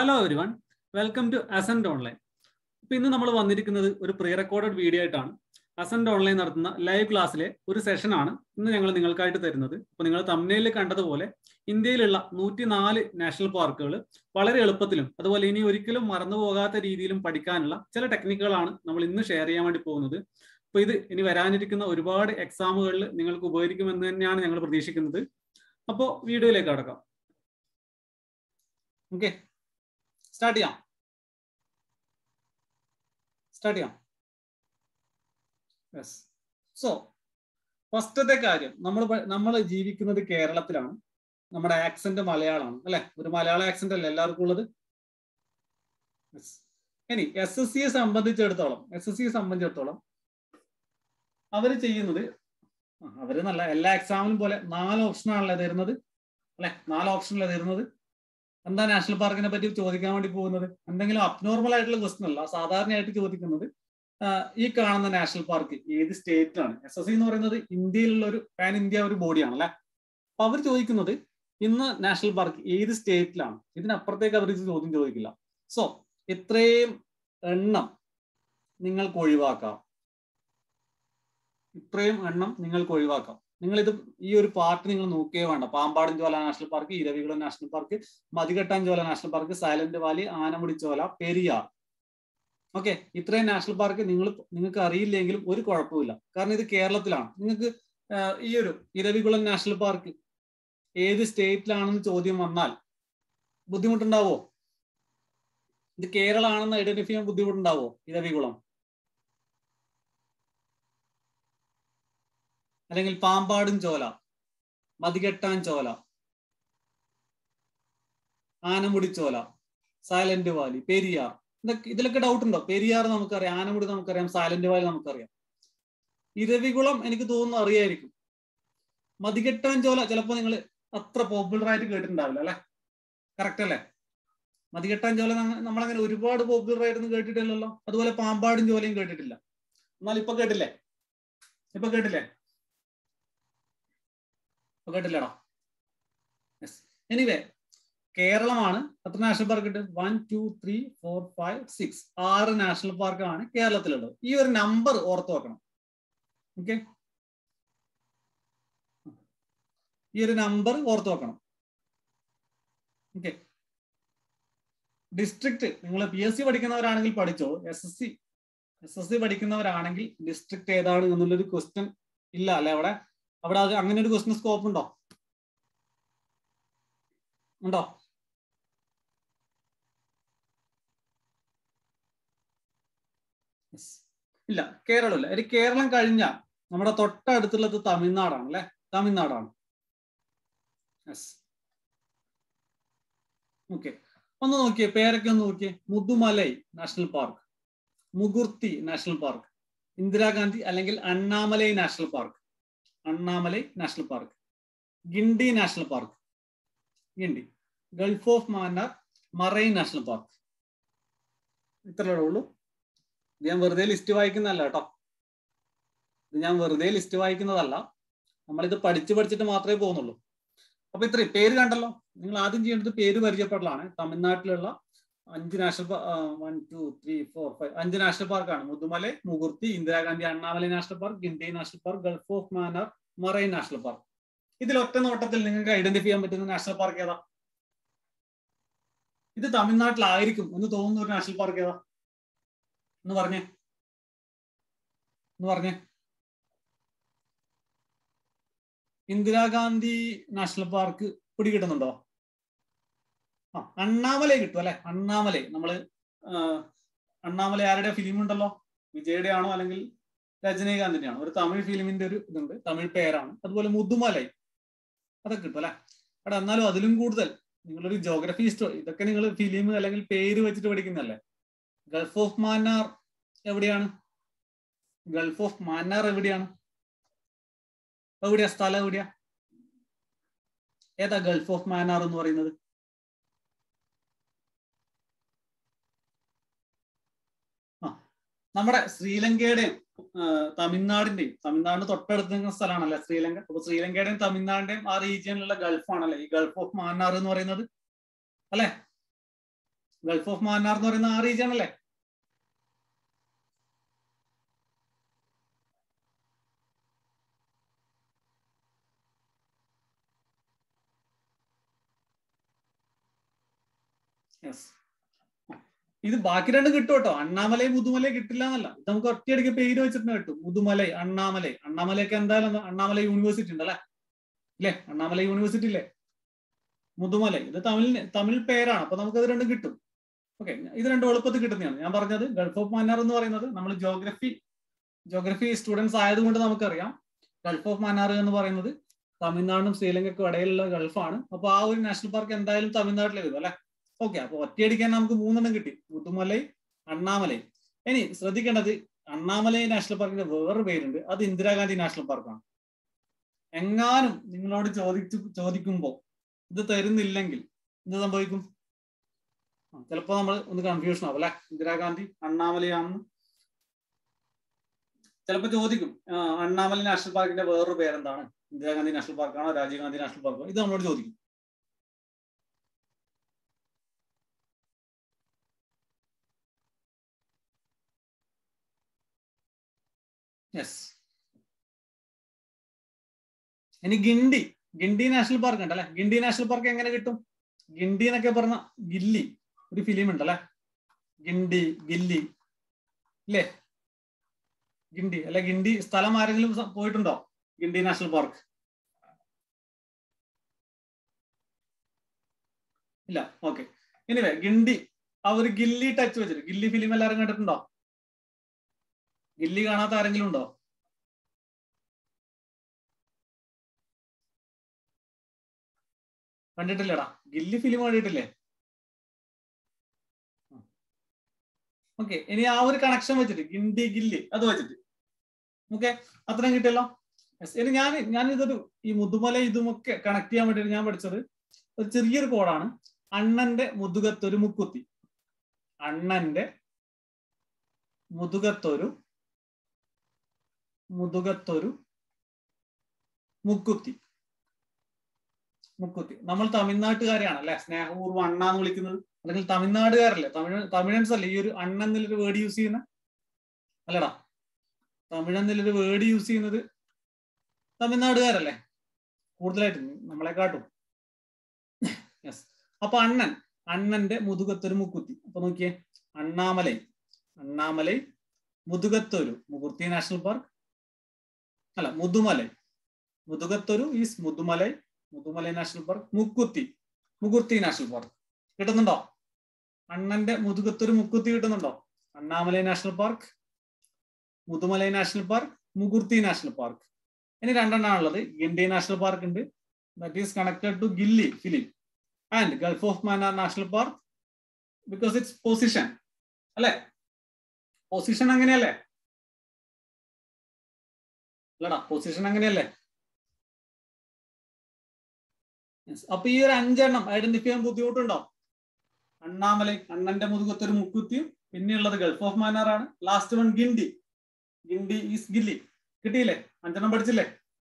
Hello everyone welcome to Ascent online ഇപ്പൊ ഇന്ന് നമ്മൾ വന്നിരിക്കുന്നത് ഒരു പ്രീ റെക്കോർഡഡ് വീഡിയോ ആയിട്ടാണ് അസന്റ് ഓൺലൈൻ നടത്തുന്ന ലൈവ് ക്ലാസ്സിലെ ഒരു സെഷനാണ് ഇന്ന് ഞങ്ങൾ നിങ്ങൾക്കായിട്ട് തരുന്നത് അപ്പൊ നിങ്ങൾ തമ്മിലിൽ കണ്ടതുപോലെ ഇന്ത്യയിലുള്ള നൂറ്റിനാല് നാഷണൽ പാർക്കുകൾ വളരെ എളുപ്പത്തിലും അതുപോലെ ഇനി ഒരിക്കലും മറന്നു പോകാത്ത രീതിയിലും പഠിക്കാനുള്ള ചില ടെക്നിക്കുകളാണ് നമ്മൾ ഇന്ന് ഷെയർ ചെയ്യാൻ വേണ്ടി പോകുന്നത് അപ്പൊ ഇത് ഇനി വരാനിരിക്കുന്ന ഒരുപാട് എക്സാമുകളിൽ നിങ്ങൾക്ക് ഉപകരിക്കുമെന്ന് തന്നെയാണ് ഞങ്ങൾ പ്രതീക്ഷിക്കുന്നത് അപ്പോൾ വീഡിയോയിലേക്ക് കടക്കാം ഓക്കെ സ്റ്റാർട്ട് ചെയ്യാം സ്റ്റാർട്ട് ചെയ്യാം യെസ് സോ ഫസ്റ്റത്തെ കാര്യം നമ്മൾ നമ്മൾ ജീവിക്കുന്നത് കേരളത്തിലാണ് നമ്മുടെ ആക്സന്റ് മലയാളമാണ് അല്ലെ ഒരു മലയാള ആക്സന്റ് അല്ലേ എല്ലാവർക്കും ഉള്ളത് ഇനി എസ് എസ് സിയെ സംബന്ധിച്ചിടത്തോളം എസ് എസ് സിയെ സംബന്ധിച്ചിടത്തോളം അവർ ചെയ്യുന്നത് അവര് നല്ല എല്ലാ എക്സാമിനും പോലെ നാല് ഓപ്ഷനാണല്ലേ തരുന്നത് അല്ലെ നാല് ഓപ്ഷനല്ലേ തരുന്നത് എന്താ നാഷണൽ പാർക്കിനെ പറ്റി ചോദിക്കാൻ വേണ്ടി പോകുന്നത് എന്തെങ്കിലും അബ്നോർമൽ ആയിട്ടുള്ള ക്വസ്റ്റൻ അല്ല സാധാരണയായിട്ട് ചോദിക്കുന്നത് ഈ കാണുന്ന നാഷണൽ പാർക്ക് ഏത് സ്റ്റേറ്റിലാണ് എസ് എസ് സി എന്ന് പറയുന്നത് ഇന്ത്യയിലുള്ള ഒരു പാൻ ഇന്ത്യ ഒരു ബോഡിയാണ് അല്ലെ അപ്പൊ അവർ ചോദിക്കുന്നത് ഇന്ന് നാഷണൽ പാർക്ക് ഏത് സ്റ്റേറ്റിലാണ് ഇതിനപ്പുറത്തേക്ക് അവർ ചോദ്യം ചോദിക്കില്ല സോ ഇത്രയും എണ്ണം നിങ്ങൾക്ക് ഒഴിവാക്കാം ഇത്രയും എണ്ണം നിങ്ങൾക്ക് ഒഴിവാക്കാം നിങ്ങൾ ഇത് ഈ ഒരു പാർട്ട് നിങ്ങൾ നോക്കിയേ വേണ്ട Pambadum Shola national park Eravikulam national park Mathikettan Shola national park Silent Valley Anamudi Shola Periyar okay ഇത്രയും നാഷണൽ പാർക്ക് നിങ്ങൾ നിങ്ങൾക്ക് അറിയില്ലെങ്കിലും ഒരു കുഴപ്പമില്ല കാരണം ഇത് കേരളത്തിലാണ് നിങ്ങൾക്ക് ഈ ഒരു ഇരവികുളം നാഷണൽ പാർക്ക് ഏത് സ്റ്റേറ്റിലാണെന്ന് ചോദ്യം വന്നാൽ ബുദ്ധിമുട്ടുണ്ടാവോ ഇത് കേരള ആണെന്ന് ഐഡന്റിഫൈ ചെയ്യാൻ ബുദ്ധിമുട്ടുണ്ടാവോ ഇരവികുളം അല്ലെങ്കിൽ പാമ്പാടും ചോല മതികെട്ടാൻ ചോല ആനമുടി ചോല സൈലന്റ് വാലി പെരിയാർ ഇതൊക്കെ ഇതിലൊക്കെ ഡൗട്ട് ഉണ്ടോ പെരിയാർ നമുക്കറിയാം ആനമുടി നമുക്കറിയാം സൈലന്റ് വാലി നമുക്കറിയാം ഇരവികുളം എനിക്ക് തോന്നുന്നു അറിയായിരിക്കും മതികെട്ടാൻ ചോല ചിലപ്പോൾ നിങ്ങൾ അത്ര പോപ്പുലർ ആയിട്ട് കേട്ടിട്ടുണ്ടാവില്ല അല്ലെ കറക്റ്റ് അല്ലേ മതികെട്ടാൻ ചോല നമ്മളങ്ങനെ ഒരുപാട് പോപ്പുലർ ആയിട്ടൊന്നും കേട്ടിട്ടില്ലല്ലോ അതുപോലെ പാമ്പാടും ചോലയും കേട്ടിട്ടില്ല എന്നാൽ ഇപ്പൊ കേട്ടില്ലേ ഇപ്പൊ കേട്ടില്ലേ കേട്ടില്ലടാ എനിവേ കേരളമാണ് എത്ര നാഷണൽ പാർക്ക് ഉണ്ട് one two three four five six ആറ് നാഷണൽ പാർക്കാണ് കേരളത്തിലുള്ളത് ഈ ഒരു നമ്പർ ഓർത്ത് വെക്കണം ഓക്കെ ഈ ഒരു നമ്പർ ഓർത്ത് വെക്കണം ഓക്കെ ഡിസ്ട്രിക്ട് നിങ്ങൾ പി എസ് സി പഠിക്കുന്നവരാണെങ്കിൽ പഠിച്ചോ S S C S S C പഠിക്കുന്നവരാണെങ്കിൽ ഡിസ്ട്രിക്ട് ഏതാണ് എന്നുള്ളൊരു ക്വസ്റ്റ്യൻ ഇല്ല അല്ലെ അവിടെ അവിടെ അത് അങ്ങനെ ഒരു ക്വസ്റ്റ്യൻ സ്കോപ്പ് ഉണ്ടോ ഉണ്ടോ ഇല്ല കേരളമില്ല ഒരു കേരളം കഴിഞ്ഞ നമ്മുടെ തൊട്ടടുത്തുള്ളത് തമിഴ്നാടാണ് അല്ലെ തമിഴ്നാടാണ് യെസ് ഓക്കെ ഒന്ന് നോക്കിയേ പേരൊക്കെ ഒന്ന് നോക്കിയേ Mudumalai national park Mukurthi national park Indira Gandhi അല്ലെങ്കിൽ Annamalai national park Annamalai national park Guindy national park Guindy Gulf of Mannar marine national park ഇത്രയേ ഉള്ളൂ ഇത് ഞാൻ വെറുതെ ലിസ്റ്റ് വായിക്കുന്നതല്ല കേട്ടോ ഇത് ഞാൻ വെറുതെ ലിസ്റ്റ് വായിക്കുന്നതല്ല നമ്മളിത് പഠിച്ചു പഠിച്ചിട്ട് മാത്രമേ പോകുന്നുള്ളൂ അപ്പൊ ഇത്രയും പേര് കണ്ടല്ലോ നിങ്ങൾ ആദ്യം ചെയ്യേണ്ടത് പേര് പരിചയപ്പെടലാണ് തമിഴ്നാട്ടിലുള്ള അഞ്ച് national one two three four five അഞ്ച് നാഷണൽ പാർക്കാണ് Mudumala Mukurthi Indira Gandhi Annamalai national park Guindy national park Gulf of Mannar marine national park ഇതിൽ ഒറ്റ നോട്ടത്തിൽ നിങ്ങൾക്ക് ഐഡന്റിഫൈ ചെയ്യാൻ പറ്റുന്ന നാഷണൽ പാർക്ക് ഏതാ ഇത് തമിഴ്നാട്ടിലായിരിക്കും എന്ന് തോന്നുന്ന ഒരു നാഷണൽ പാർക്ക് ഏതാ എന്ന് പറഞ്ഞേ എന്ന് പറഞ്ഞേ ഇന്ദിരാഗാന്ധി നാഷണൽ പാർക്ക് പിടികിട്ടുന്നുണ്ടോ ആ അണ്ണാമലൈ കിട്ടും അല്ലെ അണ്ണാമലൈ നമ്മള് അണ്ണാമലൈ ആരുടെ ഫിലിം ഉണ്ടല്ലോ വിജയുടെ ആണോ അല്ലെങ്കിൽ രജനീകാന്തിന്റെ ആണോ ഒരു തമിഴ് ഫിലിമിന്റെ ഒരു ഇതുണ്ട് തമിഴ് പേരാണ് അതുപോലെ മുതുമലൈ അതൊക്കെ കിട്ടും അല്ലെ അവിടെ എന്നാലും അതിലും കൂടുതൽ നിങ്ങളൊരു ജോഗ്രഫി ഇതൊക്കെ നിങ്ങൾ ഫിലിം അല്ലെങ്കിൽ പേര് വെച്ചിട്ട് പഠിക്കുന്നല്ലേ ഗൾഫ് ഓഫ് മാന്നാർ എവിടെയാണ് ഗൾഫ് ഓഫ് മാന്നാർ എവിടെയാണ് എവിടെയാ സ്ഥലം എവിടെയാ ഏതാ ഗൾഫ് ഓഫ് മാന്നാർ എന്ന് പറയുന്നത് ആ നമ്മുടെ ശ്രീലങ്കയുടെയും തമിഴ്നാടിന്റെയും തമിഴ്നാടിന് തൊട്ടടുത്ത് നിൽക്കുന്ന സ്ഥലമാണല്ലേ ശ്രീലങ്ക അപ്പൊ ശ്രീലങ്കയുടെയും തമിഴ്നാടിന്റെയും ആ റീജിയനിലുള്ള ഗൾഫാണല്ലേ ഈ ഗൾഫ് ഓഫ് മാന്നാർ എന്ന് പറയുന്നത് അല്ലെ ഗൾഫ് ഓഫ് മാന്നാർ എന്ന് പറയുന്ന ആ റീജിയൻ അല്ലേ യെസ് ഇത് ബാക്കി രണ്ടും കിട്ടും കേട്ടോ അണ്ണാമലൈ മുതുമലൈ കിട്ടില്ല എന്നല്ല ഇത് നമുക്ക് ഒറ്റയടിക്ക് പേര് വെച്ചിട്ട് കിട്ടും മുതുമലൈ അണ്ണാമലൈ അണ്ണാമലയൊക്കെ എന്തായാലും അണ്ണാമലൈ യൂണിവേഴ്സിറ്റി ഉണ്ട് അല്ലെ ഇല്ലേ അണ്ണാമലൈ യൂണിവേഴ്സിറ്റി ഇല്ലേ മുതുമലൈ ഇത് തമിഴ് തമിഴ് പേരാണ് അപ്പൊ നമുക്ക് അത് രണ്ടും കിട്ടും ഓക്കെ ഇത് രണ്ടും എളുപ്പത്തിൽ കിട്ടുന്നതാണ് ഞാൻ പറഞ്ഞത് ഗൾഫ് ഓഫ് മന്നാർ എന്ന് പറയുന്നത് നമ്മൾ ജോഗ്രഫി ജോഗ്രഫി സ്റ്റുഡൻസ് ആയതുകൊണ്ട് നമുക്കറിയാം ഗൾഫ് ഓഫ് മന്നാർ എന്ന് പറയുന്നത് തമിഴ്നാടും ശ്രീലങ്കയ്ക്കും ഇടയിലുള്ള ഗൾഫാണ് അപ്പൊ ആ ഒരു നാഷണൽ പാർക്ക് എന്തായാലും തമിഴ്നാട്ടിലെ വരും അല്ലെ ഓക്കെ അപ്പൊ ഒറ്റയടിക്കാൻ നമുക്ക് മൂന്നെണ്ണം കിട്ടി മുതുമലൈ അണ്ണാമലൈ ഇനി ശ്രദ്ധിക്കേണ്ടത് അണ്ണാമലൈ നാഷണൽ പാർക്കിന്റെ വേറൊരു പേരുണ്ട് അത് ഇന്ദിരാഗാന്ധി നാഷണൽ പാർക്കാണ് എങ്ങാനും നിങ്ങളോട് ചോദിച്ചു ചോദിക്കുമ്പോൾ ഇത് തരുന്നില്ലെങ്കിൽ എന്ത് സംഭവിക്കും ചിലപ്പോ നമ്മൾ ഒന്ന് കൺഫ്യൂഷൻ ആവും അല്ലെ ഇന്ദിരാഗാന്ധി അണ്ണാമലയാണെന്ന് ചിലപ്പോ ചോദിക്കും അണ്ണാമലൈ നാഷണൽ പാർക്കിന്റെ വേറൊരു പേരെന്താണ് ഇന്ദിരാഗാന്ധി നാഷണൽ പാർക്കാണോ രാജീവ് ഗാന്ധി നാഷണൽ പാർക്കോ ഇത് നമ്മളോട് ചോദിക്കും യെസ് ഇനി ഗിണ്ടി ഗിണ്ടി നാഷണൽ പാർക്ക് ഉണ്ട് അല്ലെ ഗിണ്ടി നാഷണൽ പാർക്ക് എങ്ങനെ കിട്ടും ഗിണ്ടി എന്നൊക്കെ പറഞ്ഞ ഗില്ലി ഒരു ഫിലിം ഉണ്ട് അല്ലെ ഗിണ്ടി ഗില്ലി ഇല്ലേ ഗിണ്ടി അല്ലെ ഗിണ്ടി സ്ഥലം ആരെങ്കിലും പോയിട്ടുണ്ടോ ഗിണ്ടി നാഷണൽ പാർക്ക് ഇല്ല ഓക്കെ ഇനിവേ ഗിണ്ടി ആ ഒരു ഗില്ലി ടച്ച് വെച്ചിട്ട് ഗില്ലി ഫിലിം എല്ലാവരും കണ്ടിട്ടുണ്ടോ ഗില്ലി കാണാത്ത ആരെങ്കിലും ഉണ്ടോ കണ്ടിട്ടില്ലടാ ഗില്ലി ഫിലിം കണ്ടിട്ടില്ലേ ഓക്കെ ഇനി ആ ഒരു കണക്ഷൻ വെച്ചിട്ട് ഗിണ്ടി ഗില്ലി അത് വെച്ചിട്ട് ഓക്കെ അത്രയും കിട്ടിയല്ലോ ഇനി ഞാൻ ഞാൻ ഇതൊരു ഈ മുതുമല ഇതുമൊക്കെ കണക്ട് ചെയ്യാൻ വേണ്ടിയിട്ട് ഞാൻ പഠിച്ചത് ഒരു ചെറിയൊരു കോഡാണ് അണ്ണന്റെ മുതുകത്തൊരു മുക്കുത്തി അണ്ണന്റെ മുതുകത്തൊരു മുതുകത്തൊരു മുക്കുത്തി മുക്കുത്തി നമ്മൾ തമിഴ്നാട്ടുകാരെയാണ് അല്ലെ സ്നേഹപൂർവ്വം അണ്ണ എന്ന് വിളിക്കുന്നത് അല്ലെങ്കിൽ തമിഴ്നാടുകാരല്ലേ തമിഴ് തമിഴൻസ് അല്ലേ ഈ ഒരു അണ്ണ എന്നുള്ളൊരു വേർഡ് യൂസ് ചെയ്യുന്ന അല്ലടാ തമിഴ് എന്നുള്ളൊരു വേർഡ് യൂസ് ചെയ്യുന്നത് തമിഴ്നാടുകാരല്ലേ കൂടുതലായിട്ട് നമ്മളെക്കാട്ടും യെസ് അപ്പൊ അണ്ണൻ അണ്ണന്റെ മുതുകത്തൊരു മുക്കുത്തി അപ്പൊ നോക്കിയേ അണ്ണാമലൈ അണ്ണാമലൈ മുതുകത്തൊരു മുകുർത്തി നാഷണൽ പാർക്ക് അല്ല മുതുമലൈ മുതുകത്തൊരു is Mudumalai Mudumalai national park മുക്കുത്തി മുകുർത്തി നാഷണൽ പാർക്ക് കിട്ടുന്നുണ്ടോ അണ്ണന്റെ മുതുകത്തൊരു മുക്കുത്തി കിട്ടുന്നുണ്ടോ Annamalai national park Mudumalai national park Mukurthi national park ഇനി രണ്ടെണ്ണാണുള്ളത് ഗിണ്ടി നാഷണൽ പാർക്ക് ഉണ്ട് that is connected to Ghilli film and Gulf of Mannar national park because it's position അല്ലെ പൊസിഷൻ അങ്ങനെയല്ലേ അല്ലടാ പൊസിഷൻ അങ്ങനെയല്ലേ അപ്പൊ ഈ ഒരു അഞ്ചെണ്ണം ഐഡന്റിഫൈ ചെയ്യാൻ ബുദ്ധിമുട്ടുണ്ടോ അണ്ണാമലൈ അണ്ണന്റെ മുതുകത്തൊരു മുക്കുത്തിയും പിന്നെയുള്ളത് ഗൾഫ് ഓഫ് മാനാർ ആണ് last one Guindy Guindy is Ghilli കിട്ടിയില്ലേ അഞ്ചെണ്ണം പഠിച്ചില്ലേ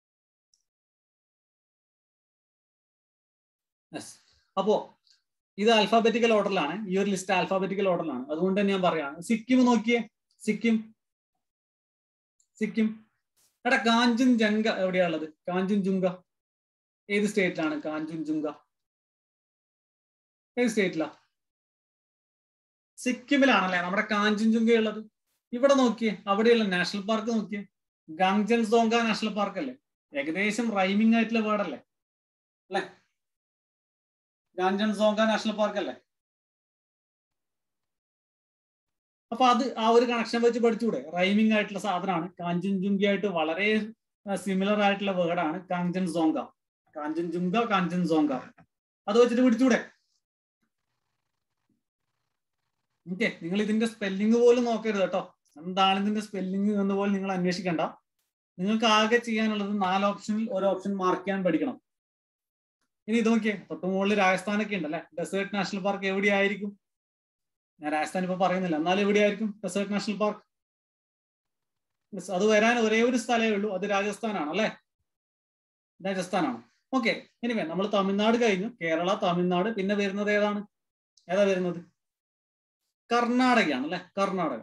അപ്പോ ഇത് ആൽഫാബറ്റിക്കൽ ഓർഡറിലാണ് ഈ ഒരു ലിസ്റ്റ് ആൽഫാബറ്റിക്കൽ ഓർഡറിലാണ് അതുകൊണ്ട് തന്നെ ഞാൻ പറയാണ് സിക്കിം നോക്കിയേ സിക്കിം സിക്കിം എടാ കാഞ്ചുൻ ജംഗ എവിടെയാ ഉള്ളത് കാഞ്ചുൻ ജുങ്ക ഏത് സ്റ്റേറ്റിലാണ് കാഞ്ചുൻ ജുങ്ക ഏത് സ്റ്റേറ്റിലാ സിക്കിമിലാണല്ലേ നമ്മുടെ കാഞ്ചുൻ ജുങ്ക ഉള്ളത് ഇവിടെ നോക്കിയേ അവിടെയുള്ള നാഷണൽ പാർക്ക് നോക്കിയേ ഗാങ്ജൻ സോങ്ക നാഷണൽ പാർക്ക് അല്ലേ ഏകദേശം റൈമിംഗ് ആയിട്ടുള്ള വേർഡല്ലേ അല്ലേ ഗാഞ്ചൻ സോങ്ക നാഷണൽ പാർക്ക് അല്ലേ അപ്പൊ അത് ആ ഒരു കണക്ഷൻ വെച്ച് പഠിച്ചുകൂടെ റൈമിംഗ് ആയിട്ടുള്ള സാധനമാണ് കാഞ്ചൻജുങ്കി ആയിട്ട് വളരെ സിമിലർ ആയിട്ടുള്ള വേർഡാണ് കാഞ്ചൻ സോങ്ക കാഞ്ചൻജുങ്ക കാഞ്ചൻ സോങ്ക അത് വെച്ചിട്ട് പിടിച്ചൂടെ ഓക്കെ നിങ്ങൾ ഇതിന്റെ സ്പെല്ലിംഗ് പോലും നോക്കരുത് കേട്ടോ എന്താണ് ഇതിന്റെ സ്പെല്ലിംഗ് എന്ന് പോലും നിങ്ങൾ അന്വേഷിക്കണ്ട നിങ്ങൾക്ക് ആകെ ചെയ്യാനുള്ളത് നാല് ഓപ്ഷനിൽ ഒരു ഓപ്ഷൻ മാർക്ക് ചെയ്യാൻ പഠിക്കണം ഇനി ഇത് നോക്കിയേ തൊട്ട് മുകളിൽ രാജസ്ഥാനൊക്കെ ഉണ്ടല്ലേ ഡെസേർട്ട് നാഷണൽ പാർക്ക് എവിടെയായിരിക്കും ഞാൻ രാജസ്ഥാൻ ഇപ്പൊ പറയുന്നില്ല എന്നാലും എവിടെയായിരിക്കും ഡെസേർട്ട് നാഷണൽ പാർക്ക് അത് വരാൻ ഒരേ ഒരു സ്ഥലമേ ഉള്ളൂ അത് രാജസ്ഥാനാണ് അല്ലേ രാജസ്ഥാനാണ് ഓക്കെ എനിവേ നമ്മൾ തമിഴ്നാട് കഴിഞ്ഞു കേരള തമിഴ്നാട് പിന്നെ വരുന്നത് ഏതാണ് ഏതാ വരുന്നത് കർണാടകയാണ് അല്ലെ കർണാടക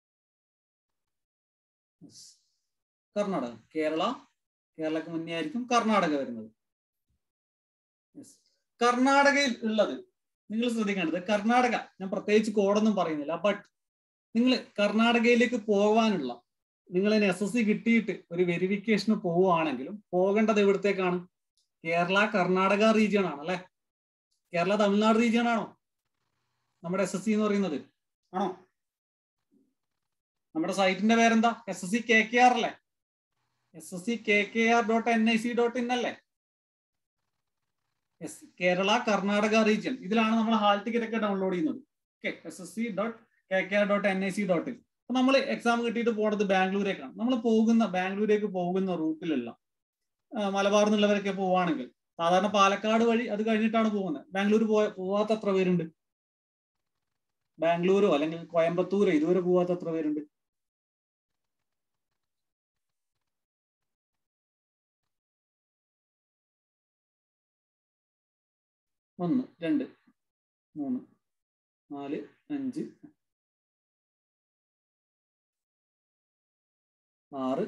Yes. കർണാടക കേരള കേരളക്ക് മുന്നേ ആയിരിക്കും കർണാടക വരുന്നത് Yes. കർണാടകയിൽ ഉള്ളത് നിങ്ങൾ ശ്രദ്ധിക്കേണ്ടത് കർണാടക ഞാൻ പ്രത്യേകിച്ച് കോഡൊന്നും പറയുന്നില്ല ബട്ട് നിങ്ങൾ കർണാടകയിലേക്ക് പോകാനുള്ള നിങ്ങൾ എസ് എസ് സി കിട്ടിയിട്ട് ഒരു വെരിഫിക്കേഷന് പോവുകയാണെങ്കിലും പോകേണ്ടത് എവിടത്തേക്കാണ് കേരള കർണാടക റീജിയൺ ആണ് അല്ലെ കേരള തമിഴ്നാട് റീജിയൺ ആണോ നമ്മുടെ എസ് എസ് സി എന്ന് പറയുന്നത് ആണോ നമ്മുടെ സൈറ്റിന്റെ പേരെന്താ S S C K K R അല്ലേ S S C K K R dot N I C dot in അല്ലേ യെസ് കേരള കർണാടക റീജിയൻ ഇതിലാണ് നമ്മൾ ഹാൾ ടിക്കറ്റ് ഒക്കെ ഡൗൺലോഡ് ചെയ്യുന്നത് okay S S C dot K K R dot N I C dot in അപ്പൊ നമ്മൾ exam കിട്ടിയിട്ട് പോണത് ബാംഗ്ലൂരേക്കാണ് നമ്മൾ പോകുന്ന ബാംഗ്ലൂരേക്ക് പോകുന്ന റൂട്ടിലുള്ള മലബാറിൽ നിന്നുള്ളവരൊക്കെ പോവുകയാണെങ്കിൽ സാധാരണ പാലക്കാട് വഴി അത് കഴിഞ്ഞിട്ടാണ് പോകുന്നത് ബാംഗ്ലൂർ പോയ പോവാത്ത എത്ര പേരുണ്ട് ബാംഗ്ലൂരോ അല്ലെങ്കിൽ കോയമ്പത്തൂരോ ഇതുവരെ പോവാത്ത എത്ര പേരുണ്ട് ഒന്ന് രണ്ട് മൂന്ന് നാല് അഞ്ച് ആറ്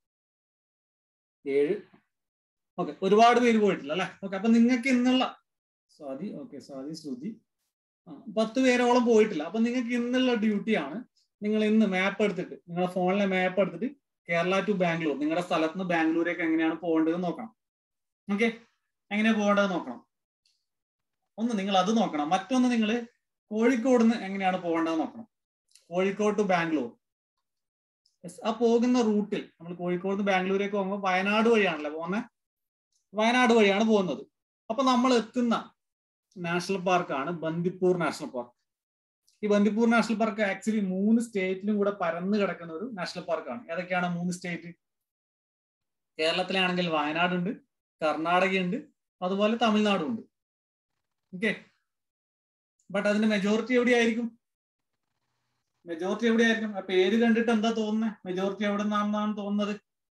ഏഴ് ഓക്കെ ഒരുപാട് പേര് പോയിട്ടില്ല അല്ലെ ഓക്കെ അപ്പൊ നിങ്ങൾക്ക് ഇന്നുള്ള സ്വാതി ഓക്കെ സ്വാതി ശ്രുതി ആ, പത്ത് പേരോളം പോയിട്ടില്ല അപ്പൊ നിങ്ങൾക്ക് ഇന്നുള്ള ഡ്യൂട്ടിയാണ് നിങ്ങൾ ഇന്ന് മാപ്പ് എടുത്തിട്ട് നിങ്ങളുടെ ഫോണിലെ മാപ്പ് എടുത്തിട്ട് കേരള ടു ബാംഗ്ലൂർ നിങ്ങളുടെ സ്ഥലത്ത് നിന്ന് ബാംഗ്ലൂരേക്ക് എങ്ങനെയാണ് പോകേണ്ടത് നോക്കണം ഓക്കെ എങ്ങനെയാ പോകേണ്ടത് നോക്കണം ഒന്ന് നിങ്ങൾ അത് നോക്കണം മറ്റൊന്ന് നിങ്ങൾ കോഴിക്കോട് നിന്ന് എങ്ങനെയാണ് പോകേണ്ടത് നോക്കണം കോഴിക്കോട് ടു ബാംഗ്ലൂർ Yes, ആ പോകുന്ന റൂട്ടിൽ നമ്മൾ കോഴിക്കോട് നിന്ന് ബാംഗ്ലൂരേക്ക് പോകുമ്പോൾ വയനാട് വഴിയാണല്ലോ പോകുന്നത് വയനാട് വഴിയാണ് പോകുന്നത് അപ്പൊ നമ്മൾ എത്തുന്ന നാഷണൽ പാർക്കാണ് ബന്ദിപ്പൂർ നാഷണൽ പാർക്ക് ഈ ബന്ദിപ്പൂർ നാഷണൽ പാർക്ക് ആക്ച്വലി മൂന്ന് സ്റ്റേറ്റിലും കൂടെ പരന്ന് കിടക്കുന്ന ഒരു നാഷണൽ പാർക്കാണ് ഏതൊക്കെയാണ് മൂന്ന് സ്റ്റേറ്റ് കേരളത്തിലാണെങ്കിൽ വയനാടുണ്ട് കർണാടകയുണ്ട് അതുപോലെ തമിഴ്നാടും ഉണ്ട് ഓക്കെ ബട്ട് അതിന്റെ മെജോറിറ്റി എവിടെയായിരിക്കും മെജോറിറ്റി എവിടെയായിരിക്കും ആ പേര് കണ്ടിട്ട് എന്താ തോന്നുന്നത് മെജോറിറ്റി എവിടെ നിന്നാണെന്നാണ് തോന്നുന്നത്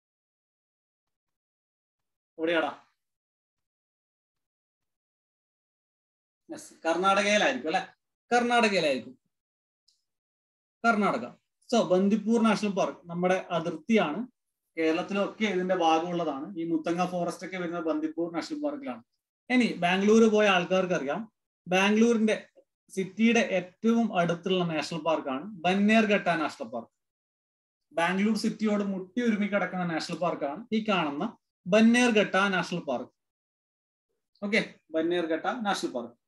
എവിടെയാടാ യെസ് കർണാടകയിലായിരിക്കും അല്ലെ കർണാടകയിലായിരിക്കും Karnataka so Bandipur national park നമ്മുടെ അതിർത്തിയാണ് കേരളത്തിലൊക്കെ ഇതിന്റെ ഭാഗമുള്ളതാണ് ഈ മുത്തങ്ങ ഫോറസ്റ്റ് ഒക്കെ വരുന്നത് ബന്ദിപ്പൂർ നാഷണൽ പാർക്കിലാണ് ഇനി ബാംഗ്ലൂർ പോയ ആൾക്കാർക്ക് അറിയാം ബാംഗ്ലൂരിന്റെ സിറ്റിയുടെ ഏറ്റവും അടുത്തുള്ള നാഷണൽ പാർക്കാണ് ബന്നേർഘട്ട നാഷണൽ പാർക്ക് ബാംഗ്ലൂർ സിറ്റിയോട് മുട്ടി ഒരുമി കിടക്കുന്ന നാഷണൽ പാർക്കാണ് ഈ കാണുന്ന Bannerghatta national park okay Bannerghatta national park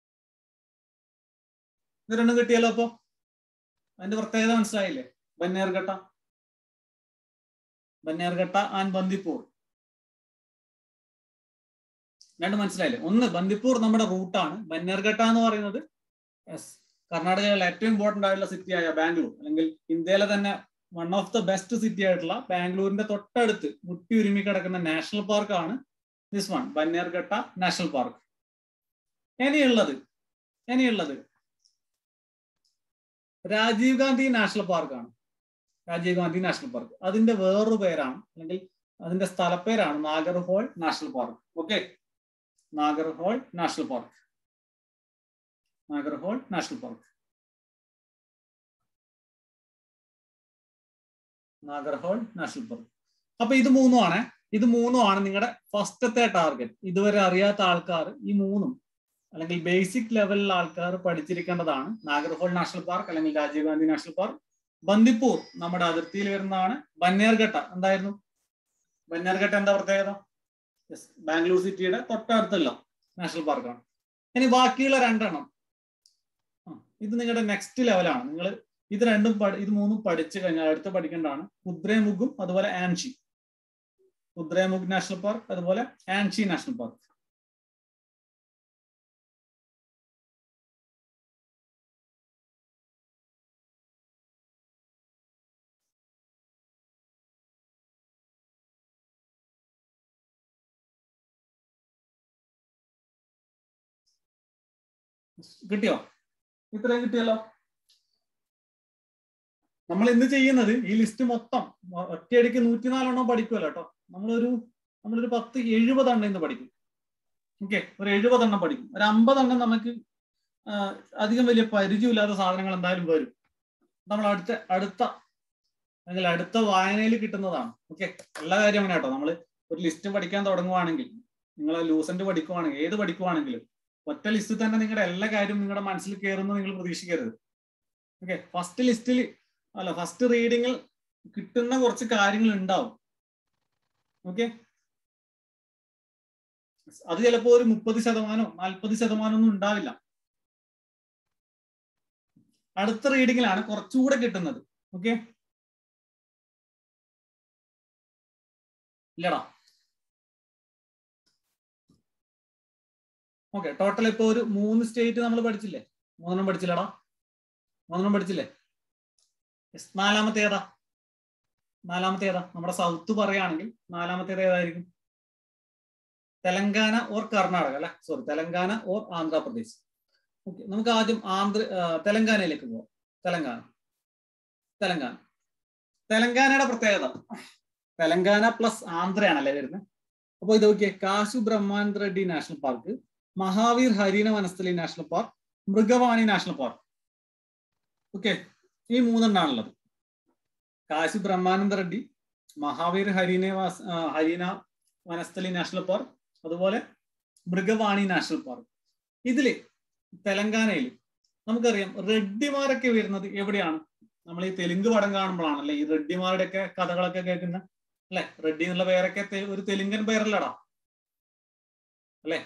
ഇത് രണ്ടും കിട്ടിയല്ലോ അപ്പോ അതിന്റെ പ്രത്യേകത മനസ്സിലായില്ലേ ബന്നേർഘട്ട ബന്നേർഘട്ട ആൻഡ് ബന്ദിപ്പൂർ രണ്ട് മനസ്സിലായില്ലേ ഒന്ന് ബന്ദിപ്പൂർ നമ്മുടെ റൂട്ടാണ് ബന്നേർഘട്ട എന്ന് പറയുന്നത് യെസ് കർണാടകയിലെ ഏറ്റവും ഇമ്പോർട്ടന്റ് ആയിട്ടുള്ള സിറ്റി ആയ ബാംഗ്ലൂർ അല്ലെങ്കിൽ ഇന്ത്യയിലെ തന്നെ one of the best city ആയിട്ടുള്ള ബാംഗ്ലൂരിന്റെ തൊട്ടടുത്ത് മുട്ടി ഉരുമി കിടക്കുന്ന നാഷണൽ പാർക്കാണ് this one Bannerghatta national park ഇനിയുള്ളത് ഇനിയുള്ളത് രാജീവ് ഗാന്ധി നാഷണൽ പാർക്കാണ് രാജീവ് ഗാന്ധി നാഷണൽ പാർക്ക് അതിന്റെ വേറൊരു പേരാണ് അല്ലെങ്കിൽ അതിന്റെ സ്ഥലപ്പേരാണ് Nagarhole national park okay Nagarhole national park Nagarhole national park Nagarhole national park അപ്പൊ ഇത് മൂന്നുമാണ് ഇത് മൂന്നുമാണ് നിങ്ങളുടെ ഫസ്റ്റത്തെ ടാർഗറ്റ് ഇതുവരെ അറിയാത്ത ആൾക്കാർ ഈ മൂന്നും അല്ലെങ്കിൽ ബേസിക് ലെവലിലുള്ള ആൾക്കാർ പഠിച്ചിരിക്കേണ്ടതാണ് നാഗർഹോൾ നാഷണൽ പാർക്ക് അല്ലെങ്കിൽ രാജീവ് ഗാന്ധി നാഷണൽ പാർക്ക് ബന്ദിപ്പൂർ നമ്മുടെ അതിർത്തിയിൽ വരുന്നതാണ് ബന്നേർഘട്ട എന്തായിരുന്നു ബന്നേർഘട്ട എന്താ പ്രത്യേകത യെസ് ബാംഗ്ലൂർ സിറ്റിയുടെ തൊട്ടടുത്തല്ല നാഷണൽ പാർക്കാണ് ഇനി ബാക്കിയുള്ള രണ്ടെണ്ണം ആ, ഇത് നിങ്ങളുടെ നെക്സ്റ്റ് ലെവലാണ് നിങ്ങൾ ഇത് രണ്ടും പഠി- ഇത് മൂന്നും പഠിച്ചു കഴിഞ്ഞാൽ അടുത്ത് പഠിക്കേണ്ടതാണ് കുദ്രേമുഖും അതുപോലെ ആൻഷി കുദ്രേമുഖ് നാഷണൽ പാർക്ക് അതുപോലെ ആൻഷി നാഷണൽ പാർക്ക് കിട്ടിയോ ഇത്രയും കിട്ടിയല്ലോ നമ്മൾ ഇന്ന് ചെയ്യുന്നത് ഈ ലിസ്റ്റ് മൊത്തം ഒ- ഒറ്റയടിക്ക് നൂറ്റിനാലെണ്ണം പഠിക്കുമല്ലോ കേട്ടോ നമ്മളൊരു നമ്മളൊരു പത്ത് എഴുപതെണ്ണം ഇന്ന് പഠിക്കും ഓക്കെ ഒരു എഴുപതെണ്ണം പഠിക്കും ഒരു അമ്പതെണ്ണം നമുക്ക് അധികം വലിയ പരിചയമില്ലാത്ത സാധനങ്ങൾ എന്തായാലും വരും നമ്മൾ അടുത്ത അടുത്ത അല്ലെങ്കിൽ അടുത്ത വായനയിൽ കിട്ടുന്നതാണ് ഓക്കെ എല്ലാ കാര്യം അങ്ങനെ കേട്ടോ നമ്മൾ ഒരു ലിസ്റ്റ് പഠിക്കാൻ തുടങ്ങുവാണെങ്കിൽ നിങ്ങൾ ലൂസന്റ് പഠിക്കുവാണെങ്കിൽ ഏത് പഠിക്കുവാണെങ്കിലും ഒറ്റ ലിസ്റ്റിൽ തന്നെ നിങ്ങളുടെ എല്ലാ കാര്യവും നിങ്ങളുടെ മനസ്സിൽ കയറുന്ന നിങ്ങൾ പ്രതീക്ഷിക്കരുത് ഓക്കെ ഫസ്റ്റ് ലിസ്റ്റിൽ അല്ല ഫസ്റ്റ് റീഡിങ്ങിൽ കിട്ടുന്ന കുറച്ച് കാര്യങ്ങൾ ഉണ്ടാവും ഓക്കെ അത് ചിലപ്പോ ഒരു മുപ്പത് ശതമാനോ നാൽപ്പത് ശതമാനം ഒന്നും ഉണ്ടാവില്ല അടുത്ത റീഡിങ്ങിലാണ് കുറച്ചുകൂടെ കിട്ടുന്നത് ഓക്കെ ഇല്ലടാ ഓക്കെ ടോട്ടൽ ഇപ്പൊ ഒരു മൂന്ന് സ്റ്റേറ്റ് നമ്മൾ പഠിച്ചില്ലേ മൂന്നെണ്ണം പഠിച്ചില്ലടാ മൂന്നെണ്ണം പഠിച്ചില്ലേ നാലാമത്തെ ഏതാ നാലാമത്തെ ഏതാ നമ്മുടെ സൗത്ത് പറയുകയാണെങ്കിൽ നാലാമത്തേത് ഏതായിരിക്കും തെലങ്കാന ഓർ കർണാടക അല്ലെ sorry Telangana or Andhra Pradesh okay നമുക്ക് ആദ്യം ആന്ധ്ര തെലങ്കാനയിലേക്ക് പോവാം തെലങ്കാന തെലങ്കാന തെലങ്കാനയുടെ പ്രത്യേകത തെലങ്കാന പ്ലസ് ആന്ധ്രയാണല്ലേ വരുന്നത് അപ്പൊ ഇത് നോക്കിയേ Kasu Brahmananda Reddy national park Mahavir Harina Vanasthali national park Mrugavani national park okay ഈ മൂന്നെണ്ണാണുള്ളത് കാശി ബ്രഹ്മാനന്ദ റെഡ്ഡി മഹാവീർ ഹരീന ഹരീന വനസ്ഥലി നാഷണൽ പാർക്ക് അതുപോലെ മൃഗവാണി നാഷണൽ പാർക്ക് ഇതില് തെലങ്കാനയിൽ നമുക്കറിയാം റെഡ്ഡിമാരൊക്കെ വരുന്നത് എവിടെയാണ് നമ്മൾ ഈ തെലുങ്ക് പടം കാണുമ്പോഴാണല്ലേ ഈ റെഡ്ഡിമാരുടെ ഒക്കെ കഥകളൊക്കെ കേൾക്കുന്ന അല്ലെ റെഡ്ഡി എന്നുള്ള പേരൊക്കെ ഒരു തെലുങ്കൻ പേരല്ലടാ അല്ലെ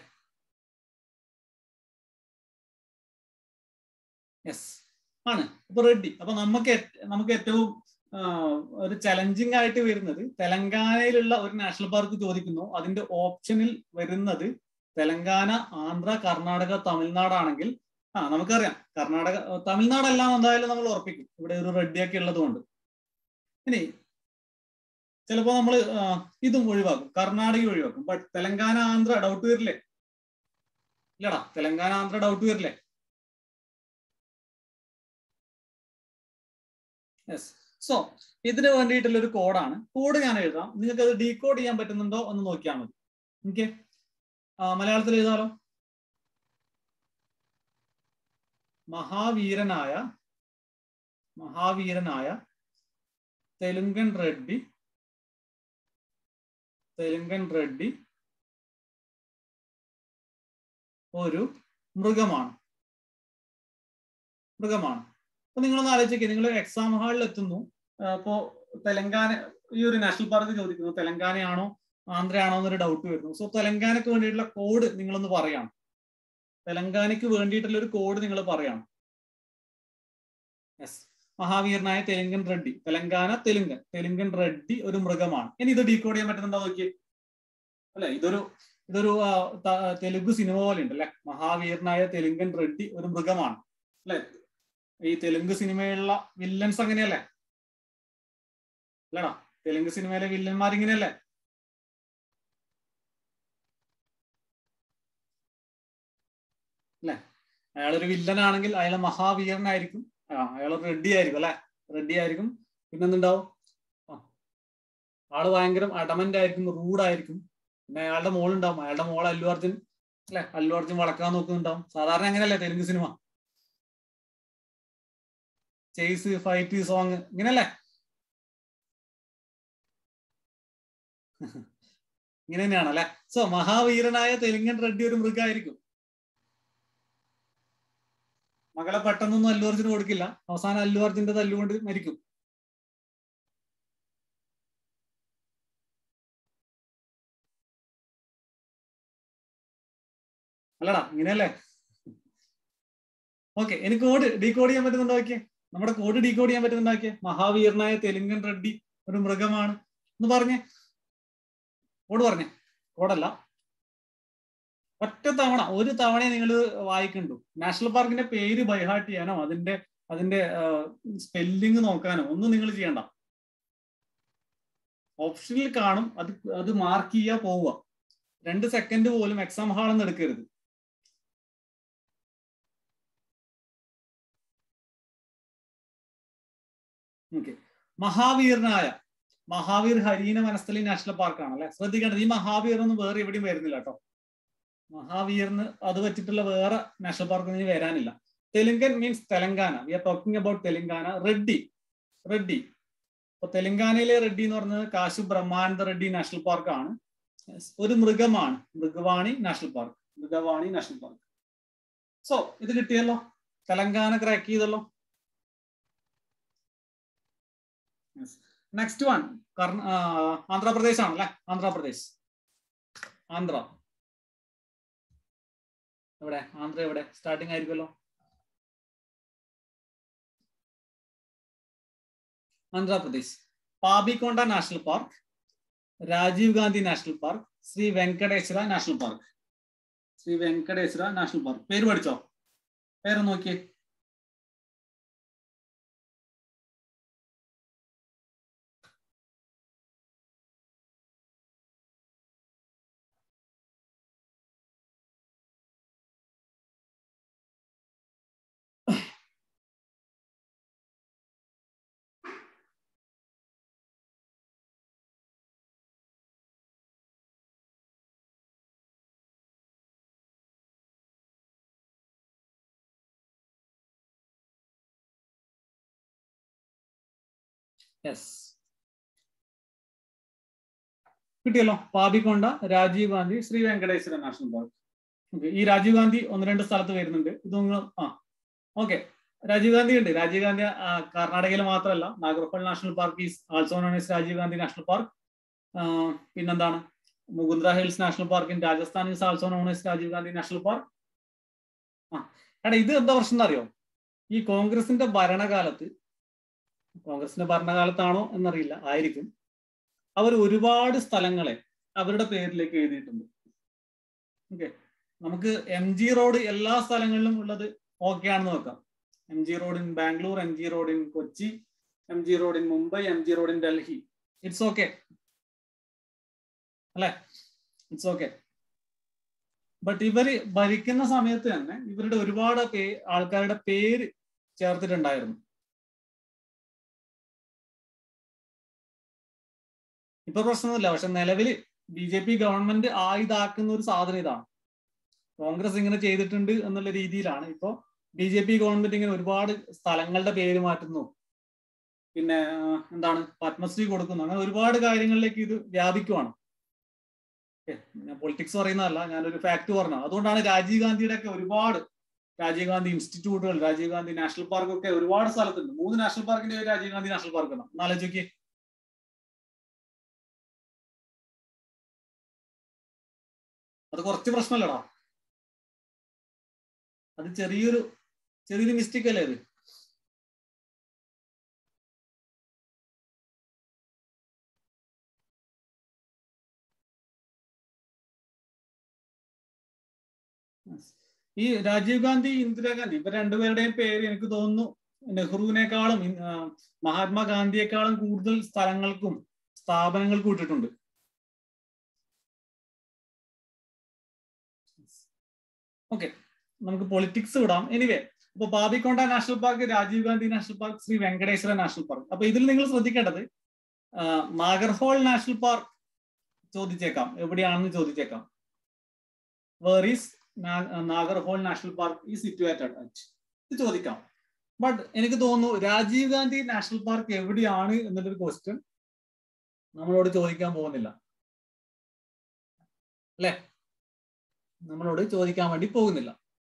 യെസ് ആണ് അപ്പൊ റെഡ്ഡി അപ്പൊ നമുക്ക് നമുക്ക് ഏറ്റവും ഒരു ചലഞ്ചിങ് ആയിട്ട് വരുന്നത് തെലങ്കാനയിലുള്ള ഒരു നാഷണൽ പാർക്ക് ചോദിക്കുന്നു അതിന്റെ ഓപ്ഷനിൽ വരുന്നത് തെലങ്കാന ആന്ധ്ര കർണാടക തമിഴ്നാടാണെങ്കിൽ ആ നമുക്കറിയാം കർണാടക തമിഴ്നാടെല്ലാം എന്തായാലും നമ്മൾ ഉറപ്പിക്കും ഇവിടെ ഒരു റെഡ്ഡിയൊക്കെ ഉള്ളത് കൊണ്ട് ഇനി ചിലപ്പോ നമ്മൾ ഇതും ഒഴിവാക്കും കർണാടക ഒഴിവാക്കും ബട്ട് തെലങ്കാന ആന്ധ്ര ഡൗട്ട് വരില്ലേ ഇല്ലടാ തെലങ്കാന ആന്ധ്ര ഡൗട്ട് വരില്ലേ യെസ് സോ ഇതിന് വേണ്ടിയിട്ടുള്ള ഒരു കോഡാണ് കോഡ് ഞാൻ എഴുതാം നിങ്ങൾക്ക് അത് ഡീകോഡ് ചെയ്യാൻ പറ്റുന്നുണ്ടോ എന്ന് നോക്കിയാൽ മതി ഓക്കെ മലയാളത്തിൽ എഴുതാലോ മഹാവീരനായ മഹാവീരനായ തെലുങ്കൻ റെഡ്ഡി തെലുങ്കൻ റെഡ്ഡി ഒരു മൃഗമാണ് മൃഗമാണ് അപ്പൊ നിങ്ങളൊന്ന് ആലോചിക്കുക നിങ്ങൾ എക്സാം ഹാളിൽ എത്തുന്നു അപ്പോ തെലങ്കാന ഈ ഒരു നാഷണൽ പാർക്ക് ചോദിക്കുന്നു തെലങ്കാനയാണോ ആന്ധ്രയാണോ എന്നൊരു ഡൗട്ട് വരുന്നു സോ തെലങ്കാനക്ക് വേണ്ടിയിട്ടുള്ള കോഡ് നിങ്ങളൊന്ന് പറയാണ് തെലങ്കാനയ്ക്ക് വേണ്ടിയിട്ടുള്ള ഒരു കോഡ് നിങ്ങൾ പറയാണ് യെസ് മഹാവീരനായ തെലുങ്കൻ റെഡ്ഡി തെലങ്കാന തെലുങ്കൻ തെലുങ്കൻ റെഡ്ഡി ഒരു മൃഗമാണ് ഇനി ഇത് ഡീകോഡ് ചെയ്യാൻ പറ്റുന്നുണ്ടോ നോക്കി അല്ലെ ഇതൊരു ഇതൊരു തെലുഗു സിനിമ പോലെ ഉണ്ട് അല്ലെ മഹാവീരനായ തെലുങ്കൻ റെഡ്ഡി ഒരു മൃഗമാണ് അല്ലെ ഈ തെലുങ്ക് സിനിമയിലുള്ള വില്ലൻസ് അങ്ങനെയല്ലേ അല്ലടാ തെലുങ്ക് സിനിമയിലെ വില്ലന്മാർ ഇങ്ങനെയല്ലേ അല്ലെ അയാളൊരു വില്ലനാണെങ്കിൽ അയാൾ മഹാവീരനായിരിക്കും ആ അയാൾ റെഡ്ഡി ആയിരിക്കും അല്ലെ റെഡ്ഡി ആയിരിക്കും പിന്നെന്തുണ്ടാവും ആള് ഭയങ്കര അഡമന്റ് ആയിരിക്കും റൂഡായിരിക്കും പിന്നെ അയാളുടെ മോളുണ്ടാവും അയാളുടെ മോൾ അല്ലു അർജുൻ അല്ലെ അല്ലു അർജുൻ വളക്കാൻ നോക്കുന്നുണ്ടാവും സാധാരണ അങ്ങനെയല്ലേ Telugu cinema chase fight song ഇങ്ങനെയല്ലേ ഇങ്ങനെ തന്നെയാണ് അല്ലെ സോ മഹാവീരനായ തെലുങ്കൻ റെഡ്ഡി ഒരു മൃഗമായിരിക്കും മകളെ പെട്ടെന്നൊന്നും അല്ലു അർജുന് കൊടുക്കില്ല അവസാനം അല്ലു അർജുന്റെ തല്ലുകൊണ്ട് മരിക്കും അല്ലടാ ഇങ്ങനെയല്ലേ ഓക്കെ എനിക്ക് കോഡ് ഡീകോഡ് ചെയ്യാൻ പറ്റുന്നുണ്ടോ നോക്കിയേ നമ്മുടെ കോഡ് ഡീകോഡ് ചെയ്യാൻ പറ്റുന്നുണ്ടോ നോക്കിയേ മഹാവീരനായ തെലുങ്കൻ റെഡ്ഡി ഒരു മൃഗമാണ് എന്ന് പറഞ്ഞേ കോഡ് പറഞ്ഞേ കോഡല്ല ഒറ്റ തവണ ഒരു തവണ നിങ്ങൾ വായിക്കണ്ടു നാഷണൽ പാർക്കിന്റെ പേര് ബൈഹാർട്ട് ചെയ്യാനോ അതിന്റെ അതിന്റെ സ്പെല്ലിംഗ് നോക്കാനോ ഒന്നും നിങ്ങൾ ചെയ്യണ്ട ഓപ്ഷനിൽ കാണും അത് അത് മാർക്ക് ചെയ്യാ പോവുക രണ്ട് സെക്കൻഡ് പോലും എക്സാം ഹാളെന്ന് എടുക്കരുത് ഓക്കെ മഹാവീരനായ മഹാവീർ ഹരീന വനസ്ഥലി നാഷണൽ പാർക്കാണ് അല്ലെ ശ്രദ്ധിക്കേണ്ടത് ഈ മഹാവീർ ഒന്നും വേറെ എവിടെയും വരുന്നില്ല കേട്ടോ മഹാവീറിന് അത് വെച്ചിട്ടുള്ള വേറെ നാഷണൽ പാർക്ക് ഇനി വരാനില്ല തെലുങ്കൻ means Telangana we are talking about Telangana Reddy Reddy ഇപ്പൊ തെലങ്കാനയിലെ റെഡ്ഡി എന്ന് പറയുന്നത് കാശു ബ്രഹ്മാനന്ദ റെഡ്ഡി നാഷണൽ പാർക്കാണ് ഒരു മൃഗമാണ് Mrugavani national park Mrugavani national park so ഇത് കിട്ടിയല്ലോ തെലങ്കാന ക്രാക്ക് ചെയ്തല്ലോ നെക്സ്റ്റ് വൺ കർണ ആന്ധ്രാപ്രദേശ് ആണല്ലേ ആന്ധ്രാപ്രദേശ് ആന്ധ്ര എവിടെ ആന്ധ്ര എവിടെ സ്റ്റാർട്ടിങ് ആയിരിക്കുമല്ലോ Andhra Pradesh Papikonda national park Rajiv Gandhi national park Sri Venkateswara national park Sri Venkateswara national park പേര് പഠിച്ചോ പേര് നോക്കിയേ യെസ് കിട്ടിയല്ലോ Papikonda Rajiv Gandhi Sri Venkateswara national park okay ഈ രാജീവ് ഗാന്ധി ഒന്ന് രണ്ട് സ്ഥലത്ത് വരുന്നുണ്ട് ഇതൊന്ന് ആ ഓക്കെ രാജീവ് ഗാന്ധി ഉണ്ട് രാജീവ് ഗാന്ധി കർണാടകയിൽ മാത്രമല്ല Nagarhole national park is also known as Rajiv Gandhi national park പിന്നെന്താണ് Mukundra hills national park in Rajasthan is also known as Rajiv Gandhi national park ആ എടാ ഇത് എന്താ പ്രശ്നം എന്നറിയോ ഈ കോൺഗ്രസിന്റെ ഭരണകാലത്ത് കോൺഗ്രസിന്റെ ഭരണകാലത്താണോ എന്നറിയില്ല ആയിരിക്കും അവർ ഒരുപാട് സ്ഥലങ്ങളെ അവരുടെ പേരിലേക്ക് എഴുതിയിട്ടുണ്ട് ഓക്കെ നമുക്ക് എം ജി റോഡ് എല്ലാ സ്ഥലങ്ങളിലും ഉള്ളത് ഓക്കെ ആണെന്ന് നോക്കാം M G road in Bangalore M G road in Kochi M G road in Mumbai M G road in Delhi it's okay അല്ലെ ഇറ്റ്സ് ഓക്കെ ബട്ട് ഇവര് ഭരിക്കുന്ന സമയത്ത് തന്നെ ഇവരുടെ ഒരുപാട് പേ ആൾക്കാരുടെ പേര് ചേർത്തിട്ടുണ്ടായിരുന്നു ഇപ്പൊ പ്രശ്നമൊന്നുമില്ല പക്ഷെ നിലവിൽ ബി ജെ പി ഗവൺമെന്റ് ആയുധാക്കുന്ന ഒരു സാധനം ഇതാണ് കോൺഗ്രസ് ഇങ്ങനെ ചെയ്തിട്ടുണ്ട് എന്നുള്ള രീതിയിലാണ് ഇപ്പോ ബി ജെ പി ഗവൺമെന്റ് ഇങ്ങനെ ഒരുപാട് സ്ഥലങ്ങളുടെ പേര് മാറ്റുന്നു പിന്നെ എന്താണ് പത്മശ്രീ കൊടുക്കുന്നു അങ്ങനെ ഒരുപാട് കാര്യങ്ങളിലേക്ക് ഇത് വ്യാപിക്കുവാണ് ഞാൻ പൊളിറ്റിക്സ് പറയുന്നതല്ല ഞാനൊരു ഫാക്ട് പറഞ്ഞു അതുകൊണ്ടാണ് രാജീവ് ഗാന്ധിയുടെ ഒക്കെ ഒരുപാട് രാജീവ് ഗാന്ധി ഇൻസ്റ്റിറ്റ്യൂട്ടുകൾ രാജീവ് ഗാന്ധി നാഷണൽ പാർക്ക് ഒക്കെ ഒരുപാട് സ്ഥലത്തുണ്ട് മൂന്ന് നാഷണൽ പാർക്കിന്റെ രാജീവ് ഗാന്ധി നാഷണൽ പാർക്ക് ആണ് എന്നാലോചിക്കേ അത് കുറച്ച് പ്രശ്നമല്ലടാ അത് ചെറിയൊരു ചെറിയൊരു മിസ്റ്റേക്ക് അല്ലേ അത് ഈ രാജീവ് ഗാന്ധി ഇന്ദിരാഗാന്ധി ഇവർ രണ്ടുപേരുടെയും പേര് എനിക്ക് തോന്നുന്നു നെഹ്റുവിനേക്കാളും മഹാത്മാഗാന്ധിയെക്കാളും കൂടുതൽ സ്ഥലങ്ങൾക്കും സ്ഥാപനങ്ങൾക്കും ഇട്ടിട്ടുണ്ട് ഓക്കെ നമുക്ക് പൊളിറ്റിക്സ് വിടാം എനിവേ അപ്പൊ Papikonda national park Rajiv Gandhi national park Sri Venkateswara national park അപ്പൊ ഇതിൽ നിങ്ങൾ ശ്രദ്ധിക്കേണ്ടത് നാഗർഹോൾ നാഷണൽ പാർക്ക് ചോദിച്ചേക്കാം എവിടെയാണെന്ന് ചോദിച്ചേക്കാം where is Nagarhole national park ഈ സിറ്റുവേറ്റഡ് അറ്റ് ഇത് ചോദിക്കാം ബട്ട് എനിക്ക് തോന്നുന്നു രാജീവ് ഗാന്ധി നാഷണൽ പാർക്ക് എവിടെയാണ് എന്നുള്ളൊരു ക്വസ്റ്റ്യൻ നമ്മളോട് ചോദിക്കാൻ പോകുന്നില്ല അല്ലെ നമ്മളോട് ചോദിക്കാൻ വേണ്ടി പോകുന്നില്ല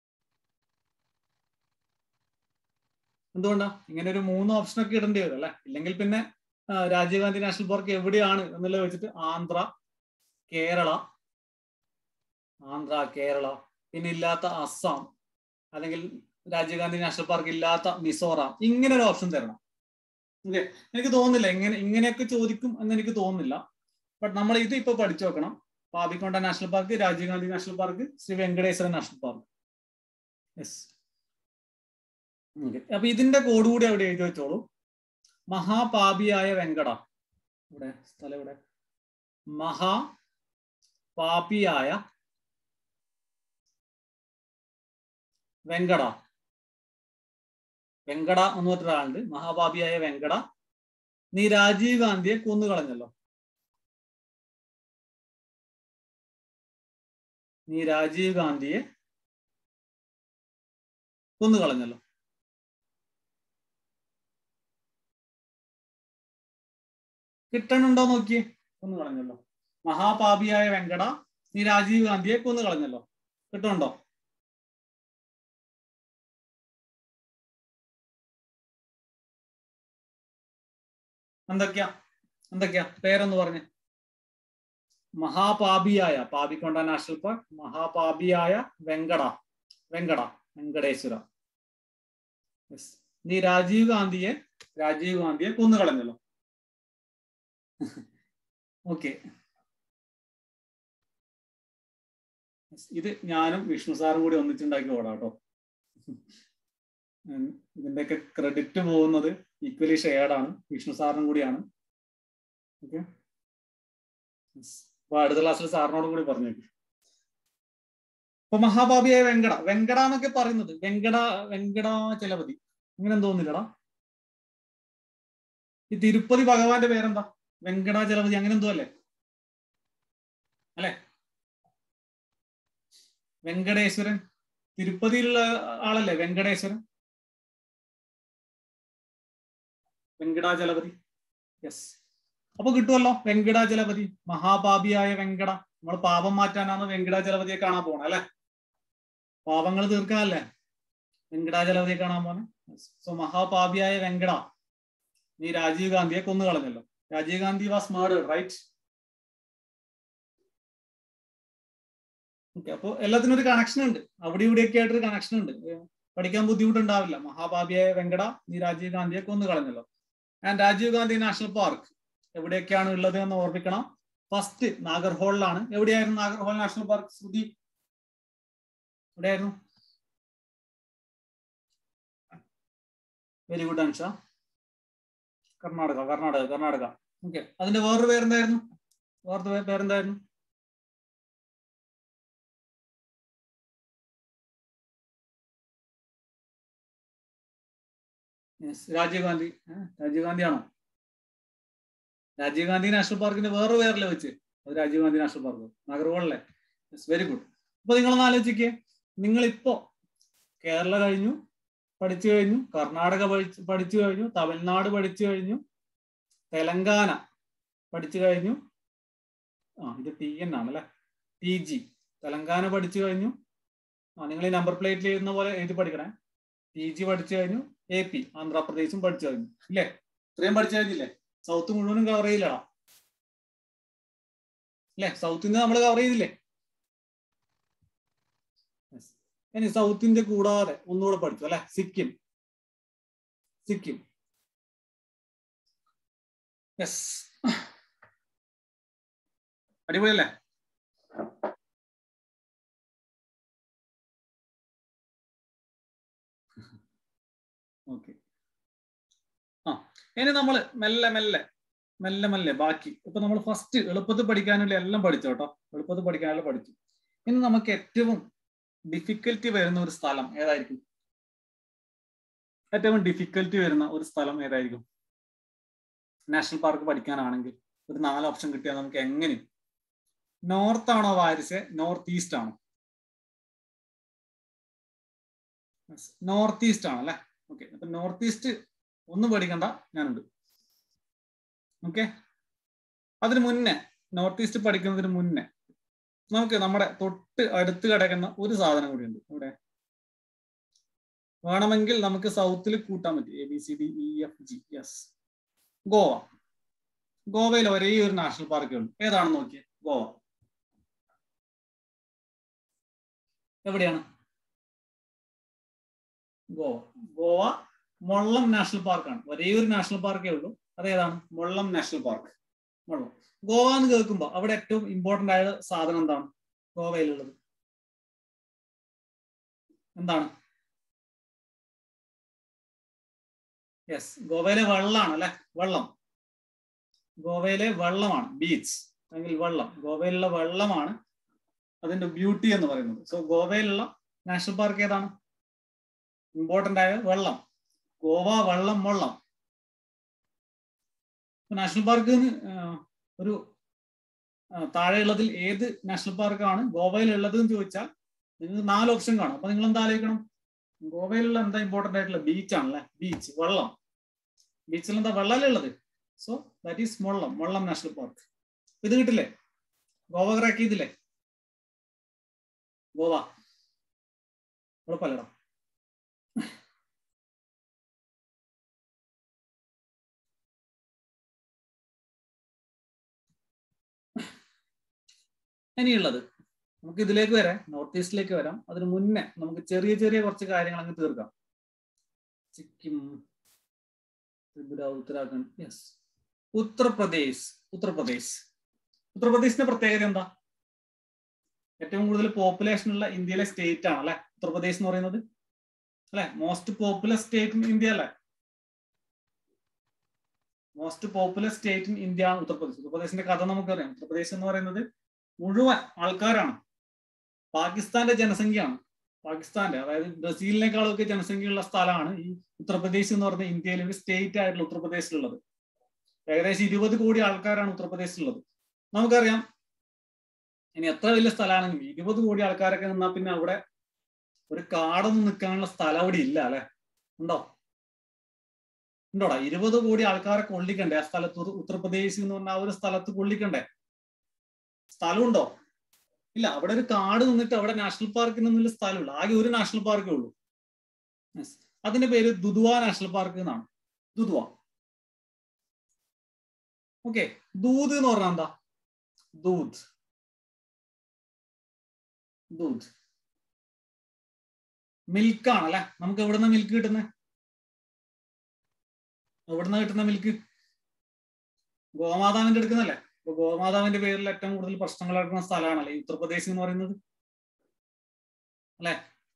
എന്തുകൊണ്ടാ ഇങ്ങനെ ഒരു മൂന്ന് ഓപ്ഷൻ ഒക്കെ ഇടേണ്ടി വരും അല്ലെ ഇല്ലെങ്കിൽ പിന്നെ രാജീവ് ഗാന്ധി നാഷണൽ പാർക്ക് എവിടെയാണ് എന്നുള്ളത് വെച്ചിട്ട് ആന്ധ്ര കേരള ആന്ധ്ര കേരള പിന്നെ ഇല്ലാത്ത അസം അല്ലെങ്കിൽ രാജീവ് ഗാന്ധി നാഷണൽ പാർക്ക് ഇല്ലാത്ത മിസോറാം ഇങ്ങനെ ഒരു ഓപ്ഷൻ തരണം ഓക്കെ എനിക്ക് തോന്നുന്നില്ല ഇങ്ങനെ ഇങ്ങനെയൊക്കെ ചോദിക്കും എന്ന് എനിക്ക് തോന്നുന്നില്ല ബട്ട് നമ്മൾ ഇത് ഇപ്പൊ പഠിച്ചു വെക്കണം Papikonda national park Rajiv Gandhi national park Sri Venkateswara national park yes okay അപ്പൊ ഇതിന്റെ കോഡ് കൂടി അവിടെ എഴുതി വെച്ചോളൂ മഹാപാപിയായ വെങ്കട ഇവിടെ സ്ഥലം ഇവിടെ മഹാ പാപിയായ വെങ്കട വെങ്കട എന്ന് പറഞ്ഞൊരാളുണ്ട് മഹാപാപിയായ വെങ്കട നീ രാജീവ് ഗാന്ധിയെ കൊന്നു കളഞ്ഞല്ലോ നീ രാജീവ് ഗാന്ധിയെ കൊന്നു കളഞ്ഞല്ലോ കിട്ടണുണ്ടോ നോക്കിയേ കൊന്നു കളഞ്ഞല്ലോ മഹാപാപിയായ വെങ്കട നീ രാജീവ് ഗാന്ധിയെ കൊന്നു കളഞ്ഞല്ലോ കിട്ടുന്നുണ്ടോ എന്തൊക്കെയാ എന്തൊക്കെയാ പേരൊന്ന് പറഞ്ഞേ മഹാപാപിയായ പാപിക്കൊണ്ട നാഷണൽ പാർക്ക് മഹാപാപിയായ വെങ്കട വെങ്കട വെങ്കടേശ്വര Yes. നീ രാജീവ് ഗാന്ധിയെ രാജീവ് ഗാന്ധിയെ കൊന്നു കളഞ്ഞല്ലോ ഓക്കെ ഇത് ഞാനും വിഷ്ണു സാറും കൂടി ഒന്നിച്ചുണ്ടാക്കി ഓടാം കേട്ടോ ഉം, ഇതിന്റെയൊക്കെ ക്രെഡിറ്റ് പോകുന്നത് ഈക്വലി ഷെയർഡ് ആണ് വിഷ്ണു സാറിനും കൂടിയാണ് ഓക്കെ അപ്പൊ അടുത്ത ക്ലാസ്സിൽ സാറിനോട് കൂടി പറഞ്ഞേക്കും ഇപ്പൊ മഹാഭാപിയായ വെങ്കട വെങ്കട എന്നൊക്കെ പറയുന്നത് വെങ്കട വെങ്കട ചലപതി അങ്ങനെ തോന്നില്ലടാ ഈ തിരുപ്പതി ഭഗവാന്റെ പേരെന്താ വെങ്കടാചലപതി അങ്ങനെ എന്തോ അല്ലേ അല്ലെ വെങ്കടേശ്വരൻ തിരുപ്പതിയിലുള്ള ആളല്ലേ വെങ്കടേശ്വരൻ വെങ്കടാചലപതി യെസ് അപ്പൊ കിട്ടുമല്ലോ വെങ്കടാചലപതി മഹാപാപിയായ വെങ്കട നമ്മൾ പാപം മാറ്റാനാണ് വെങ്കടാചലപതിയെ കാണാൻ പോണേ അല്ലെ പാപങ്ങൾ തീർക്കാനല്ലേ വെങ്കടാചലപതിയെ കാണാൻ പോണേ സോ മഹാപാപിയായ വെങ്കട നീ രാജീവ് ഗാന്ധിയെ കൊന്നു കളഞ്ഞല്ലോ Rajiv Gandhi was murdered right okay അപ്പൊ എല്ലാത്തിനും ഒരു കണക്ഷൻ ഉണ്ട് അവിടെ ഇവിടെയൊക്കെ ആയിട്ടൊരു കണക്ഷൻ ഉണ്ട് ഏ, പഠിക്കാൻ ബുദ്ധിമുട്ടുണ്ടാവില്ല മഹാപാപിയായ വെങ്കട നീ രാജീവ് ഗാന്ധിയെ കൊന്നു കളഞ്ഞല്ലോ and Rajiv Gandhi national park എവിടെയൊക്കെയാണ് ഉള്ളത് എന്ന് ഓർമ്മിക്കണം ഫസ്റ്റ് നാഗർഹോളിലാണ് എവിടെയായിരുന്നു നാഗർഹോൾ നാഷണൽ പാർക്ക് ശ്രുതി എവിടെയായിരുന്നു very good Ansha Karnataka Karnataka Karnataka okay അതിന്റെ വേറൊരു പേരെന്തായിരുന്നു വേറൊരു പേ- പേരെന്തായിരുന്നു Yes, രാജീവ് ഗാന്ധി ഏ, രാജീവ് ഗാന്ധി ആണോ രാജീവ് ഗാന്ധി നാഷണൽ പാർക്കിന്റെ വേറെ പേരല്ലേ വെച്ച് അത് രാജീവ് ഗാന്ധി നാഷണൽ പാർക്ക് നാഗർകോളിലെ വെരി ഗുഡ് അപ്പൊ നിങ്ങളൊന്ന് ആലോചിക്കേ നിങ്ങളിപ്പോ കേരള കഴിഞ്ഞു പഠിച്ചു കഴിഞ്ഞു കർണാടക പഠിച്ചു പഠിച്ചു കഴിഞ്ഞു തമിഴ്നാട് പഠിച്ചു കഴിഞ്ഞു തെലങ്കാന പഠിച്ചു കഴിഞ്ഞു ആ ഇത് ടി എൻ ആണ് അല്ലെ ടി ജി തെലങ്കാന പഠിച്ചു കഴിഞ്ഞു ആ നിങ്ങൾ ഈ നമ്പർ പ്ലേറ്റിൽ എഴുതുന്ന പോലെ എഴുതി പഠിക്കണേ ടി ജി പഠിച്ചു കഴിഞ്ഞു എ പി ആന്ധ്രാപ്രദേശും പഠിച്ചു കഴിഞ്ഞു ഇല്ലേ ഇത്രയും പഠിച്ചു കഴിഞ്ഞില്ലേ സൗത്ത് മുഴുവനും കവർ ചെയ്യില്ലടാ അല്ലേ സൗത്ത് ഇന്ത്യ നമ്മൾ കവർ ചെയ്തില്ലേ Yes. ഇനി സൗത്ത് ഇന്ത്യ കൂടാതെ ഒന്നുകൂടെ പഠിച്ചു അല്ലെ സിക്കിം സിക്കിം യെസ് അടിപൊളിയല്ലേ ഓക്കെ ആ ഇനി നമ്മൾ മെല്ലെ മെല്ലെ മെല്ലെ മെല്ലെ ബാക്കി ഇപ്പൊ നമ്മൾ ഫസ്റ്റ് എളുപ്പത്തിൽ പഠിക്കാനുള്ള എല്ലാം പഠിച്ചു കേട്ടോ എളുപ്പത്തിൽ പഠിക്കാനുള്ള പഠിച്ചു ഇനി നമുക്ക് ഏറ്റവും ഡിഫിക്കൽറ്റി വരുന്ന ഒരു സ്ഥലം ഏതായിരിക്കും ഏറ്റവും ഡിഫിക്കൽറ്റി വരുന്ന ഒരു സ്ഥലം ഏതായിരിക്കും നാഷണൽ പാർക്ക് പഠിക്കാനാണെങ്കിൽ ഒരു നാല് ഓപ്ഷൻ കിട്ടിയാൽ നമുക്ക് എങ്ങനെ നോർത്ത് ആണോ വാരിസ് നോർത്ത് ഈസ്റ്റ് ആണോ നോർത്ത് ഈസ്റ്റ് ആണല്ലേ ഓക്കെ അപ്പൊ നോർത്ത് ഈസ്റ്റ് ഒന്നും പേടിക്കണ്ട ഞാനുണ്ട് ഓക്കെ അതിന് മുന്നേ നോർത്ത് ഈസ്റ്റ് പഠിക്കുന്നതിന് മുന്നേ നമുക്ക് നമ്മുടെ തൊട്ട് അടുത്ത് കിടക്കുന്ന ഒരു സാധനം കൂടിയുണ്ട് ഇവിടെ വേണമെങ്കിൽ നമുക്ക് സൗത്തിൽ കൂട്ടാൻ പറ്റും A B C D E F G yes Goa ഗോവയിൽ ഒരേ ഒരു നാഷണൽ പാർക്കേ ഉള്ളൂ ഏതാണെന്ന് നോക്കിയേ ഗോവ എവിടെയാണ് ഗോവ ഗോവ മൊള്ളം നാഷണൽ പാർക്കാണ് ഒരേ ഒരു നാഷണൽ പാർക്കേ ഉള്ളൂ അതേതാണ് മൊള്ളം നാഷണൽ പാർക്ക് മൊള്ളം ഗോവ എന്ന് കേൾക്കുമ്പോൾ അവിടെ ഏറ്റവും ഇമ്പോർട്ടന്റ് ആയ സാധനം എന്താണ് ഗോവയിലുള്ളത് എന്താണ് യെസ് ഗോവയിലെ വെള്ളമാണ് അല്ലെ വെള്ളം ഗോവയിലെ വെള്ളമാണ് ബീച്ച് അല്ലെങ്കിൽ വെള്ളം ഗോവയിലുള്ള വെള്ളമാണ് അതിന്റെ ബ്യൂട്ടി എന്ന് പറയുന്നത് സോ ഗോവയിലുള്ള നാഷണൽ പാർക്ക് ഏതാണ് ഇമ്പോർട്ടന്റ് ആയ വെള്ളം ഗോവ വെള്ളം വെള്ളം നാഷണൽ പാർക്ക് ഒരു താഴെയുള്ളതിൽ ഏത് നാഷണൽ പാർക്കാണ് ഗോവയിൽ ഉള്ളത് എന്ന് ചോദിച്ചാൽ നിങ്ങൾക്ക് നാല് ഓപ്ഷൻ കാണും അപ്പൊ നിങ്ങൾ എന്താ ആലോചിക്കണം ഗോവയിലുള്ള എന്താ ഇമ്പോർട്ടന്റ് ആയിട്ടുള്ള ബീച്ച് ആണല്ലേ ബീച്ച് വെള്ളം ബീച്ചിൽ എന്താ വെള്ളമല്ലേ ഉള്ളത് so that is Mollem Mollem national park ഇത് കിട്ടില്ലേ ഗോവ ക്രാക്ക് ചെയ്തില്ലേ ഗോവ ഉറപ്പല്ലടാ ഇനിയുള്ളത് നമുക്ക് ഇതിലേക്ക് വരാം നോർത്ത് ഈസ്റ്റിലേക്ക് വരാം അതിന് മുന്നേ നമുക്ക് ചെറിയ ചെറിയ കുറച്ച് കാര്യങ്ങൾ അങ്ങ് തീർക്കാം സിക്കിം ത്രിപുര ഉത്തരാഖണ്ഡ് യെസ് ഉത്തർപ്രദേശ് ഉത്തർപ്രദേശ് ഉത്തർപ്രദേശിന്റെ പ്രത്യേകത എന്താ ഏറ്റവും കൂടുതൽ പോപ്പുലേഷൻ ഉള്ള ഇന്ത്യയിലെ സ്റ്റേറ്റ് ആണ് അല്ലെ ഉത്തർപ്രദേശ് എന്ന് പറയുന്നത് അല്ലെ most popular state in India അല്ലെ most popular state in India ആണ് ഉത്തർപ്രദേശ് ഉത്തർപ്രദേശിന്റെ കഥ നമുക്കറിയാം ഉത്തർപ്രദേശ് എന്ന് പറയുന്നത് മുഴുവൻ ആൾക്കാരാണ് പാകിസ്ഥാന്റെ ജനസംഖ്യയാണ് പാകിസ്ഥാന്റെ അതായത് ബ്രസീലിനേക്കാളൊക്കെ ജനസംഖ്യയുള്ള സ്ഥലമാണ് ഈ ഉത്തർപ്രദേശ് എന്ന് പറഞ്ഞ ഇന്ത്യയിലെ ഒരു സ്റ്റേറ്റ് ആയിട്ടുള്ള ഉത്തർപ്രദേശിലുള്ളത് ഏകദേശം ഇരുപത് കോടി ആൾക്കാരാണ് ഉത്തർപ്രദേശിലുള്ളത് നമുക്കറിയാം ഇനി എത്ര വലിയ സ്ഥലമാണെങ്കിലും ഇരുപത് കോടി ആൾക്കാരൊക്കെ നിന്നാൽ പിന്നെ അവിടെ ഒരു കാടൊന്നും നിൽക്കാനുള്ള സ്ഥലം അവിടെ ഇല്ല അല്ലെ ഉണ്ടോ ഉണ്ടോടാ ഇരുപത് കോടി ആൾക്കാരെ കൊള്ളിക്കണ്ടേ ആ സ്ഥലത്ത് ഉത്തർപ്രദേശ് എന്ന് പറഞ്ഞ ആ ഒരു സ്ഥലത്ത് കൊള്ളിക്കണ്ടേ സ്ഥലമുണ്ടോ ഇല്ല അവിടെ ഒരു കാട് നിന്നിട്ട് അവിടെ നാഷണൽ പാർക്ക് എന്നുള്ള സ്ഥലമുള്ളൂ ആകെ ഒരു നാഷണൽ പാർക്കേ ഉള്ളൂ അതിന്റെ പേര് ദുദ്വ നാഷണൽ പാർക്ക് എന്നാണ് ദുദ്വ ഓക്കെ ദൂത് എന്ന് പറഞ്ഞാൽ എന്താ ദൂത് ദൂത് മിൽക്കാണ് അല്ലെ നമുക്ക് എവിടുന്ന മിൽക്ക് കിട്ടുന്നത് എവിടുന്ന കിട്ടുന്ന മിൽക്ക് ഗോമാതാവിന്റെ എടുക്കുന്നല്ലേ ഇപ്പൊ ഗോമാതാവിന്റെ പേരിൽ ഏറ്റവും കൂടുതൽ പ്രശ്നങ്ങൾ നടക്കുന്ന സ്ഥലമാണല്ലേ ഈ ഉത്തർപ്രദേശ് എന്ന് പറയുന്നത് അല്ലെ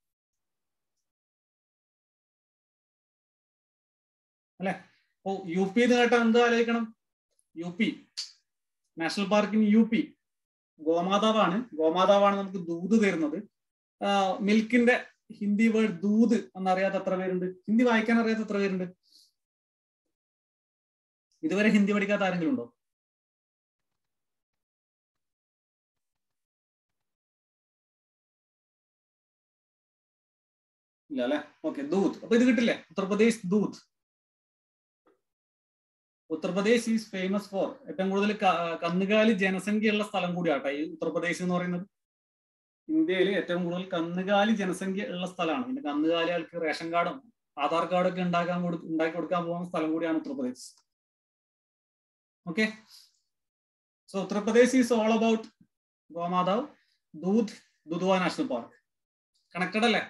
അല്ലെ ഓ യു പി എന്ന് കേട്ടാൽ എന്താ ആലോചിക്കണം യു പി നാഷണൽ പാർക്കിന് യു പി ഗോമാതാവാണ് ഗോമാതാവാണ് നമുക്ക് ദൂത് തരുന്നത് മിൽക്കിന്റെ ഹിന്ദി വേർഡ് ദൂത് എന്നറിയാത്ത എത്ര പേരുണ്ട് ഹിന്ദി വായിക്കാൻ അറിയാത്ത എത്ര പേരുണ്ട് ഇതുവരെ ഹിന്ദി പഠിക്കാത്ത ആരെങ്കിലും ഉണ്ടോ ഇല്ല അല്ലെ ഓക്കെ ദൂത് അപ്പൊ ഇത് കിട്ടില്ലേ ഉത്തർപ്രദേശ് ദൂത് ഉത്തർപ്രദേശ് ഈസ് ഫേമസ് ഫോർ ഏറ്റവും കൂടുതൽ കന്നുകാലി ജനസംഖ്യയുള്ള സ്ഥലം കൂടിയാട്ടെ ഈ ഉത്തർപ്രദേശ് എന്ന് പറയുന്നത് ഇന്ത്യയിൽ ഏറ്റവും കൂടുതൽ കന്നുകാലി ജനസംഖ്യ ഉള്ള സ്ഥലമാണ് പിന്നെ കന്നുകാലികൾക്ക് റേഷൻ കാർഡും ആധാർ കാർഡും ഒക്കെ ഉണ്ടാക്കാൻ കൊടു ഉണ്ടാക്കി കൊടുക്കാൻ പോകുന്ന സ്ഥലം കൂടിയാണ് Uttar Pradesh okay so Uttar Pradesh is all about ഗോമാതാവ് ദൂത് ദുദ്വ നാഷണൽ പാർക്ക് കണക്റ്റഡ് അല്ലേ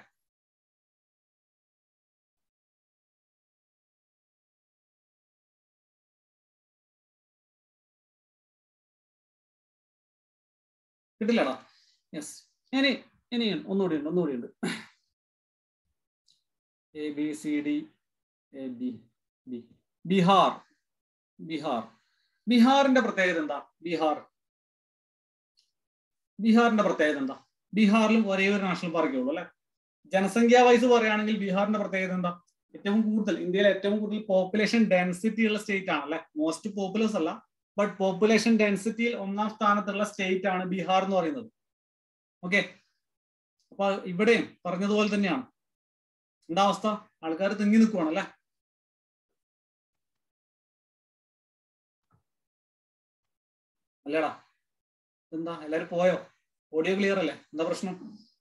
കിട്ടില്ലടാ യെസ് ഇനി ഇനി ഒന്നുകൂടി ഉണ്ട് ഒന്നുകൂടി ഉണ്ട് A B C D A B B Bihar Bihar ബീഹാറിന്റെ പ്രത്യേകത എന്താ ബീഹാർ ബീഹാറിന്റെ പ്രത്യേകത എന്താ ബീഹാറിലും ഒരേ ഒരു നാഷണൽ പാർക്കേ ഉള്ളൂ അല്ലെ ജനസംഖ്യാ വൈസ് പറയുകയാണെങ്കിൽ ബീഹാറിന്റെ പ്രത്യേകത എന്താ ഏറ്റവും കൂടുതൽ ഇന്ത്യയിലെ ഏറ്റവും കൂടുതൽ പോപ്പുലേഷൻ ഡെൻസിറ്റി ഉള്ള സ്റ്റേറ്റ് ആണ് അല്ലെ മോസ്റ്റ് പോപ്പുലസ് അല്ല ബട്ട് പോപ്പുലേഷൻ ഡെൻസിറ്റിയിൽ ഒന്നാം സ്ഥാനത്തുള്ള സ്റ്റേറ്റ് ആണ് ബീഹാർ എന്ന് പറയുന്നത് ഓക്കെ അപ്പൊ ഇവിടെയും പറഞ്ഞതുപോലെ തന്നെയാണ് എന്താ അവസ്ഥ ആൾക്കാർ തിങ്ങി നിൽക്കുവാണ് അല്ലെ അല്ലേടാ എന്താ എല്ലാരും പോയോ ഓഡിയോ ക്ലിയർ അല്ലേ എന്താ പ്രശ്നം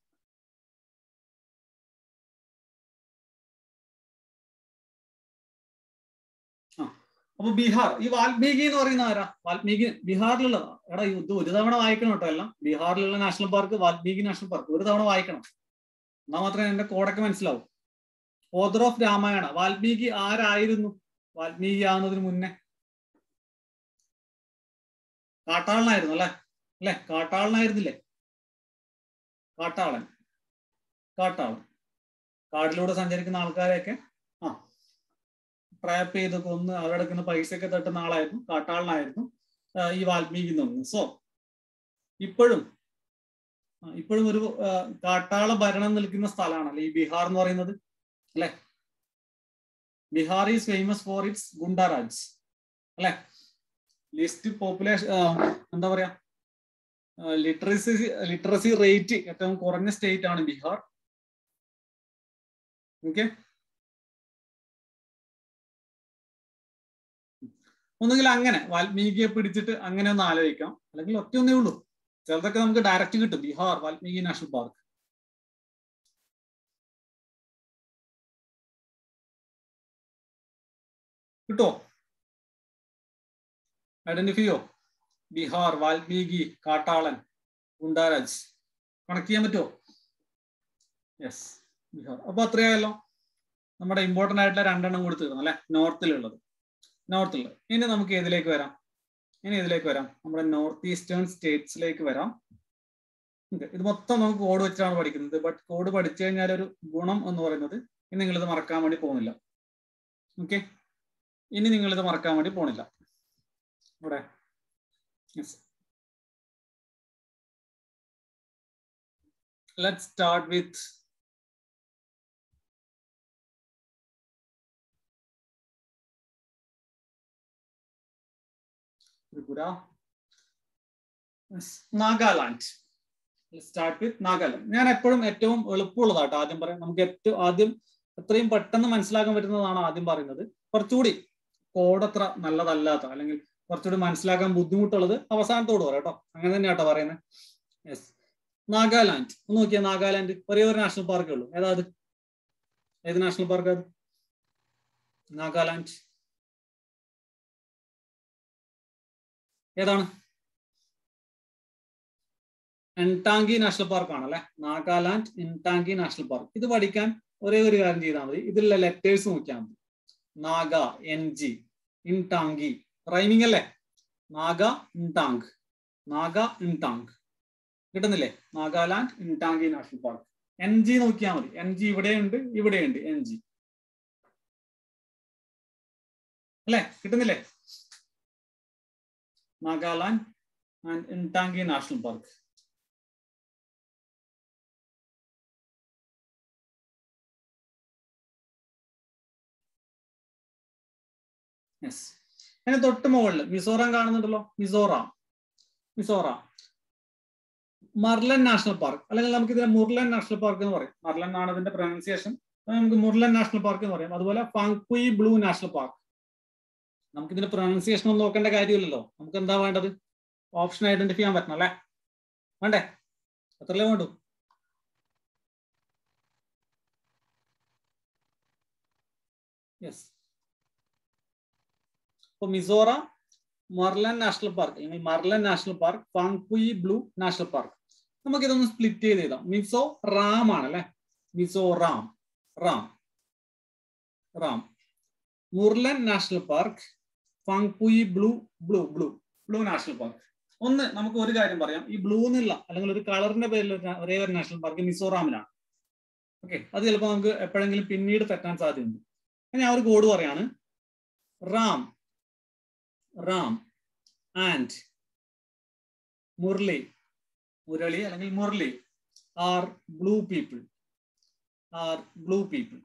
ആ അപ്പൊ ബീഹാർ ഈ വാൽമീകി എന്ന് പറയുന്ന ആരാ വാൽമീകി ബീഹാറിലുള്ളതാ എടാ ഇത് ഒരു തവണ വായിക്കണം കേട്ടോ എല്ലാം ബീഹാറിലുള്ള national park Valmiki national park ഒരു തവണ വായിക്കണം എന്നാൽ മാത്രമേ എന്റെ കോഡൊക്കെ മനസ്സിലാവും ഓദർ ഓഫ് രാമായണ വാൽമീകി ആരായിരുന്നു വാൽമീകി ആവുന്നതിന് മുന്നേ കാട്ടാളനായിരുന്നു അല്ലെ അല്ലെ കാട്ടാളനായിരുന്നില്ലേ കാട്ടാളൻ കാട്ടാളൻ കാട്ടിലൂടെ സഞ്ചരിക്കുന്ന ആൾക്കാരെയൊക്കെ ആ ട്രാപ്പ് ചെയ്ത് കൊന്ന് അവരെടുക്കുന്ന പൈസയൊക്കെ തട്ടുന്ന ആളായിരുന്നു കാട്ടാളനായിരുന്നു ഈ വാൽമീകി എന്ന് പറയുന്നത് സോ ഇപ്പോഴും ഇപ്പോഴും ഒരു കാട്ടാള ഭരണം നിൽക്കുന്ന സ്ഥലമാണല്ലേ ഈ ബീഹാർ എന്ന് പറയുന്നത് അല്ലെ Bihar is famous for its goonda raj അല്ലെ ലിസ്റ്റ് പോപ്പുലേഷൻ എന്താ പറയാ ലിറ്ററസി ലിറ്ററസി റേറ്റ് ഏറ്റവും കുറഞ്ഞ സ്റ്റേറ്റ് ആണ് ബീഹാർ ഓക്കെ ഒന്നുകിൽ അങ്ങനെ വാൽമീകിയെ പിടിച്ചിട്ട് അങ്ങനെ ഒന്ന് ആലോചിക്കാം അല്ലെങ്കിൽ ഒറ്റ ഒന്നേ ഉള്ളൂ ചിലതൊക്കെ നമുക്ക് ഡയറക്റ്റ് കിട്ടും ബീഹാർ വാൽമീകി നാഷണൽ പാർക്ക് കിട്ടോ ഐഡന്റിഫൈ ചെയ്യോ ബീഹാർ വാൽമീകി കാട്ടാളൻ ഗുണ്ടാരാജ് കണക്ട് ചെയ്യാൻ പറ്റുമോ യെസ് ബീഹാർ അപ്പൊ അത്രയായല്ലോ നമ്മുടെ ഇമ്പോർട്ടന്റ് ആയിട്ടുള്ള രണ്ടെണ്ണം കൂടി തീർന്നു അല്ലെ നോർത്തിലുള്ളത് നോർത്തിലുള്ളത് ഇനി നമുക്ക് ഏതിലേക്ക് വരാം ഇനി ഇതിലേക്ക് വരാം നമ്മുടെ നോർത്ത് ഈസ്റ്റേൺ സ്റ്റേറ്റ്സിലേക്ക് വരാം Okay, ഇത് മൊത്തം നമുക്ക് കോഡ് വെച്ചാണ് പഠിക്കുന്നത് ബട്ട് കോഡ് പഠിച്ചു കഴിഞ്ഞാൽ ഒരു ഗുണം എന്ന് പറയുന്നത് ഇനി നിങ്ങളിത് മറക്കാൻ വേണ്ടി പോകുന്നില്ല ഓക്കെ ഇനി നിങ്ങളിത് മറക്കാൻ വേണ്ടി പോണില്ല ഇവിടെ yes let's start with Tripura. Yes, Nagaland start with Nagaland ഞാൻ എപ്പോഴും ഏറ്റവും എളുപ്പമുള്ളതാട്ടോ ആദ്യം പറയാം നമുക്ക് ഏറ്റവും ആദ്യം എത്രയും പെട്ടെന്ന് മനസ്സിലാക്കാൻ പറ്റുന്നതാണ് ആദ്യം പറയുന്നത് കുറച്ചുകൂടി കോഡ് അത്ര നല്ലതല്ലാത്ത അല്ലെങ്കിൽ കുറച്ചുകൂടി മനസ്സിലാക്കാൻ ബുദ്ധിമുട്ടുള്ളത് അവസാനത്തോട് പറയാം കേട്ടോ അങ്ങനെ തന്നെയാട്ടോ പറയുന്നത് യെസ് നാഗാലാൻഡ് ഒന്ന് നോക്കിയാൽ നാഗാലാൻഡ് ഒരേ ഒരു നാഷണൽ പാർക്കേ ഉള്ളൂ ഏതാ അത് ഏത് നാഷണൽ പാർക്ക് അത് നാഗാലാൻഡ് ഏതാണ് എൻടാങ്കി നാഷണൽ പാർക്ക് ആണല്ലേ നാഗാലാൻഡ് എൻടാങ്കി നാഷണൽ പാർക്ക് ഇത് പഠിക്കാൻ ഒരേ ഒരു കാര്യം ചെയ്താൽ മതി ഇതിലുള്ള ലെറ്റേഴ്സ് നോക്കിയാൽ മതി Naga N G Intanki rhyming അല്ലേ നാഗ ഇൻടാങ് നാഗ ഇൻടാങ് കിട്ടുന്നില്ലേ Nagaland Intanki national park N G നോക്കിയാൽ മതി എൻ ജി ഇവിടെയുണ്ട് ഇവിടെയുണ്ട് എൻ ജി അല്ലേ കിട്ടുന്നില്ലേ Nagaland and Intanki national park yes അതിന് തൊട്ട് മുകളിൽ മിസോറാം കാണുന്നുണ്ടല്ലോ മിസോറാം മിസോറാം മർലൻ നാഷണൽ പാർക്ക് അല്ലെങ്കിൽ നമുക്ക് ഇതിനെ മുർലൻ നാഷണൽ പാർക്ക് എന്ന് പറയും മർലൻ ആണ് ഇതിന്റെ പ്രൊനൗൺസിയേഷൻ നമുക്ക് മുർലൻ നാഷണൽ പാർക്ക് എന്ന് പറയും അതുപോലെ ഫാങ്പുയി ബ്ലൂ നാഷണൽ പാർക്ക് നമുക്ക് ഇതിന്റെ പ്രൊനൗൺസിയേഷൻ ഒന്നും നോക്കേണ്ട കാര്യമില്ലല്ലോ നമുക്ക് എന്താ വേണ്ടത് ഓപ്ഷൻ ഐഡന്റിഫൈ ചെയ്യാൻ പറ്റണം അല്ലേ വേണ്ടേ അത്രല്ലേ വേണ്ടു യെസ് ഇപ്പൊ മിസോറാം മർലൻ നാഷണൽ പാർക്ക് അല്ലെങ്കിൽ Murlen national park Phawngpui blue national park നമുക്ക് ഇതൊന്ന് സ്പ്ലിറ്റ് ചെയ്ത് എഴുതാം മിസോ റാം ആണ് അല്ലെ Mizo Ram Ram Ram Murlen national park Phawngpui blue blue blue blue national park ഒന്ന് നമുക്ക് ഒരു കാര്യം പറയാം ഈ ബ്ലൂ എന്നുള്ള അല്ലെങ്കിൽ ഒരു കളറിന്റെ പേരിൽ ഒരേ ഒരു നാഷണൽ പാർക്ക് മിസോറാമിലാണ് ഓക്കെ അത് ചിലപ്പോൾ നമുക്ക് എപ്പോഴെങ്കിലും പിന്നീട് തെറ്റാൻ സാധ്യതയുണ്ട് ഞാൻ ഒരു കോഡ് പറയാണ് റാം റാം ആൻഡ് മുരളി മുരളി അല്ലെങ്കിൽ Murali are blue people are blue people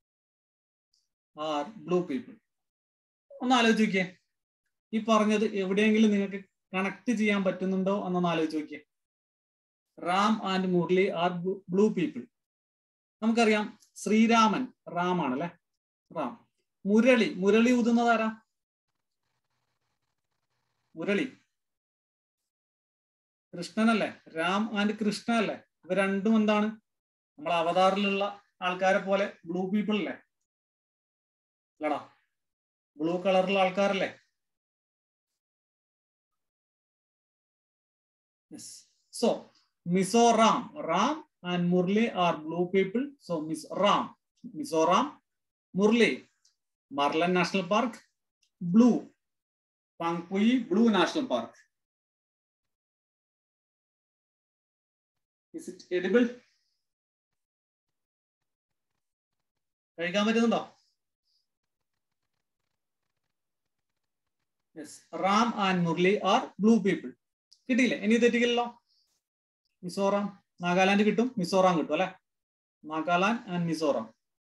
are blue people ഒന്ന് ആലോചിച്ച് നോക്കിയേ ഈ പറഞ്ഞത് എവിടെയെങ്കിലും നിങ്ങൾക്ക് കണക്ട് ചെയ്യാൻ പറ്റുന്നുണ്ടോ എന്നൊന്ന് ആലോചിച്ച് നോക്കിയേ Ram and Murali are blue people നമുക്കറിയാം ശ്രീരാമൻ റാം ആണല്ലേ റാം മുരളി മുരളി ഊതുന്നത് ആരാ മുരളി കൃഷ്ണനല്ലേ രാം ആൻഡ് കൃഷ്ണ അല്ലേ ഇവ രണ്ടും എന്താണ് നമ്മളെ അവതാറിലുള്ള ആൾക്കാരെ പോലെ ബ്ലൂ പീപ്പിൾ അല്ലേ അല്ലടാ ബ്ലൂ കളറിലുള്ള ആൾക്കാരല്ലേ so Mizoram Ram and Murali are blue people so Miz Ram Mizoram Murali Murlen national park blue Phawngpui blue national park is it edible കഴിക്കാൻ പറ്റുന്നുണ്ടോ yes Ram and Murali are blue people കിട്ടിയില്ലേ ഇനി തെറ്റിക്കില്ലല്ലോ മിസോറാം നാഗാലാൻഡ് കിട്ടും മിസോറാം കിട്ടും അല്ലെ നാഗാലാൻഡ് ആൻഡ് മിസോറാം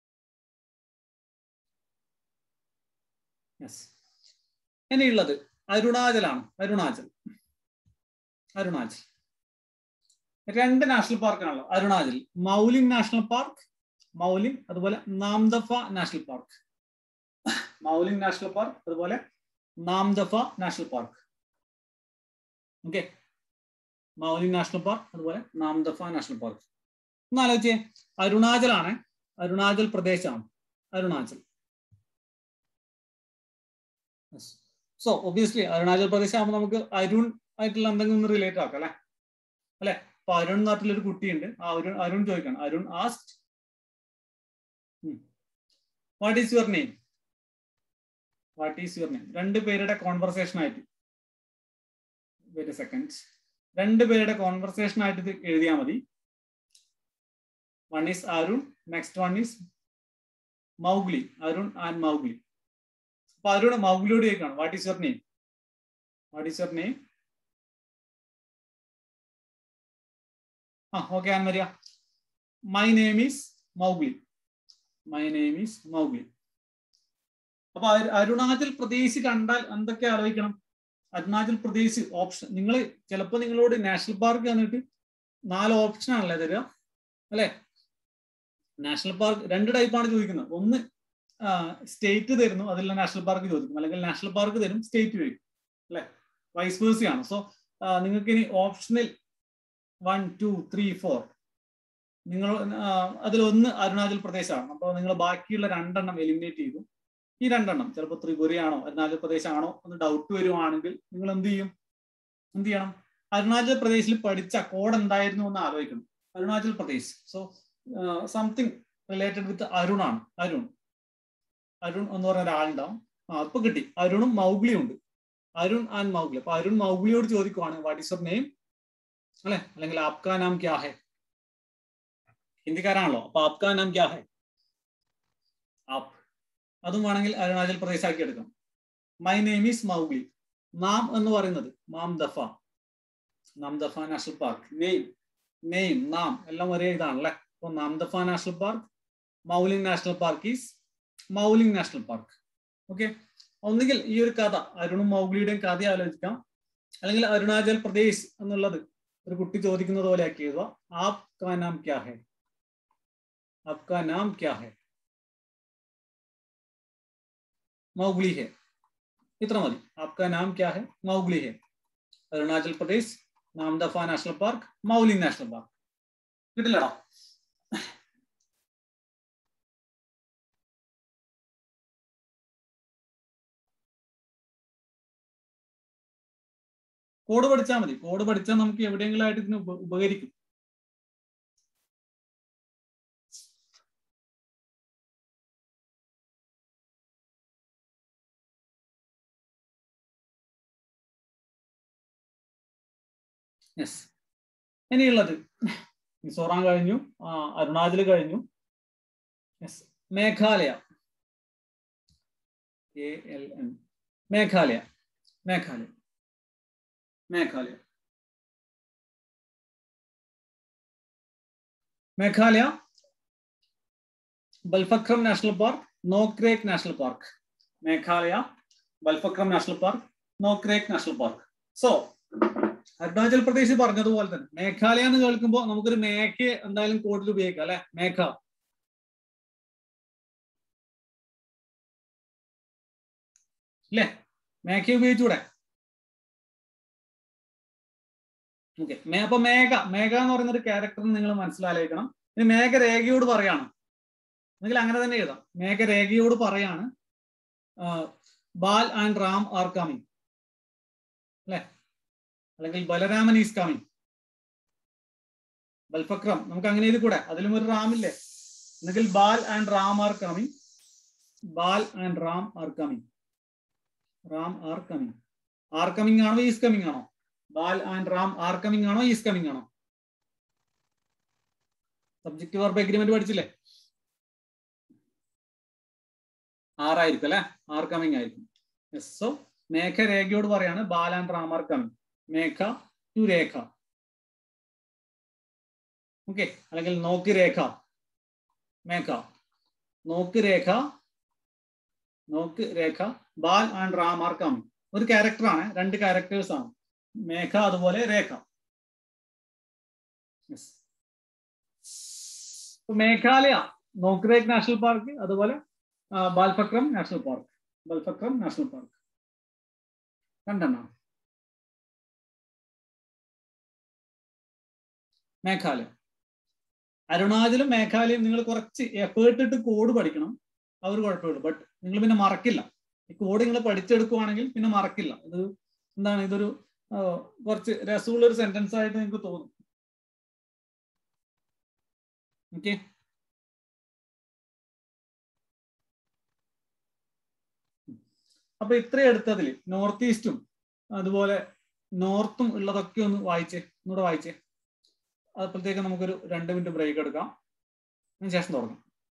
യെസ് ഇനിയുള്ളത് അരുണാചലാണ് അരുണാചൽ അരുണാചൽ രണ്ട് നാഷണൽ പാർക്കാണല്ലോ അരുണാചൽ മൗലിംഗ് നാഷണൽ പാർക്ക് മൗലിംഗ് അതുപോലെ Namdapha national park Mouling national park അതുപോലെ Namdapha national park okay Mouling national park അതുപോലെ നാംദഫ നാഷണൽ പാർക്ക് ഒന്ന് ആലോചിച്ചേ അരുണാചലാണ് അരുണാചൽ പ്രദേശാണ് അരുണാചൽ സോ ഒബിയസ്ലി അരുണാചൽ പ്രദേശ് ആകുമ്പോൾ നമുക്ക് അരുൺ ആയിട്ടുള്ള എന്തെങ്കിലും ഒന്ന് റിലേറ്റ് ആക്കാം അല്ലെ അല്ലെ അപ്പൊ അരുൺ നാട്ടിലൊരു കുട്ടിയുണ്ട് ആ അരുൺ അരുൺ ചോദിക്കണം Arun asked what is your name what is your name രണ്ട് പേരുടെ കോൺവെർസേഷൻ ആയിട്ട് വെയിറ്റ് സെക്കൻഡ് രണ്ട് പേരുടെ കോൺവെർസേഷൻ ആയിട്ട് ഇത് എഴുതിയാൽ മതി one is Arun next one is Mowgli Arun and Mowgli അപ്പൊ അരുൺ മൗഗ്ലിയോട് ചോദിക്കണം what is your name what is your name ആ okay Ann Maria my name is Mowgli my name is Mowgli അപ്പൊ അരുണാചൽ പ്രദേശ് കണ്ടാൽ എന്തൊക്കെ ആലോചിക്കണം അരുണാചൽ പ്രദേശ് ഓപ്ഷൻ നിങ്ങൾ ചിലപ്പോൾ നിങ്ങളോട് നാഷണൽ പാർക്ക് തന്നിട്ട് നാല് ഓപ്ഷൻ ആണല്ലേ തരിക അല്ലെ നാഷണൽ പാർക്ക് രണ്ട് ടൈപ്പാണ് ചോദിക്കുന്നത് ഒന്ന് സ്റ്റേറ്റ് തരുന്നു അതിൽ നാഷണൽ പാർക്ക് ചോദിക്കും അല്ലെങ്കിൽ നാഷണൽ പാർക്ക് തരും സ്റ്റേറ്റ് ചോദിക്കും അല്ലെ വൈസ് വേഴ്സിയാണ് സോ നിങ്ങൾക്ക് ഇനി ഓപ്ഷനിൽ വൺ ടു ത്രീ ഫോർ നിങ്ങൾ അതിലൊന്ന് അരുണാചൽ പ്രദേശാണ് അപ്പോൾ നിങ്ങൾ ബാക്കിയുള്ള രണ്ടെണ്ണം എലിമിനേറ്റ് ചെയ്തു ഈ രണ്ടെണ്ണം ചിലപ്പോൾ ത്രിപുരയാണോ അരുണാചൽ പ്രദേശാണോ എന്ന് ഡൗട്ട് വരുവാണെങ്കിൽ നിങ്ങൾ എന്ത് ചെയ്യും എന്ത് ചെയ്യണം അരുണാചൽ പ്രദേശിൽ പഠിച്ച കോഡ് എന്തായിരുന്നു എന്ന് ആലോചിക്കണം Arunachal Pradesh so something related with Arun ആണ് അരുൺ അരുൺ എന്ന് പറഞ്ഞ ഒരാളുണ്ടാവും ആ ഇപ്പൊ കിട്ടി അരുണും മൗഗ്ലിയും ഉണ്ട് അരുൺ ആൻഡ് മൗഗ്ലി അപ്പൊ അരുൺ മൗഗ്ലിയോട് ചോദിക്കുവാണ് വാട്ട് ഇസ് യുവർ നെയിം അല്ലെ അല്ലെങ്കിൽ ആപ്കാ നാം ക്യാ ഹെ ഹിന്ദിക്കാരാണല്ലോ അപ്പൊ ആപ്കാ നാം ക്യാ ഹെ ആപ്പ് അതും വേണമെങ്കിൽ അരുണാചൽ പ്രദേശ് ആക്കി എടുക്കാം മൈ നെയിം ഈസ് മൗഗ്ലി നാം എന്ന് പറയുന്നത് മാം Dapha Nam Dapha national park name name നാം എല്ലാം ഒരേ ഇതാണല്ലേ അപ്പൊ Nam Dapha national park Mouling national park is Mouling national park okay ഒന്നുകിൽ ഈ ഒരു കഥ അരുണും മൗഗ്ലിയുടെയും കഥ ആലോചിക്കാം അല്ലെങ്കിൽ അരുണാചൽ പ്രദേശ് എന്നുള്ളത് ഒരു കുട്ടി ചോദിക്കുന്നത് പോലെ ആക്കി എഴുതുക ആപ് കാ നാം ക്യാ ഹെ ആപ് കാ നാം ക്യാ ഹെ മൗഗ്ലി ഹെ ഇത്ര മതി ആപ്കാ നാം ക്യാ ഹെ മൗഗ്ലി ഹെ Arunachal Pradesh Namdapha national park Mouling national park കിട്ടില്ലടാ കോഡ് പഠിച്ചാൽ മതി കോഡ് പഠിച്ചാൽ നമുക്ക് എവിടെയെങ്കിലും ആയിട്ട് ഇതിന് ഉപകരിക്കും യെസ് ഇനിയുള്ളത് മിസോറാം കഴിഞ്ഞു അരുണാചൽ കഴിഞ്ഞു yes Meghalaya A L M Meghalaya Meghalaya Meghalaya Meghalaya Balphakram national park Nokrek national park Meghalaya Balphakram national park Nokrek national park so Arunachal Pradesh പറഞ്ഞതുപോലെ തന്നെ മേഘാലയ എന്ന് കേൾക്കുമ്പോൾ നമുക്കൊരു മേഘയെ എന്തായാലും കോഡിൽ ഉപയോഗിക്കാം അല്ലെ മേഘ അല്ലേ മേഘ ഉപയോഗിച്ചൂടെ ഓക്കെ അപ്പൊ മേഘ മേഘ എന്ന് പറയുന്ന ഒരു ക്യാരക്ടർ നിങ്ങൾ മനസ്സിലാലോചിക്കണം ഇനി മേഘരേഖയോട് പറയാണ് എന്നെങ്കിൽ അങ്ങനെ തന്നെ എഴുതാം മേഘരേഖയോട് പറയാണ് Bal and Ram are coming അല്ലെ അല്ലെങ്കിൽ ബലരാമൻ ഈസ് കമ്മിങ് ബൽഫക്രം നമുക്ക് അങ്ങനെ ഇത് കൂടെ അതിലും ഒരു റാമില്ലേ എന്നെങ്കിൽ Bal and Ram are coming Bal and Ram are coming Ram are coming are coming ആണോ ഈസ് കമ്മിങ് ആണോ Bal and Ram are coming ആണോ ഈസ് കമ്മിങ് ആണോ സബ്ജക്ട് വർബ് എഗ്രിമെന്റ് പഠിച്ചില്ലേ ആറായിരിക്കും അല്ലെ ആർ കമ്മിങ് ആയിരിക്കും യെസ് സോ മേഘ രേഖയോട് പറയാണ് Bal and Ram are coming Megha to Rekha okay അല്ലെങ്കിൽ നോക്ക് രേഖ മേഘ നോക്ക് രേഖ നോക്ക് രേഖ Bal and Ram are coming ഒരു ക്യാരക്ടറാണ് രണ്ട് ക്യാരക്ടേഴ്സ് ആണ് മേഘ അതുപോലെ രേഖ യെസ് മേഘാലയ നോക്രേക്ക് നാഷണൽ പാർക്ക് അതുപോലെ ബാൽഫക്രം നാഷണൽ പാർക്ക് ബൽഫക്രം നാഷണൽ പാർക്ക് രണ്ടെണ്ണം മേഘാലയ അരുണാചലും മേഘാലയം നിങ്ങൾ കുറച്ച് എഫേർട്ട് ഇട്ട് കോഡ് പഠിക്കണം അവർ കുഴപ്പമില്ല ബട്ട് നിങ്ങൾ പിന്നെ മറക്കില്ല ഈ കോഡ് നിങ്ങൾ പഠിച്ചെടുക്കുവാണെങ്കിൽ പിന്നെ മറക്കില്ല ഇത് എന്താണ് ഇതൊരു കുറച്ച് രസമുള്ള ഒരു സെന്റൻസ് ആയിട്ട് നിങ്ങൾക്ക് തോന്നും ഓക്കെ അപ്പൊ ഇത്രയും എടുത്തതിൽ നോർത്ത് ഈസ്റ്റും അതുപോലെ നോർത്തും ഉള്ളതൊക്കെ ഒന്ന് വായിച്ചേ ഒന്നുകൂടെ വായിച്ചേ അപ്പോഴത്തേക്ക് നമുക്കൊരു രണ്ട് മിനിറ്റ് ബ്രേക്ക് എടുക്കാം അതിന് ശേഷം തുടങ്ങാം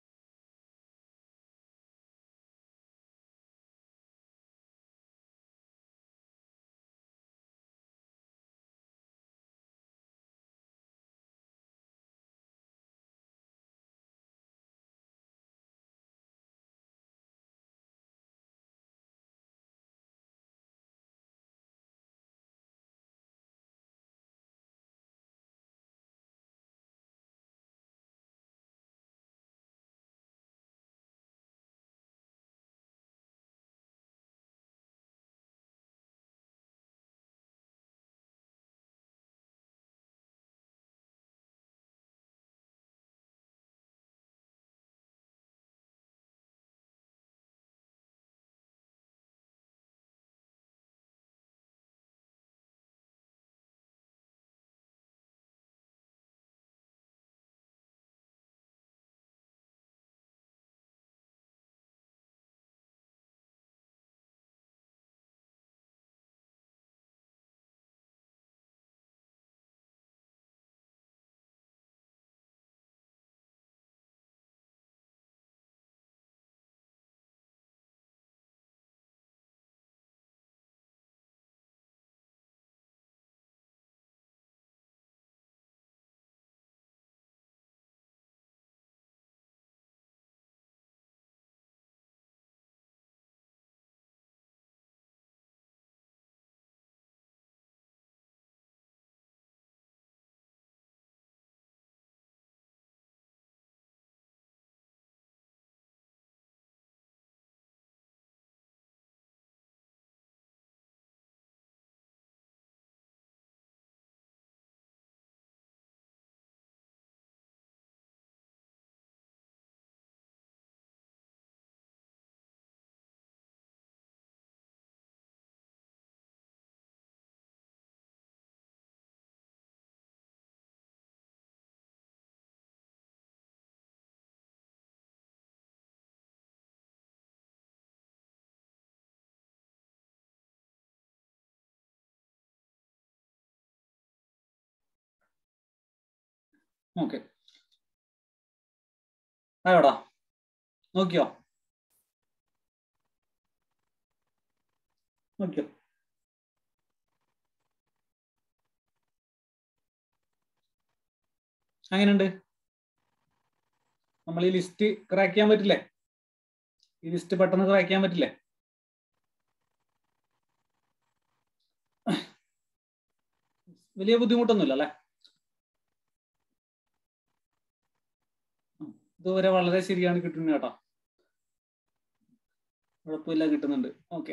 ഓക്കെ എവിടാ നോക്കിയോ നോക്കിയോ അങ്ങനെയുണ്ട് നമ്മൾ ഈ ലിസ്റ്റ് ക്രാക്ക് ചെയ്യാൻ പറ്റില്ലേ ഈ ലിസ്റ്റ് പെട്ടെന്ന് ക്രാക്ക് ചെയ്യാൻ പറ്റില്ലേ വലിയ ബുദ്ധിമുട്ടൊന്നുമില്ല അല്ലേ ഇതുവരെ വളരെ ശരിയാണ് കിട്ടുന്നത് കേട്ടോ കുഴപ്പമില്ല കിട്ടുന്നുണ്ട് ഓക്കെ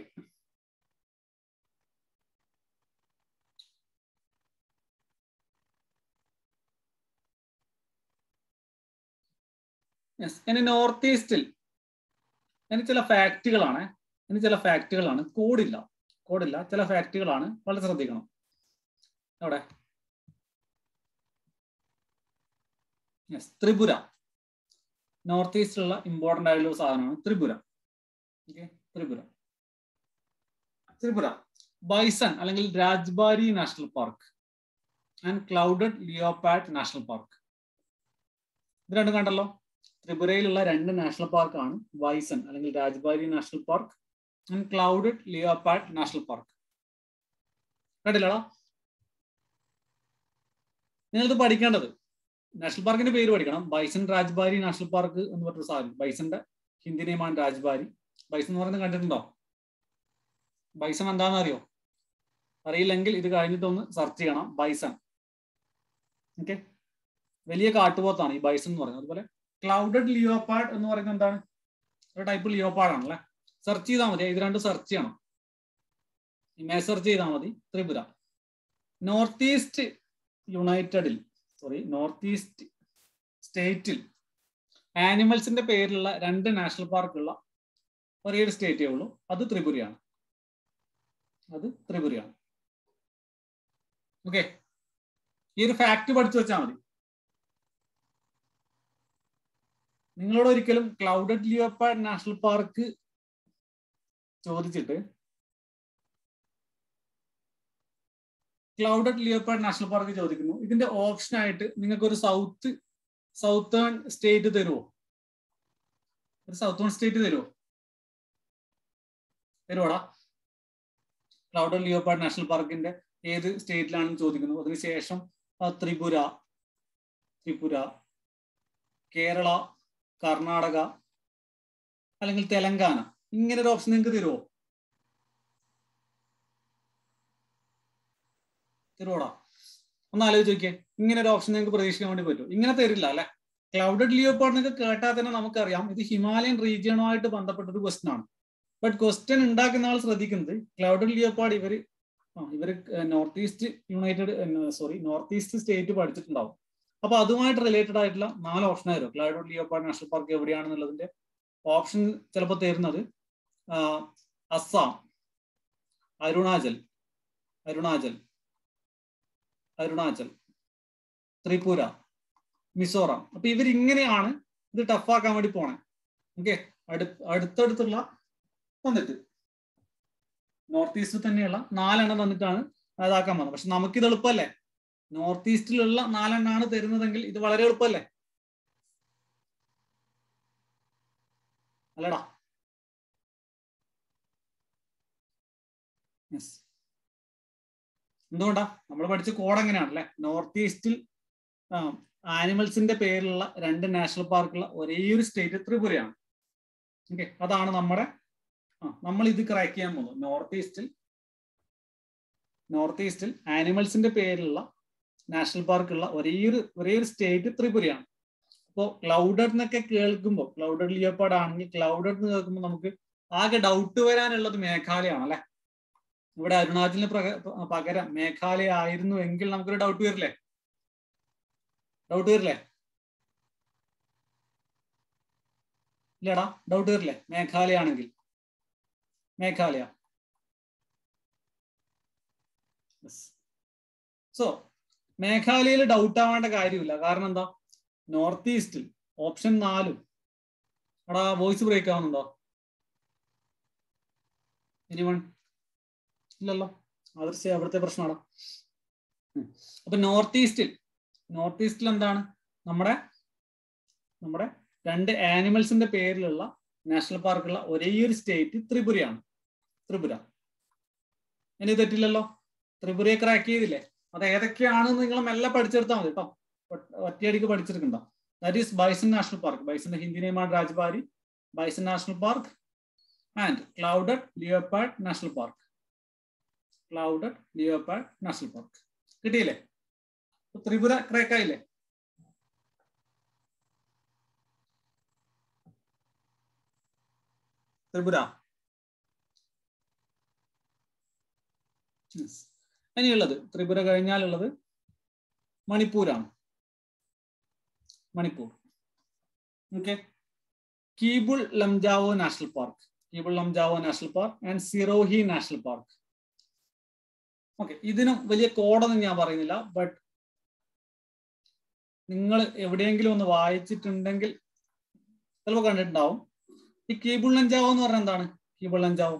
യെസ് ഇനി നോർത്ത് ഈസ്റ്റിൽ ഇനി ചില ഫാക്റ്റുകളാണ് ഇനി ചില ഫാക്റ്റുകളാണ് കോഡില്ല കോഡില്ല ചില ഫാക്റ്റുകളാണ് വളരെ ശ്രദ്ധിക്കണം അവിടെ യെസ് ത്രിപുര നോർത്ത് ഈസ്റ്റിലുള്ള ഇമ്പോർട്ടൻ്റ് ആയിട്ടുള്ള സാധനമാണ് ത്രിപുര ഓക്കെ ത്രിപുര ത്രിപുര ബൈസൺ അല്ലെങ്കിൽ Rajbari national park and clouded leopard national park ഇത് രണ്ടും കണ്ടല്ലോ ത്രിപുരയിലുള്ള രണ്ട് നാഷണൽ പാർക്കാണ് ബൈസൺ അല്ലെങ്കിൽ Rajbari national park and clouded leopard national park കണ്ടില്ലടാ നിങ്ങളിത് പഠിക്കേണ്ടത് നാഷണൽ പാർക്കിന്റെ പേര് പഠിക്കണം ബൈസൺ രാജ്ബാരി നാഷണൽ പാർക്ക് എന്ന് പറഞ്ഞൊരു സാധനം ബൈസന്റെ ഹിന്ദി നെയ്മാണ് രാജ്ബാരി ബൈസൺ എന്ന് പറയുന്നത് കണ്ടിട്ടുണ്ടോ ബൈസൺ എന്താണെന്ന് അറിയോ അറിയില്ലെങ്കിൽ ഇത് കഴിഞ്ഞിട്ടൊന്ന് സെർച്ച് ചെയ്യണം ബൈസൺ ഓക്കെ വലിയ കാട്ടുപോത്താണ് ഈ ബൈസൺ എന്ന് പറയുന്നത് അതുപോലെ ക്ലൗഡഡ് ലിയോപാഡ് എന്ന് പറയുന്നത് എന്താണ് ഒരു ടൈപ്പ് ലിയോപാഡ് ആണല്ലേ സെർച്ച് ചെയ്താൽ മതി ഇത് രണ്ട് സെർച്ച് ചെയ്യണം ഇമേജ് സെർച്ച് ചെയ്താൽ മതി ത്രിപുര നോർത്ത് ഈസ്റ്റ് യുണൈറ്റഡിൽ സോറി നോർത്ത് ഈസ്റ്റ് സ്റ്റേറ്റിൽ ആനിമൽസിന്റെ പേരിലുള്ള രണ്ട് നാഷണൽ പാർക്കുള്ള ഒരേ ഒരു സ്റ്റേറ്റേ ഉള്ളൂ അത് ത്രിപുരയാണ് അത് ത്രിപുരയാണ് ഓക്കെ ഈ ഒരു ഫാക്ട് പഠിച്ചു വെച്ചാൽ മതി നിങ്ങളോട് ഒരിക്കലും ക്ലൗഡഡ് ലിയോപാഡ് നാഷണൽ പാർക്ക് ചോദിച്ചിട്ട് ക്ലൗഡഡ് ലിയോപാഡ് നാഷണൽ പാർക്ക് ചോദിക്കുന്നു ഇതിന്റെ ഓപ്ഷൻ ആയിട്ട് നിങ്ങൾക്ക് ഒരു സൗത്ത് സൗത്തേൺ സ്റ്റേറ്റ് തരുമോ ഒരു സൗത്തേൺ സ്റ്റേറ്റ് തരുമോ തരുവാടാ ക്ലൗഡഡ് ലിയോപാഡ് നാഷണൽ പാർക്കിന്റെ ഏത് സ്റ്റേറ്റിലാണെന്ന് ചോദിക്കുന്നു അതിനുശേഷം ത്രിപുര ത്രിപുര കേരള കർണാടക അല്ലെങ്കിൽ തെലങ്കാന ഇങ്ങനെ ഒരു ഓപ്ഷൻ നിങ്ങൾക്ക് തരുമോ തരുവോടാ ഒന്ന് ആലോചിച്ച് നോക്കിയേ ഇങ്ങനെ ഒരു ഓപ്ഷൻ നിങ്ങൾക്ക് പ്രതീക്ഷിക്കാൻ വേണ്ടി പറ്റും ഇങ്ങനെ തരില്ല അല്ലെ ക്ലൗഡഡ് ലിയോപാഡ് നിങ്ങൾക്ക് കേട്ടാൽ തന്നെ നമുക്കറിയാം ഇത് ഹിമാലയൻ റീജിയനുമായിട്ട് ബന്ധപ്പെട്ട ഒരു ക്വസ്റ്റൻ ആണ് ബട്ട് ക്വസ്റ്റ്യൻ ഉണ്ടാക്കുന്ന ആൾ ശ്രദ്ധിക്കുന്നത് ക്ലൗഡഡ് ലിയോപാഡ് ഇവര് ഇവര് north east united sorry north east state പഠിച്ചിട്ടുണ്ടാവും അപ്പൊ അതുമായിട്ട് റിലേറ്റഡ് ആയിട്ടുള്ള നാല് ഓപ്ഷൻ ആയിരുന്നു ക്ലൗഡഡ് ലിയോപാഡ് നാഷണൽ പാർക്ക് എവിടെയാണെന്നുള്ളതിന്റെ ഓപ്ഷൻ ചിലപ്പോൾ തരുന്നത് അസ്സാം അരുണാചൽ അരുണാചൽ അരുണാചൽ ത്രിപുര മിസോറാം അപ്പൊ ഇവർ ഇങ്ങനെയാണ് ഇത് ടഫാക്കാൻ വേണ്ടി പോണേ ഓക്കെ അടു അടുത്തടുത്തുള്ള തന്നിട്ട് നോർത്ത് ഈസ്റ്റിൽ തന്നെയുള്ള നാലെണ്ണം തന്നിട്ടാണ് അതാക്കാൻ വന്നത് പക്ഷെ നമുക്കിത് എളുപ്പമല്ലേ നോർത്ത് ഈസ്റ്റിലുള്ള നാലെണ്ണാണ് തരുന്നതെങ്കിൽ ഇത് വളരെ എളുപ്പമല്ലേ അല്ലടാ യെസ് എന്തുകൊണ്ടാ നമ്മൾ പഠിച്ച കോഡ് എങ്ങനെയാണല്ലേ നോർത്ത് ഈസ്റ്റിൽ ആനിമൽസിന്റെ പേരിലുള്ള രണ്ട് നാഷണൽ പാർക്കുള്ള ഒരേ ഒരു സ്റ്റേറ്റ് ത്രിപുരയാണ് ഓക്കെ അതാണ് നമ്മുടെ ആ നമ്മൾ ഇത് ക്രാക്ക് ചെയ്യാൻ പോകുന്നത് നോർത്ത് ഈസ്റ്റിൽ നോർത്ത് ഈസ്റ്റിൽ ആനിമൽസിന്റെ പേരിലുള്ള നാഷണൽ പാർക്കുള്ള ഒരേ ഒരു ഒരേ ഒരു സ്റ്റേറ്റ് ത്രിപുരയാണ് അപ്പോൾ ക്ലൗഡഡ് എന്നൊക്കെ കേൾക്കുമ്പോൾ ക്ലൗഡഡ് ലിയോപ്പാഡ് ആണെങ്കിൽ ക്ലൗഡഡ് എന്ന് കേൾക്കുമ്പോൾ നമുക്ക് ആകെ ഡൗട്ട് വരാനുള്ളത് മേഘാലയാണ് അല്ലെ ഇവിടെ അരുണാചലിന് പകരം മേഘാലയ ആയിരുന്നു എങ്കിൽ നമുക്കൊരു ഡൗട്ട് വരില്ലേ ഡൗട്ട് വരില്ലേ ഇല്ലടാ ഡൗട്ട് വരില്ലേ മേഘാലയ ആണെങ്കിൽ മേഘാലയ സോ മേഘാലയയിൽ ഡൗട്ട് ആവേണ്ട കാര്യമില്ല കാരണം എന്താ നോർത്ത് ഈസ്റ്റിൽ ഓപ്ഷൻ നാലും എടാ വോയിസ് ബ്രേക്ക് ആവുന്നുണ്ടോ എനിവൺ ഇല്ലല്ലോ അദർശ അവിടുത്തെ പ്രശ്നമാണോ അപ്പൊ നോർത്ത് ഈസ്റ്റിൽ നോർത്ത് ഈസ്റ്റിൽ എന്താണ് നമ്മുടെ നമ്മുടെ രണ്ട് ആനിമൽസിന്റെ പേരിലുള്ള നാഷണൽ പാർക്കുള്ള ഒരേ ഒരു സ്റ്റേറ്റ് ത്രിപുരയാണ് ത്രിപുര ഇനി തെറ്റില്ലല്ലോ ത്രിപുരയെ ക്രാക്ക് ചെയ്തില്ലേ അത് ഏതൊക്കെയാണെന്ന് നിങ്ങൾ മെല്ലെ പഠിച്ചെടുത്താൽ മതി കേട്ടോ ഒറ്റയടിക്ക് പഠിച്ചെടുക്കണ്ട that is bison national park ബൈസന്റെ ഹിന്ദി നെയ്മാണ് Rajbari bison national park and clouded leopard national park clouded leopard national park കിട്ടിയില്ലേ ത്രിപുര ക്രാക്ക് ആയില്ലേ ത്രിപുര ഇനിയുള്ളത് ത്രിപുര കഴിഞ്ഞാലുള്ളത് മണിപ്പൂരാണ് Manipur okay Keibul Lamjao national park Keibul Lamjao national park and Sirohi national park okay ഇതിനും വലിയ കോഡൊന്നും ഞാൻ പറയുന്നില്ല ബട്ട് നിങ്ങൾ എവിടെയെങ്കിലും ഒന്ന് വായിച്ചിട്ടുണ്ടെങ്കിൽ ചിലപ്പോൾ കണ്ടിട്ടുണ്ടാവും ഈ കീബിൾ ലഞ്ചാവോ എന്ന് പറഞ്ഞാൽ എന്താണ് കീബിൾ ലഞ്ചാവോ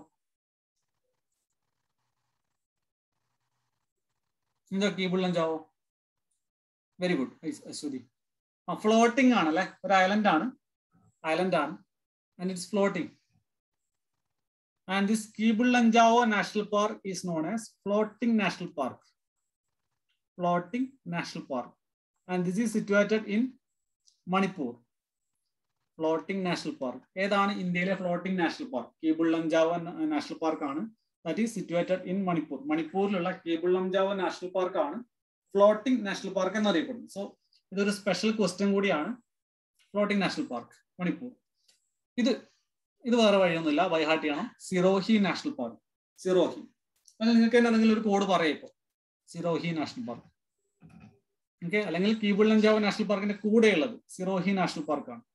എന്താ കീബിൾ ലഞ്ചാവോ വെരി ഗുഡ് അശ്വതി ആ ഫ്ലോട്ടിംഗ് ആണ് അല്ലെ ഒരു ഐലൻഡ് ആണ് ഐലൻഡ് ആണ് and it's floating and this Keibul Lamjao national park is known as floating national park floating national park and this is situated in Manipur floating national park ഏതാണ് ഇന്ത്യയിലെ floating national park Keibul Lamjao national park ആണ് that is situated in Manipur മണിപ്പൂരിലുള്ള Keibul Lamjao national park ആണ് floating national park എന്നറിയപ്പെടുന്നത് so ഇതൊരു special question കൂടിയാണ് floating national park Manipur ഇത് ഇത് വേറെ വഴിയൊന്നുമില്ല ബൈഹാർട്ട് ചെയ്യണം സിറോഹി നാഷണൽ പാർക്ക് സിറോഹി അല്ലെങ്കിൽ നിങ്ങൾക്ക് തന്നെ എന്തെങ്കിലും ഒരു കോഡ് പറയാം ഇപ്പോൾ സിറോഹി നാഷണൽ പാർക്ക് ഓക്കെ അല്ലെങ്കിൽ കീബിൾ ലഞ്ചാവ് നാഷണൽ പാർക്കിന്റെ കൂടെയുള്ളത് സിറോഹി നാഷണൽ പാർക്കാണ്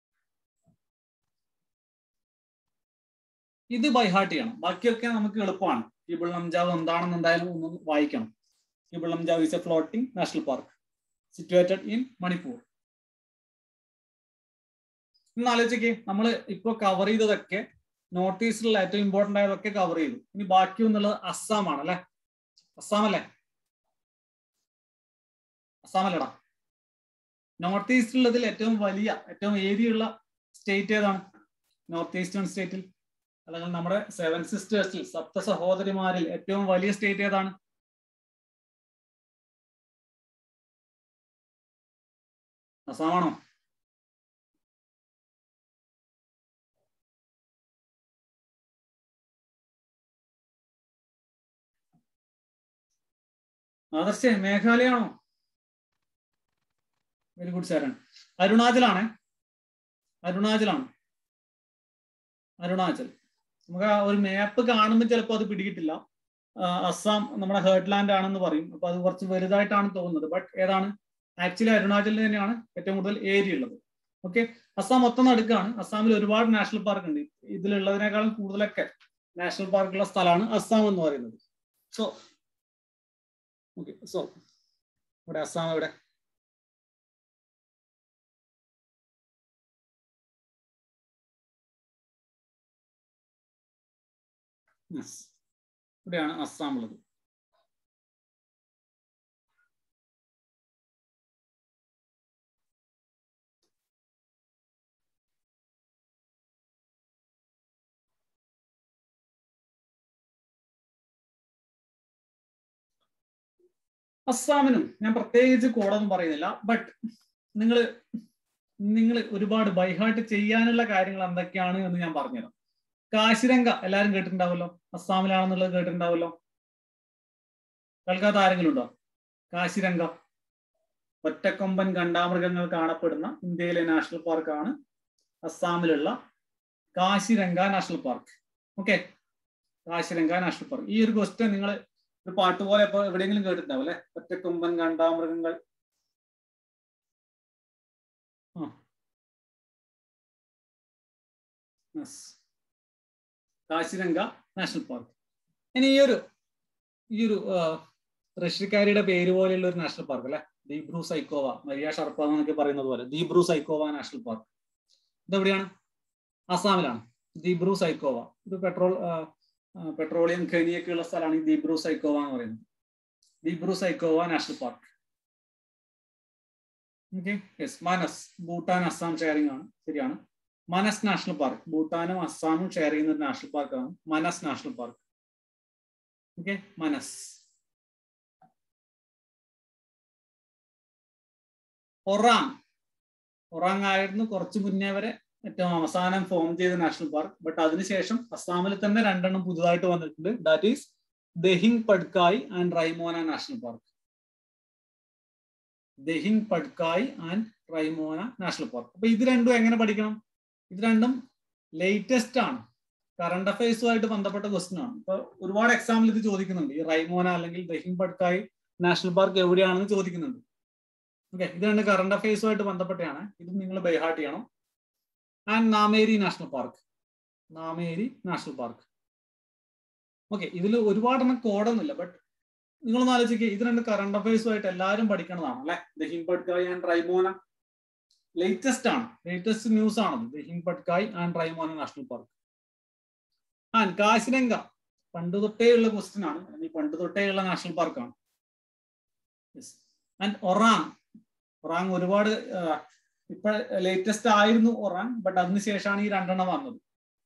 ഇത് ബൈഹാർട്ട് ചെയ്യണം ബാക്കിയൊക്കെ നമുക്ക് എളുപ്പമാണ് കീബിൾ ലംജാവ് എന്താണെന്ന് എന്തായാലും ഒന്ന് വായിക്കണം Keibul Lamjao is a floating national park situated in Manipur ഇന്ന് ആലോചിക്കേ നമ്മൾ ഇപ്പൊ കവർ ചെയ്തതൊക്കെ നോർത്ത് ഈസ്റ്റിലുള്ള ഏറ്റവും ഇമ്പോർട്ടന്റ് ആയതൊക്കെ കവർ ചെയ്തു ഇനി ബാക്കി എന്നുള്ളത് അസ്സാം ആണ് അല്ലെ അസ്സാം അല്ലേ അസ്സാം അല്ലടാ നോർത്ത് ഈസ്റ്റിലുള്ളതിൽ ഏറ്റവും വലിയ ഏറ്റവും ഏരിയ ഉള്ള സ്റ്റേറ്റ് ഏതാണ് നോർത്ത് ഈസ്റ്റേൺ സ്റ്റേറ്റിൽ അല്ലെങ്കിൽ നമ്മുടെ സെവൻ സിസ്റ്റേഴ്സിൽ സപ്ത സഹോദരിമാരിൽ ഏറ്റവും വലിയ സ്റ്റേറ്റ് ഏതാണ് അസാമാണോ ആദർശേ മേഘാലയാണോ വെരി ഗുഡ് സാരൻ അരുണാചലാണ് അരുണാചലാണ് അരുണാചൽ നമുക്ക് ആ ഒരു മാപ്പ് കാണുമ്പോൾ ചിലപ്പോൾ അത് പിടികിട്ടില്ല അസ്സാം നമ്മുടെ ഹേർട്ട്ലാൻഡ് ആണെന്ന് പറയും അപ്പൊ അത് കുറച്ച് വലുതായിട്ടാണ് തോന്നുന്നത് ബട്ട് ഏതാണ് ആക്ച്വലി അരുണാചലിൽ തന്നെയാണ് ഏറ്റവും കൂടുതൽ ഏരിയ ഉള്ളത് ഓക്കെ അസ്സാം മൊത്തം നടുക്കാണ് അസ്സാമിൽ ഒരുപാട് നാഷണൽ പാർക്ക് ഉണ്ട് ഇതിലുള്ളതിനേക്കാളും കൂടുതലൊക്കെ നാഷണൽ പാർക്കുള്ള സ്ഥലമാണ് അസ്സാം എന്ന് പറയുന്നത് സോ ഓക്കെ സോ ഇവിടെ അസ്സാം എവിടെ യെസ് ഇവിടെയാണ് അസ്സാം ഉള്ളത് അസ്സാമിനും ഞാൻ പ്രത്യേകിച്ച് കോഡൊന്നും പറയുന്നില്ല ബട്ട് നിങ്ങൾ നിങ്ങൾ ഒരുപാട് ബൈഹാർട്ട് ചെയ്യാനുള്ള കാര്യങ്ങൾ എന്തൊക്കെയാണ് എന്ന് ഞാൻ പറഞ്ഞുതരാം കാശിരംഗ എല്ലാവരും കേട്ടിട്ടുണ്ടാവല്ലോ അസ്സാമിലാണെന്നുള്ളത് കേട്ടിട്ടുണ്ടാവല്ലോ കേൾക്കാത്ത ആരെങ്കിലും ഉണ്ടോ കാശിരംഗ ഒറ്റക്കൊമ്പൻ ഗണ്ടാമൃഗങ്ങൾ കാണപ്പെടുന്ന ഇന്ത്യയിലെ നാഷണൽ പാർക്കാണ് അസ്സാമിലുള്ള Kaziranga national park okay Kaziranga national park ഈ ഒരു ക്വസ്റ്റ്യൻ നിങ്ങൾ ഒരു പാട്ട് പോലെ ഇപ്പൊ എവിടെയെങ്കിലും കേട്ടിട്ടുണ്ടാവും അല്ലെ ഒറ്റക്കൊമ്പൻ ഗണ്ടാമൃഗങ്ങൾ ആ കാശിരംഗ നാഷണൽ പാർക്ക് ഇനി ഈ ഒരു ഈ ഒരു റഷ്യക്കാരിയുടെ പേര് പോലെയുള്ള ഒരു നാഷണൽ പാർക്ക് അല്ലെ ദീബ്രു സൈക്കോവ മരിയ ഷർപ്പ എന്നൊക്കെ പറയുന്നത് പോലെ ദീബ്രു സൈക്കോവ നാഷണൽ പാർക്ക് ഇതെവിടെയാണ് ആസാമിലാണ് ദീബ്രു സൈക്കോവ ഒരു പെട്രോൾ പെട്രോളിയം ഖനിയൊക്കെ ഉള്ള സ്ഥലമാണ് ഈ ദീബ്രു സൈക്കോവ എന്ന് പറയുന്നത് Dibru Saikhowa national park okay yes Manas Bhutan Assam sharing ആണ് ശരിയാണ് മനസ് നാഷണൽ പാർക്ക് ഭൂട്ടാനും അസ്സാമും ഷെയർ ചെയ്യുന്ന ഒരു നാഷണൽ പാർക്കാണ് മനസ് നാഷണൽ പാർക്ക് ഓക്കെ മനസ് ഒറാങ് ഒറാങ് ആയിരുന്നു കുറച്ച് മുന്നേ വരെ ഏറ്റവും അവസാനം ഫോം ചെയ്ത നാഷണൽ പാർക്ക് ബട്ട് അതിനുശേഷം അസ്സാമിൽ തന്നെ രണ്ടെണ്ണം പുതുതായിട്ട് വന്നിട്ടുണ്ട് that is Dehing Patkai and Raimona national park Dehing Patkai and Raimona national park അപ്പൊ ഇത് രണ്ടും എങ്ങനെ പഠിക്കണം ഇത് രണ്ടും ലേറ്റസ്റ്റ് ആണ് കറണ്ട് അഫയേഴ്സുമായിട്ട് ബന്ധപ്പെട്ട ക്വസ്റ്റ്യൻ ആണ് ഇപ്പൊ ഒരുപാട് എക്സാമ്പിൾ ഇത് ചോദിക്കുന്നുണ്ട് ഈ റൈമോന അല്ലെങ്കിൽ ദഹിങ് പഡ്കായ് നാഷണൽ പാർക്ക് എവിടെയാണെന്ന് ചോദിക്കുന്നുണ്ട് ഓക്കെ ഇത് രണ്ട് കറണ്ട് അഫയേഴ്സുമായിട്ട് ബന്ധപ്പെട്ടാണ് ഇത് നിങ്ങൾ ബൈഹാർട്ട് ചെയ്യണം and Nameri national park Nameri national park okay ഇതിൽ ഒരുപാടെണ്ണം കോഡൊന്നുമില്ല ബട്ട് നിങ്ങളൊന്ന് ആലോചിക്കുക ഇത് രണ്ട് കറണ്ട് അഫയേഴ്സുമായിട്ട് എല്ലാവരും പഠിക്കുന്നതാണ് അല്ലെ ദഹിം പട്കായ് ആൻഡ് റൈമോന ലേറ്റസ്റ്റ് ആണ് ലേറ്റസ്റ്റ് ന്യൂസ് ആണത് Dehing Patkai and Raimona national park and Kaziranga പണ്ട് തൊട്ടേ ഉള്ള ക്വസ്റ്റ്യൻ ആണ് അല്ലെങ്കിൽ പണ്ട് തൊട്ടേ ഉള്ള നാഷണൽ പാർക്കാണ് ആൻഡ് ഒറാങ് ഒറാങ് ഒരുപാട് ഇപ്പൊ ലേറ്റസ്റ്റ് ആയിരുന്നു ഒറാങ് ബട്ട് അതിനുശേഷമാണ് ഈ രണ്ടെണ്ണം വന്നത്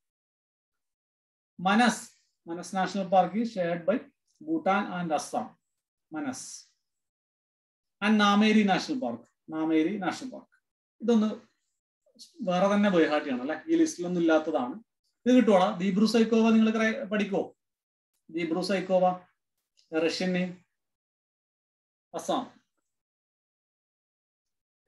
Manas Manas national park shared by Bhutan and Assam Manas and Nameri national park Nameri national park ഇതൊന്ന് വേറെ തന്നെ ബൈഹാർട്ട് ചെയ്യണം അല്ലെ ഈ ലിസ്റ്റിലൊന്നും ഇല്ലാത്തതാണ് ഇത് കിട്ടുവാടാ ദീബ്രു സൈക്കോവ നിങ്ങൾ പഠിക്കോ Dibru Saikhowa Russian name Assam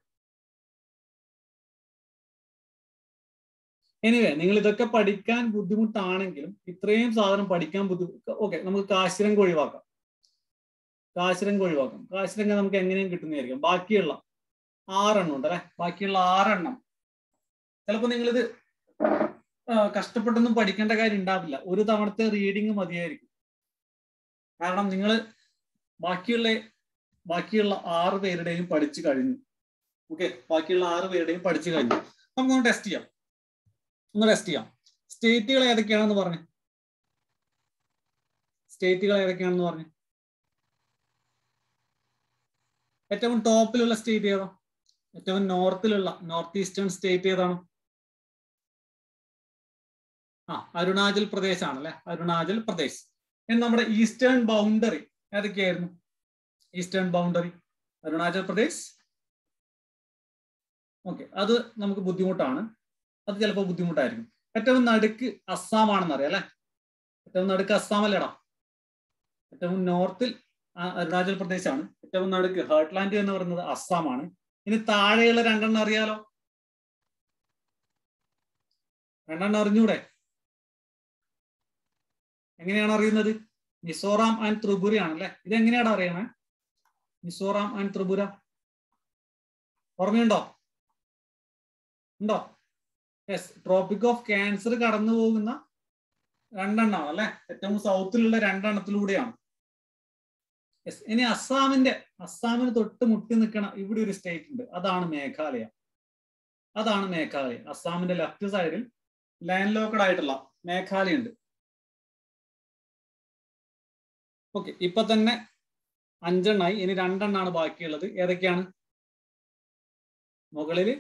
anyway നിങ്ങൾ ഇതൊക്കെ പഠിക്കാൻ ബുദ്ധിമുട്ടാണെങ്കിലും ഇത്രയും സാധനം പഠിക്കാൻ ബുദ്ധിമുട്ട് ഓക്കെ നമുക്ക് കാശിരംഗ ഒഴിവാക്കാം കാശിരംഗ ഒഴിവാക്കാം കാശിരംഗ നമുക്ക് എങ്ങനെയും കിട്ടുന്നതായിരിക്കും ബാക്കിയുള്ള ആറെണ്ണം ഉണ്ട് അല്ലെ ബാക്കിയുള്ള ആറെണ്ണം ചിലപ്പോൾ നിങ്ങളിത് കഷ്ടപ്പെട്ടൊന്നും പഠിക്കേണ്ട കാര്യം ഉണ്ടാവില്ല ഒരു തവണത്തെ റീഡിങ് മതിയായിരിക്കും കാരണം നിങ്ങൾ ബാക്കിയുള്ള ബാക്കിയുള്ള ആറ് പേരുടെയും പഠിച്ചു കഴിഞ്ഞു ഓക്കെ ബാക്കിയുള്ള ആറ് പേരുടെയും പഠിച്ചു കഴിഞ്ഞു നമുക്കൊന്ന് ടെസ്റ്റ് ചെയ്യാം ഒന്ന് ടെസ്റ്റ് ചെയ്യാം സ്റ്റേറ്റുകൾ ഏതൊക്കെയാണെന്ന് പറഞ്ഞു സ്റ്റേറ്റുകൾ ഏതൊക്കെയാണെന്ന് പറഞ്ഞു ഏറ്റവും ടോപ്പിലുള്ള സ്റ്റേറ്റ് ഏതാ ഏറ്റവും നോർത്തിലുള്ള നോർത്ത് ഈസ്റ്റേൺ സ്റ്റേറ്റ് ഏതാണ് ആ അരുണാചൽ പ്രദേശ് ആണല്ലേ അരുണാചൽ പ്രദേശ് ഇനി നമ്മുടെ ഈസ്റ്റേൺ ബൗണ്ടറി ഏതൊക്കെയായിരുന്നു eastern boundary Arunachal Pradesh okay അത് നമുക്ക് ബുദ്ധിമുട്ടാണ് അത് ചിലപ്പോൾ ബുദ്ധിമുട്ടായിരിക്കും ഏറ്റവും നടുക്ക് അസ്സാം ആണെന്ന് അറിയാം അല്ലെ ഏറ്റവും നടുക്ക് അസ്സാം അല്ലേടാ ഏറ്റവും നോർത്തിൽ അരുണാചൽ പ്രദേശാണ് ഏറ്റവും നടുക്ക് ഹേർട്ട്ലാൻഡ് എന്ന് പറയുന്നത് അസ്സാമാണ് ഇനി താഴെയുള്ള രണ്ടെണ്ണം അറിയാലോ രണ്ടെണ്ണം അറിഞ്ഞൂടെ എങ്ങനെയാണ് അറിയുന്നത് മിസോറാം ആൻഡ് ത്രിപുര ആണല്ലേ ഇത് എങ്ങനെയാണ് അറിയണേ മിസോറാം ആൻഡ് ത്രിപുര ഓർമ്മയുണ്ടോ ഉണ്ടോ യെസ് ട്രോപ്പിക് ഓഫ് ക്യാൻസർ കടന്നു പോകുന്ന രണ്ടെണ്ണമാണ് അല്ലെ ഏറ്റവും സൗത്തിലുള്ള രണ്ടെണ്ണത്തിലൂടെയാണ് യെസ് ഇനി അസ്സാമിന്റെ അസ്സാമിന് തൊട്ട് മുട്ടി നിൽക്കണ ഇവിടെ ഒരു സ്റ്റേറ്റ് ഉണ്ട് അതാണ് മേഘാലയ അതാണ് മേഘാലയ അസ്സാമിന്റെ ലെഫ്റ്റ് സൈഡിൽ ലാൻഡ് ലോക്കഡ് ആയിട്ടുള്ള മേഘാലയ ഉണ്ട് ഓക്കെ ഇപ്പൊ തന്നെ അഞ്ചെണ്ണായി ഇനി രണ്ടെണ്ണാണ് ബാക്കിയുള്ളത് ഏതൊക്കെയാണ് മുകളില്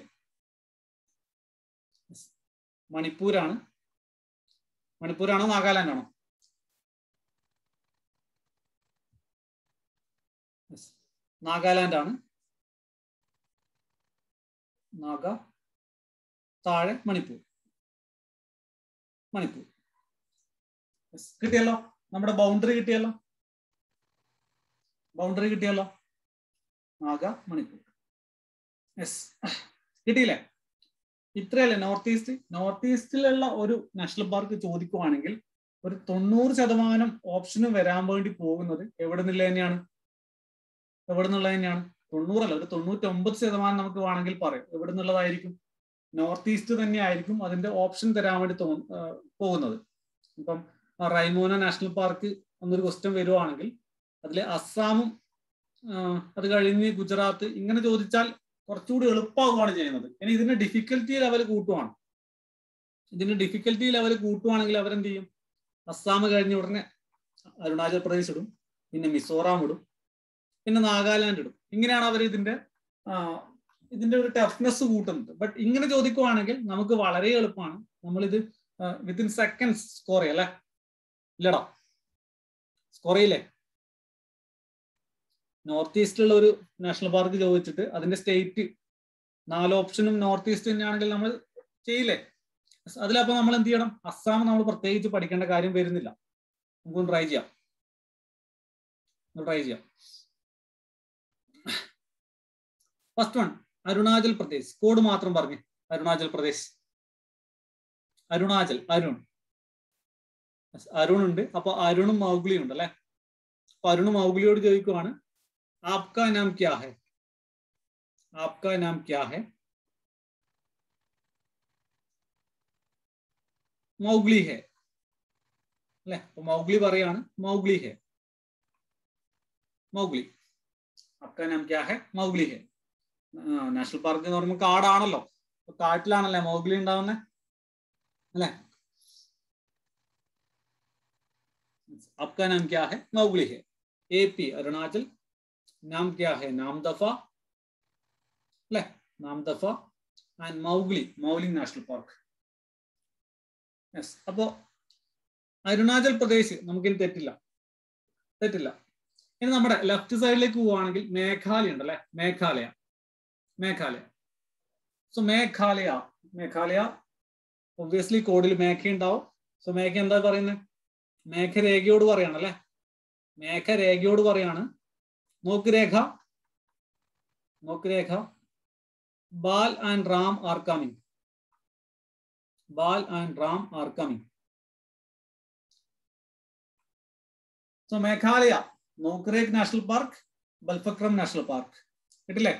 മണിപ്പൂരാണ് മണിപ്പൂരാണോ നാഗാലാൻഡ് ആണോ നാഗാലാൻഡ് ആണ് നാഗ താഴെ മണിപ്പൂർ മണിപ്പൂർ കിട്ടിയല്ലോ നമ്മുടെ ബൗണ്ടറി കിട്ടിയല്ലോ ബൗണ്ടറി കിട്ടിയല്ലോ നാഗ മണിപ്പൂർ യെസ് കിട്ടിയില്ലേ ഇത്രയല്ലേ നോർത്ത് ഈസ്റ്റ് നോർത്ത് ഈസ്റ്റിലുള്ള ഒരു നാഷണൽ പാർക്ക് ചോദിക്കുവാണെങ്കിൽ ഒരു തൊണ്ണൂറ് ശതമാനം ഓപ്ഷനും വരാൻ വേണ്ടി പോകുന്നത് എവിടെ നിന്നുള്ള തന്നെയാണ് എവിടെ നിന്നുള്ളത് തന്നെയാണ് തൊണ്ണൂറല്ല ഒരു തൊണ്ണൂറ്റൊമ്പത് ശതമാനം നമുക്ക് വേണമെങ്കിൽ പറയാം എവിടെ നിന്നുള്ളതായിരിക്കും നോർത്ത് ഈസ്റ്റ് തന്നെ ആയിരിക്കും അതിന്റെ ഓപ്ഷൻ തരാൻ വേണ്ടി തോ പോകുന്നത് ഇപ്പം റൈമോന നാഷണൽ പാർക്ക് എന്നൊരു ക്വസ്റ്റ്യൻ വരുവാണെങ്കിൽ അതിൽ അസ്സാമും അത് കഴിഞ്ഞ് ഗുജറാത്ത് ഇങ്ങനെ ചോദിച്ചാൽ കുറച്ചുകൂടി എളുപ്പമാവുകയാണ് ചെയ്യുന്നത് ഇനി ഇതിന്റെ ഡിഫിക്കൽറ്റി ലെവൽ കൂട്ടുവാണ് ഇതിന്റെ ഡിഫിക്കൽറ്റി ലെവൽ കൂട്ടുവാണെങ്കിൽ അവരെന്ത് ചെയ്യും അസ്സാം കഴിഞ്ഞ ഉടനെ അരുണാചൽ പ്രദേശ് ഇടും പിന്നെ മിസോറാം ഇടും പിന്നെ നാഗാലാൻഡ് ഇടും ഇങ്ങനെയാണ് അവർ ഇതിന്റെ ഇതിന്റെ ഒരു ടഫ്നെസ് കൂട്ടുന്നത് ബട്ട് ഇങ്ങനെ ചോദിക്കുവാണെങ്കിൽ നമുക്ക് വളരെ എളുപ്പമാണ് നമ്മളിത് വിത്തിൻ സെക്കൻഡ്സ് സ്കോർ ചെയ്യല്ലേ ഇല്ലടാ സ്കോർ ചെയ്യില്ലേ നോർത്ത് ഈസ്റ്റിലുള്ള ഒരു നാഷണൽ പാർക്ക് ചോദിച്ചിട്ട് അതിന്റെ സ്റ്റേറ്റ് നാല് ഓപ്ഷനും നോർത്ത് ഈസ്റ്റ് തന്നെയാണെങ്കിൽ നമ്മൾ ചെയ്യില്ലേ അതിലപ്പോ നമ്മൾ എന്ത് ചെയ്യണം അസ്സാം നമ്മൾ പ്രത്യേകിച്ച് പഠിക്കേണ്ട കാര്യം വരുന്നില്ല നമുക്കൊന്ന് ട്രൈ ചെയ്യാം ട്രൈ ചെയ്യാം first one Arunachal Pradesh code മാത്രം പറഞ്ഞു അരുണാചൽ പ്രദേശ് അരുണാചൽ അരുൺ അരുൺ ഉണ്ട് അപ്പൊ അരുണും മൗഗ്ലിയും ഉണ്ട് അല്ലെ അപ്പൊ അരുണും മൗഗ്ലിയോട് ചോദിക്കുവാണ് ആപ്കാ നാം ക്യാ ഹെ ആപ്കാ നാം ക്യാ ഹെ മൗഗ്ലി ഹെ അല്ലെ അപ്പൊ മൗഗ്ലി പറയാണ് മൗഗ്ലി ഹെ മൗഗ്ലി ആപ്കാ നാം ക്യാ ഹെ മൗഗ്ലി ഹെ നാഷണൽ പാർക്ക് എന്ന് പറയുമ്പോൾ കാടാണല്ലോ അപ്പൊ കാട്ടിലാണല്ലേ മൗഗ്ലി ഉണ്ടാവുന്നത് അല്ലെ आपका नाम क्या है मौगली है एपी अरुणाचल नाम क्या है नाम दफा അല്ലെ നാം ദഫ and Mowgli Mouli national park yes അപ്പോ അരുണാചൽ പ്രദേശ് നമുക്കിനി തെറ്റില്ല തെറ്റില്ല ഇനി നമ്മുടെ ലെഫ്റ്റ് സൈഡിലേക്ക് പോവുകയാണെങ്കിൽ മേഘാലയ ഉണ്ട് അല്ലെ മേഘാലയ മേഘാലയ സോ മേഘാലയ മേഘാലയ ഒബ്വിയസ്ലി കോഡിൽ മേഘ ഉണ്ടാവും സോ മേഘ എന്താ പറയുന്നത് മേഘരേഖയോട് പറയാണ് അല്ലെ മേഘരേഖയോട് പറയാണ് നോക്ക് രേഖ നോക്ക് രേഖ Bal and Ram are coming Bal and Ram are coming. So Meghalaya, Nokrek National Park, Balfakram National Park. കിട്ടില്ലേ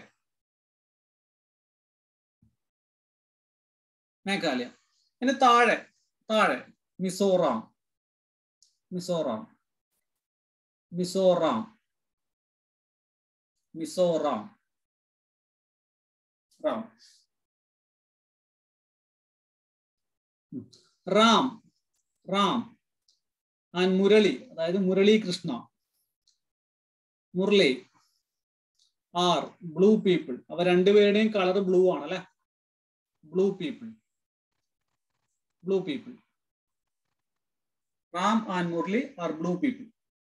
മേഘാലയ ഇനി താഴെ താഴെ മിസോറാം മിസോറാം മിസോറാം മിസോറാം റാം റാം റാം ആൻഡ് മുരളി അതായത് Murali Krishna Murali are blue people അവ രണ്ടുപേരുടെയും കളർ ബ്ലൂ ആണ് അല്ലെ blue people blue people Ram and Murali are blue people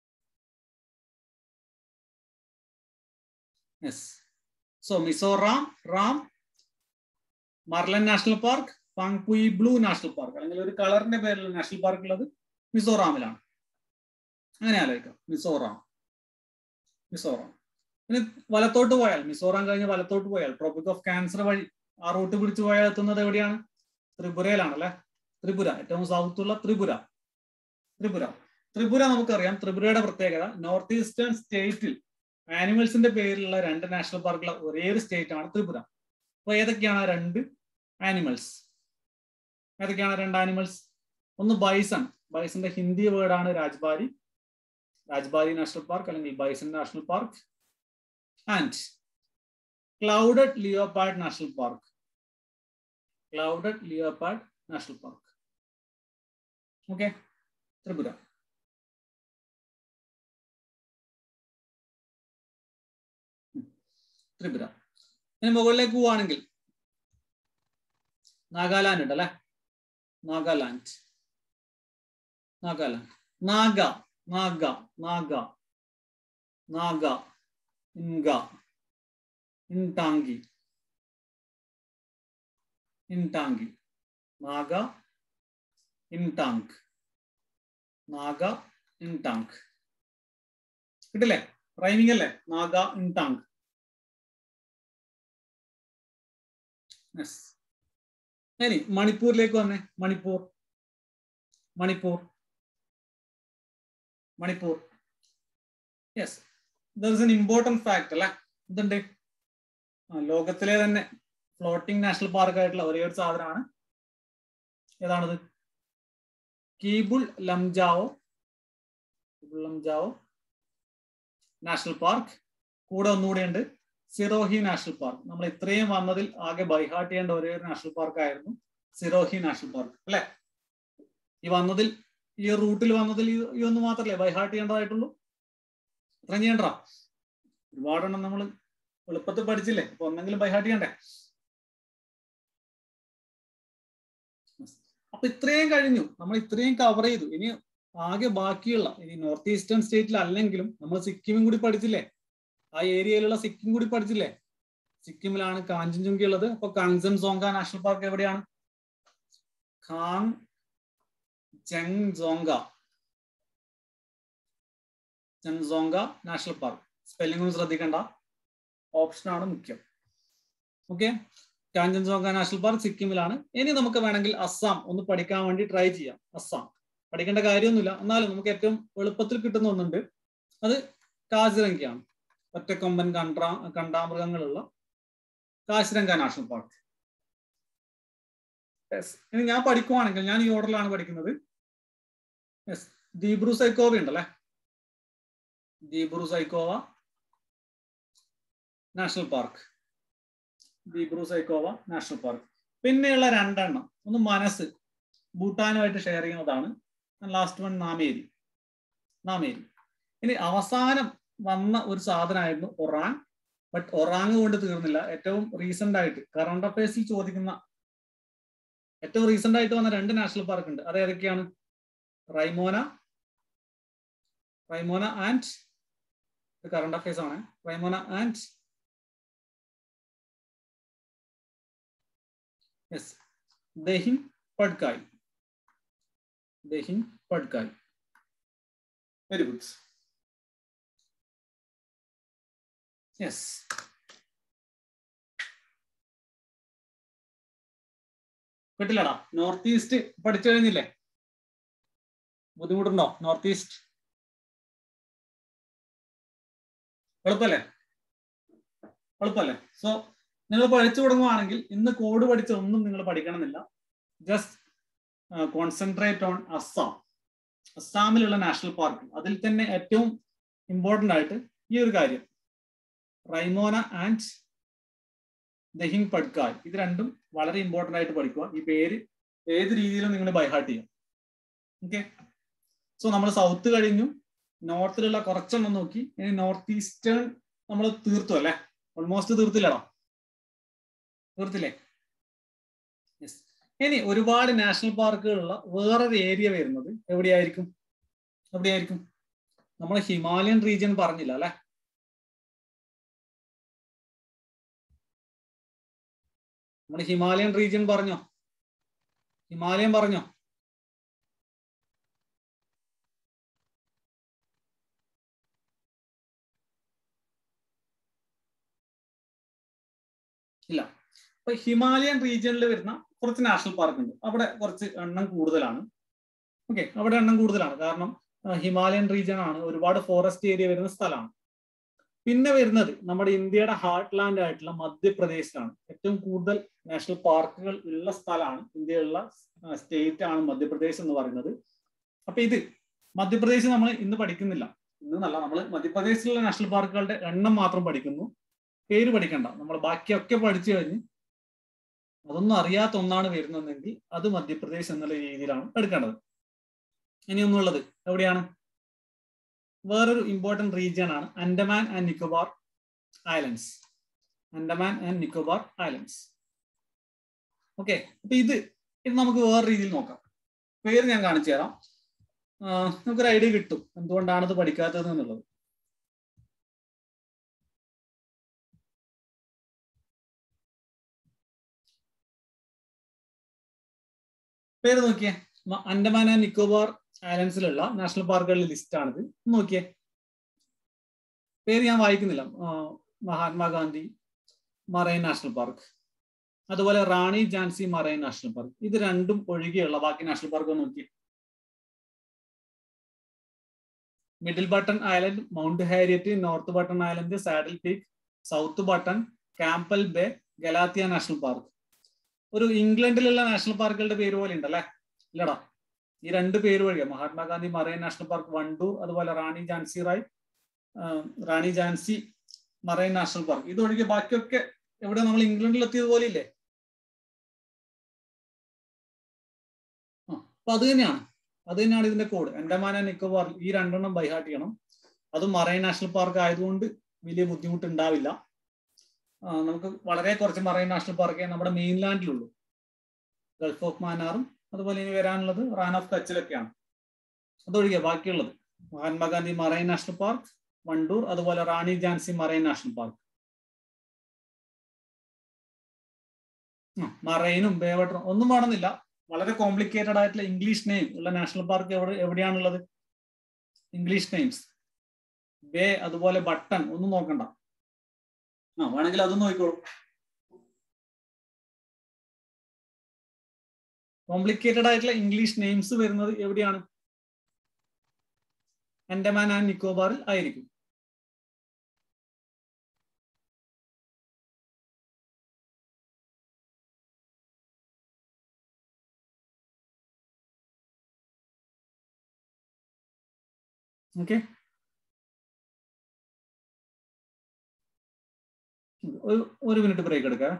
yes so Mizoram Ram Murlen national park Phawngpui blue national park അല്ലെങ്കിൽ ഒരു കളറിന്റെ പേരിലുള്ള നാഷണൽ പാർക്ക് ഉള്ളത് മിസോറാമിലാണ് അങ്ങനെ ആലോചിക്കാം മിസോറാം മിസോറാം ഇനി വലത്തോട്ട് പോയാൽ മിസോറാം കഴിഞ്ഞ് വലത്തോട്ട് പോയാൽ ട്രോപ്പിക് ഓഫ് ക്യാൻസർ വഴി ആ റൂട്ട് പിടിച്ചു പോയാൽ എത്തുന്നത് എവിടെയാണ് ത്രിപുരയിലാണ് അല്ലെ ത്രിപുര ഏറ്റവും സൗത്തുള്ള ത്രിപുര ത്രിപുര ത്രിപുര നമുക്കറിയാം ത്രിപുരയുടെ പ്രത്യേകത നോർത്ത് ഈസ്റ്റേൺ സ്റ്റേറ്റിൽ ആനിമൽസിന്റെ പേരിലുള്ള രണ്ട് നാഷണൽ പാർക്കുള്ള ഒരേ ഒരു സ്റ്റേറ്റ് ആണ് ത്രിപുര അപ്പൊ ഏതൊക്കെയാണ് ആ രണ്ട് ആനിമൽസ് ഏതൊക്കെയാണ് രണ്ട് ആനിമൽസ് ഒന്ന് ബൈസൺ ബൈസന്റെ ഹിന്ദി വേർഡാണ് രാജ്ബാരി രാജ്ബാരി നാഷണൽ പാർക്ക് അല്ലെങ്കിൽ bison national park and clouded leopard national park clouded leopard national park okay Tripura Tripura ഇനി മുകളിലേക്ക് പോവുകയാണെങ്കിൽ നാഗാലാൻഡ് ഉണ്ട് അല്ലെ നാഗാലാൻഡ് നാഗാലാൻഡ് നാഗ നാഗ നാഗ നാഗ ഇൻഗ ഇൻടാങ്കി ഇൻടാങ്കി നാഗ ഇൻടാങ്ക് നാഗ ഇൻടാങ്ക് കിട്ടില്ലേ റൈമിംഗ് അല്ലേ നാഗ ഇൻടാങ്ക് യെസ് ഇനി മണിപ്പൂരിലേക്ക് വന്നേ Manipur Manipur Manipur yes there is an important fact അല്ലെ എന്തുണ്ട് ആ ലോകത്തിലെ തന്നെ ഫ്ലോട്ടിംഗ് നാഷണൽ പാർക്ക് ആയിട്ടുള്ള ഒരേ ഒരു സാധനമാണ് ഏതാണത് കീബുൾ ലംജാവോ കീബുൾ ലംജാവോ നാഷണൽ പാർക്ക് കൂടെ ഒന്നുകൂടെ ഉണ്ട് സിറോഹി നാഷണൽ പാർക്ക് നമ്മൾ ഇത്രയും വന്നതിൽ ആകെ ബൈഹാർട്ട് ചെയ്യേണ്ട ഒരേ ഒരു നാഷണൽ പാർക്ക് ആയിരുന്നു സിറോഹി നാഷണൽ പാർക്ക് അല്ലെ ഈ വന്നതിൽ ഈ റൂട്ടിൽ വന്നതിൽ ഈ ഒന്ന് മാത്രമല്ലേ ബൈഹാർട്ട് ചെയ്യേണ്ടതായിട്ടുള്ളൂ ഇത്രയും ചെയ്യണ്ട ഒരുപാടെണ്ണം നമ്മൾ എളുപ്പത്തിൽ പഠിച്ചില്ലേ അപ്പൊ ഒന്നെങ്കിലും ബൈഹാർട്ട് ചെയ്യണ്ടേ അപ്പൊ ഇത്രയും കഴിഞ്ഞു നമ്മൾ ഇത്രയും കവർ ചെയ്തു ഇനി ആകെ ബാക്കിയുള്ള ഇനി നോർത്ത് ഈസ്റ്റേൺ സ്റ്റേറ്റിൽ അല്ലെങ്കിലും നമ്മൾ സിക്കിമും കൂടി പഠിച്ചില്ലേ ആ ഏരിയയിലുള്ള സിക്കിം കൂടി പഠിച്ചില്ലേ സിക്കിമിലാണ് കാഞ്ചൻജുങ്കി ഉള്ളത് അപ്പൊ കാങ്സൻ സോങ്ക നാഷണൽ പാർക്ക് എവിടെയാണ് Khangchendzonga Chendzonga national park spelling ഒന്നും ശ്രദ്ധിക്കണ്ട ഓപ്ഷനാണ് മുഖ്യം ഓക്കെ കാഞ്ചൻസോങ്ക നാഷണൽ പാർക്ക് സിക്കിമിലാണ് ഇനി നമുക്ക് വേണമെങ്കിൽ അസ്സാം ഒന്ന് പഠിക്കാൻ വേണ്ടി ട്രൈ ചെയ്യാം അസ്സാം പഠിക്കേണ്ട കാര്യമൊന്നുമില്ല എന്നാലും നമുക്ക് ഏറ്റവും എളുപ്പത്തിൽ കിട്ടുന്ന ഒന്നുണ്ട് അത് കാസിരംഗയാണ് ഒറ്റക്കൊമ്പൻ കണ്ടാ കണ്ടാമൃഗങ്ങളുള്ള കാശിരംഗ നാഷണൽ പാർക്ക് യെസ് ഇനി ഞാൻ പഠിക്കുവാണെങ്കിൽ ഞാൻ ഈ ഓർഡറിലാണ് പഠിക്കുന്നത് യെസ് ദീബ്രു സൈക്കോവ ഉണ്ടല്ലേ Dibru Saikhowa national park Dibru Saikhowa national park പിന്നെയുള്ള രണ്ടെണ്ണം ഒന്ന് മനസ്സ് ഭൂട്ടാനുമായിട്ട് ഷെയർ ചെയ്യുന്നതാണ് ലാസ്റ്റ് വൺ നാമേരി നാമേരി ഇനി അവസാനം വന്ന ഒരു സാധനമായിരുന്നു ഒറാങ് ബട്ട് ഒറാങ് കൊണ്ട് തീർന്നില്ല ഏറ്റവും റീസെന്റ് ആയിട്ട് കറണ്ട് അഫയേഴ്സിൽ ചോദിക്കുന്ന ഏറ്റവും റീസെന്റ് ആയിട്ട് വന്ന രണ്ട് നാഷണൽ പാർക്ക് ഉണ്ട് അത് ഏതൊക്കെയാണ് Raimona Raimona and current affairs ആണ് Raimona and yes Dehing Patkai Dehing Patkai very good yes കിട്ടില്ലടാ നോർത്ത് ഈസ്റ്റ് പഠിച്ചു കഴിഞ്ഞില്ലേ ബുദ്ധിമുട്ടുണ്ടോ നോർത്ത് ഈസ്റ്റ് എളുപ്പല്ലേ എളുപ്പല്ലേ സോ നിങ്ങൾ പഠിച്ചു തുടങ്ങുവാണെങ്കിൽ ഇന്ന് കോഡ് പഠിച്ച ഒന്നും നിങ്ങൾ പഠിക്കണമെന്നില്ല ജസ്റ്റ് കോൺസെൻട്രേറ്റ് ഓൺ അസ്സാം അസ്സാമിലുള്ള നാഷണൽ പാർക്ക് അതിൽ തന്നെ ഏറ്റവും ഇമ്പോർട്ടൻ്റ് ആയിട്ട് ഈ ഒരു കാര്യം റൈമോന ആൻഡ് ദഹിങ് പഡ്കായ് ഇത് രണ്ടും വളരെ ഇമ്പോർട്ടൻ്റ് ആയിട്ട് പഠിക്കുക ഈ പേര് ഏത് രീതിയിലും നിങ്ങൾ ബൈഹാർട്ട് ചെയ്യാം ഓക്കെ സോ നമ്മൾ സൗത്ത് കഴിഞ്ഞു നോർത്തിലുള്ള കുറച്ചെണ്ണം നോക്കി ഇനി നോർത്ത് ഈസ്റ്റേൺ നമ്മൾ തീർത്തു അല്ലേ ഓൾമോസ്റ്റ് തീർത്തില്ലടാ തീർത്തില്ലേ യെസ് ഇനി ഒരുപാട് നാഷണൽ പാർക്കുകളുള്ള വേറൊരു ഏരിയ വരുന്നത് എവിടെയായിരിക്കും എവിടെയായിരിക്കും നമ്മൾ ഹിമാലയൻ റീജിയൻ പറഞ്ഞില്ല അല്ലെ നമ്മൾ ഹിമാലയൻ റീജിയൻ പറഞ്ഞോ ഹിമാലയൻ പറഞ്ഞോ ഇല്ല അപ്പൊ ഹിമാലയൻ റീജിയനിൽ വരുന്ന കുറച്ച് നാഷണൽ പാർക്ക് ഉണ്ട് അവിടെ കുറച്ച് എണ്ണം കൂടുതലാണ് ഓക്കെ അവിടെ എണ്ണം കൂടുതലാണ് കാരണം ഹിമാലയൻ റീജിയൻ ആണ് ഒരുപാട് ഫോറസ്റ്റ് ഏരിയ വരുന്ന സ്ഥലമാണ് പിന്നെ വരുന്നത് നമ്മുടെ ഇന്ത്യയുടെ ഹാർട്ട് ലാൻഡ് ആയിട്ടുള്ള മധ്യപ്രദേശിലാണ് ഏറ്റവും കൂടുതൽ നാഷണൽ പാർക്കുകൾ ഉള്ള സ്ഥലമാണ് ഇന്ത്യയിലുള്ള സ്റ്റേറ്റ് ആണ് മധ്യപ്രദേശ് എന്ന് പറയുന്നത് അപ്പൊ ഇത് മധ്യപ്രദേശ് നമ്മൾ ഇന്ന് പഠിക്കുന്നില്ല ഇന്ന് നല്ല നമ്മൾ മധ്യപ്രദേശിലുള്ള നാഷണൽ പാർക്കുകളുടെ എണ്ണം മാത്രം പഠിക്കുന്നു പേര് പഠിക്കണ്ട നമ്മൾ ബാക്കിയൊക്കെ പഠിച്ചു കഴിഞ്ഞ് അതൊന്നും അറിയാത്ത ഒന്നാണ് വരുന്നതെങ്കിൽ അത് മധ്യപ്രദേശ് എന്നുള്ള രീതിയിലാണ് എടുക്കേണ്ടത് ഇനി ഒന്നുള്ളത് എവിടെയാണ് വേറൊരു ഇമ്പോർട്ടന്റ് റീജിയൻ ആണ് Andaman and Nicobar islands Andaman and Nicobar islands okay അപ്പൊ ഇത് ഇത് നമുക്ക് വേറെ രീതിയിൽ നോക്കാം പേര് ഞാൻ കാണിച്ചു തരാം നമുക്കൊരു ഐഡിയ കിട്ടും എന്തുകൊണ്ടാണ് ഇത് പഠിക്കാത്തത് എന്നുള്ളത് പേര് നോക്കിയേ അൻഡമാൻ ആൻഡ് നിക്കോബാർ ഐലൻഡ്സിലുള്ള നാഷണൽ പാർക്കുകളുടെ ലിസ്റ്റ് ആണിത് നോക്കിയേ പേര് ഞാൻ വായിക്കുന്നില്ല മഹാത്മാഗാന്ധി മറൈൻ നാഷണൽ പാർക്ക് അതുപോലെ Rani Jhansi marine national park ഇത് രണ്ടും ഒഴികെയുള്ള ബാക്കി നാഷണൽ പാർക്ക് നോക്കിയേ Middle Button Island Mount Harriet North Button Island Saddle Peak South Button Campbell Bay Galathea national park ഒരു ഇംഗ്ലണ്ടിലുള്ള നാഷണൽ പാർക്കുകളുടെ പേര് പോലെ ഉണ്ടല്ലേ ഇല്ലടാ ഈ രണ്ട് പേര് വഴിയാ Mahatma Gandhi marine national park Wandoor അതുപോലെ റാണി ജാൻസി റായ് റാണി ജാൻസി മറൈൻ നാഷണൽ പാർക്ക് ഇതൊഴികെ ബാക്കിയൊക്കെ എവിടെ നമ്മൾ ഇംഗ്ലണ്ടിൽ എത്തിയത് പോലെ ഇല്ലേ അപ്പൊ അത് തന്നെയാണ് അത് തന്നെയാണ് ഇതിന്റെ കോഡ് അൻഡമാൻ ആൻഡ് നിക്കോബാർ ഈ രണ്ടെണ്ണം ബൈഹാർട്ട് ചെയ്യണം അത് മറൈൻ നാഷണൽ പാർക്ക് ആയതുകൊണ്ട് വലിയ ബുദ്ധിമുട്ട് ഉണ്ടാവില്ല നമുക്ക് വളരെ കുറച്ച് മറൈൻ നാഷണൽ പാർക്കേ നമ്മുടെ മെയിൻലാൻഡിലുള്ളൂ ഗൾഫ് ഓഫ് മാനാറും അതുപോലെ ഇനി വരാനുള്ളത് റാൻ ഓഫ് കച്ചിലൊക്കെയാണ് അതൊഴികെ ബാക്കിയുള്ളത് Mahatma Gandhi marine national park Wandoor അതുപോലെ Rani Jhansi marine national park മറൈനും ബേവട്ടറും ഒന്നും വേണമെന്നില്ല വളരെ കോംപ്ലിക്കേറ്റഡ് ആയിട്ടുള്ള ഇംഗ്ലീഷ് നെയിം ഉള്ള നാഷണൽ പാർക്ക് എവിടെ എവിടെയാണുള്ളത് ഇംഗ്ലീഷ് നെയിംസ് ബേ അതുപോലെ ബട്ടൺ ഒന്നും നോക്കണ്ട ആ വേണമെങ്കിൽ അതും നോക്കിക്കോളൂ കോംപ്ലിക്കേറ്റഡ് ആയിട്ടുള്ള ഇംഗ്ലീഷ് നെയിംസ് വരുന്നത് എവിടെയാണ് അൻഡമാൻ ആൻഡ് നിക്കോബാറിൽ ആയിരിക്കും ഓക്കെ ഒരു ഒരു മിനിറ്റ് ബ്രേക്ക് എടുക്കാം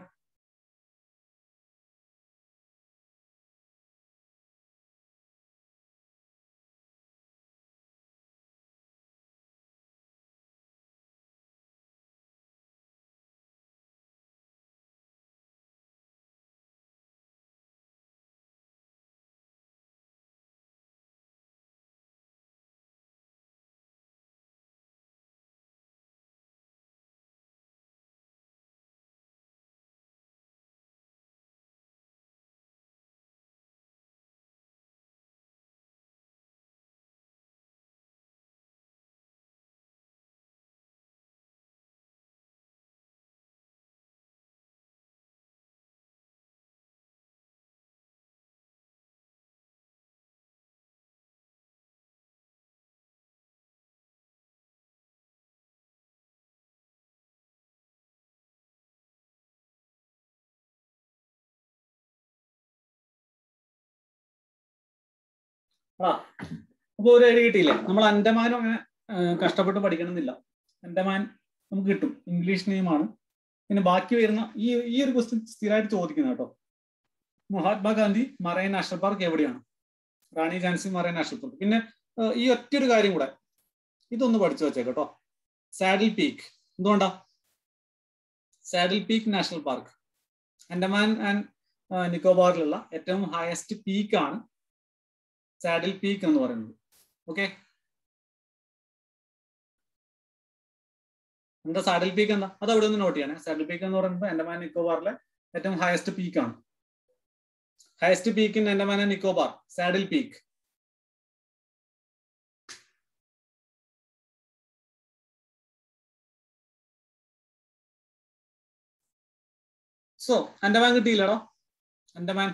ആ അപ്പൊ ഒരു ഐഡിയ കിട്ടിയില്ലേ നമ്മൾ അൻഡമാനും അങ്ങനെ ആ, കഷ്ടപ്പെട്ട് പഠിക്കണമെന്നില്ല അൻഡമാൻ നമുക്ക് കിട്ടും ഇംഗ്ലീഷ് നെയിമാണ് പിന്നെ ബാക്കി വരുന്ന ഈ ഈ ഒരു ക്വസ്റ്റ്യൻ സ്ഥിരമായിട്ട് ചോദിക്കുന്നത് കേട്ടോ മഹാത്മാഗാന്ധി മറൈൻ നാഷണൽ പാർക്ക് എവിടെയാണ് Rani Jhansi marine national park പിന്നെ ആ, ഈ ഒറ്റൊരു കാര്യം കൂടെ ഇതൊന്ന് പഠിച്ചു വെച്ചേക്ക് കേട്ടോ സാഡിൽ പീക്ക് എന്തുകൊണ്ടാ Saddle Peak national park Andaman and നിക്കോബാറിലുള്ള ഏറ്റവും ഹയസ്റ്റ് പീക്ക് ആണ് സാഡിൽ പീക്ക് എന്ന് പറയുന്നത് ഓക്കെ എന്താ സാഡിൽ പീക്ക് എന്താ അത് അവിടെ ഒന്ന് നോട്ട് ചെയ്യണേ സാഡിൽ പീക്ക് എന്ന് പറയുന്നത് അൻഡമാൻ നിക്കോബാറിലെ ഏറ്റവും ഹയസ്റ്റ് പീക്ക് ആണ് highest peak in Andaman and Nicobar Saddle Peak so Andaman കിട്ടിയില്ലടോ അൻഡമാൻ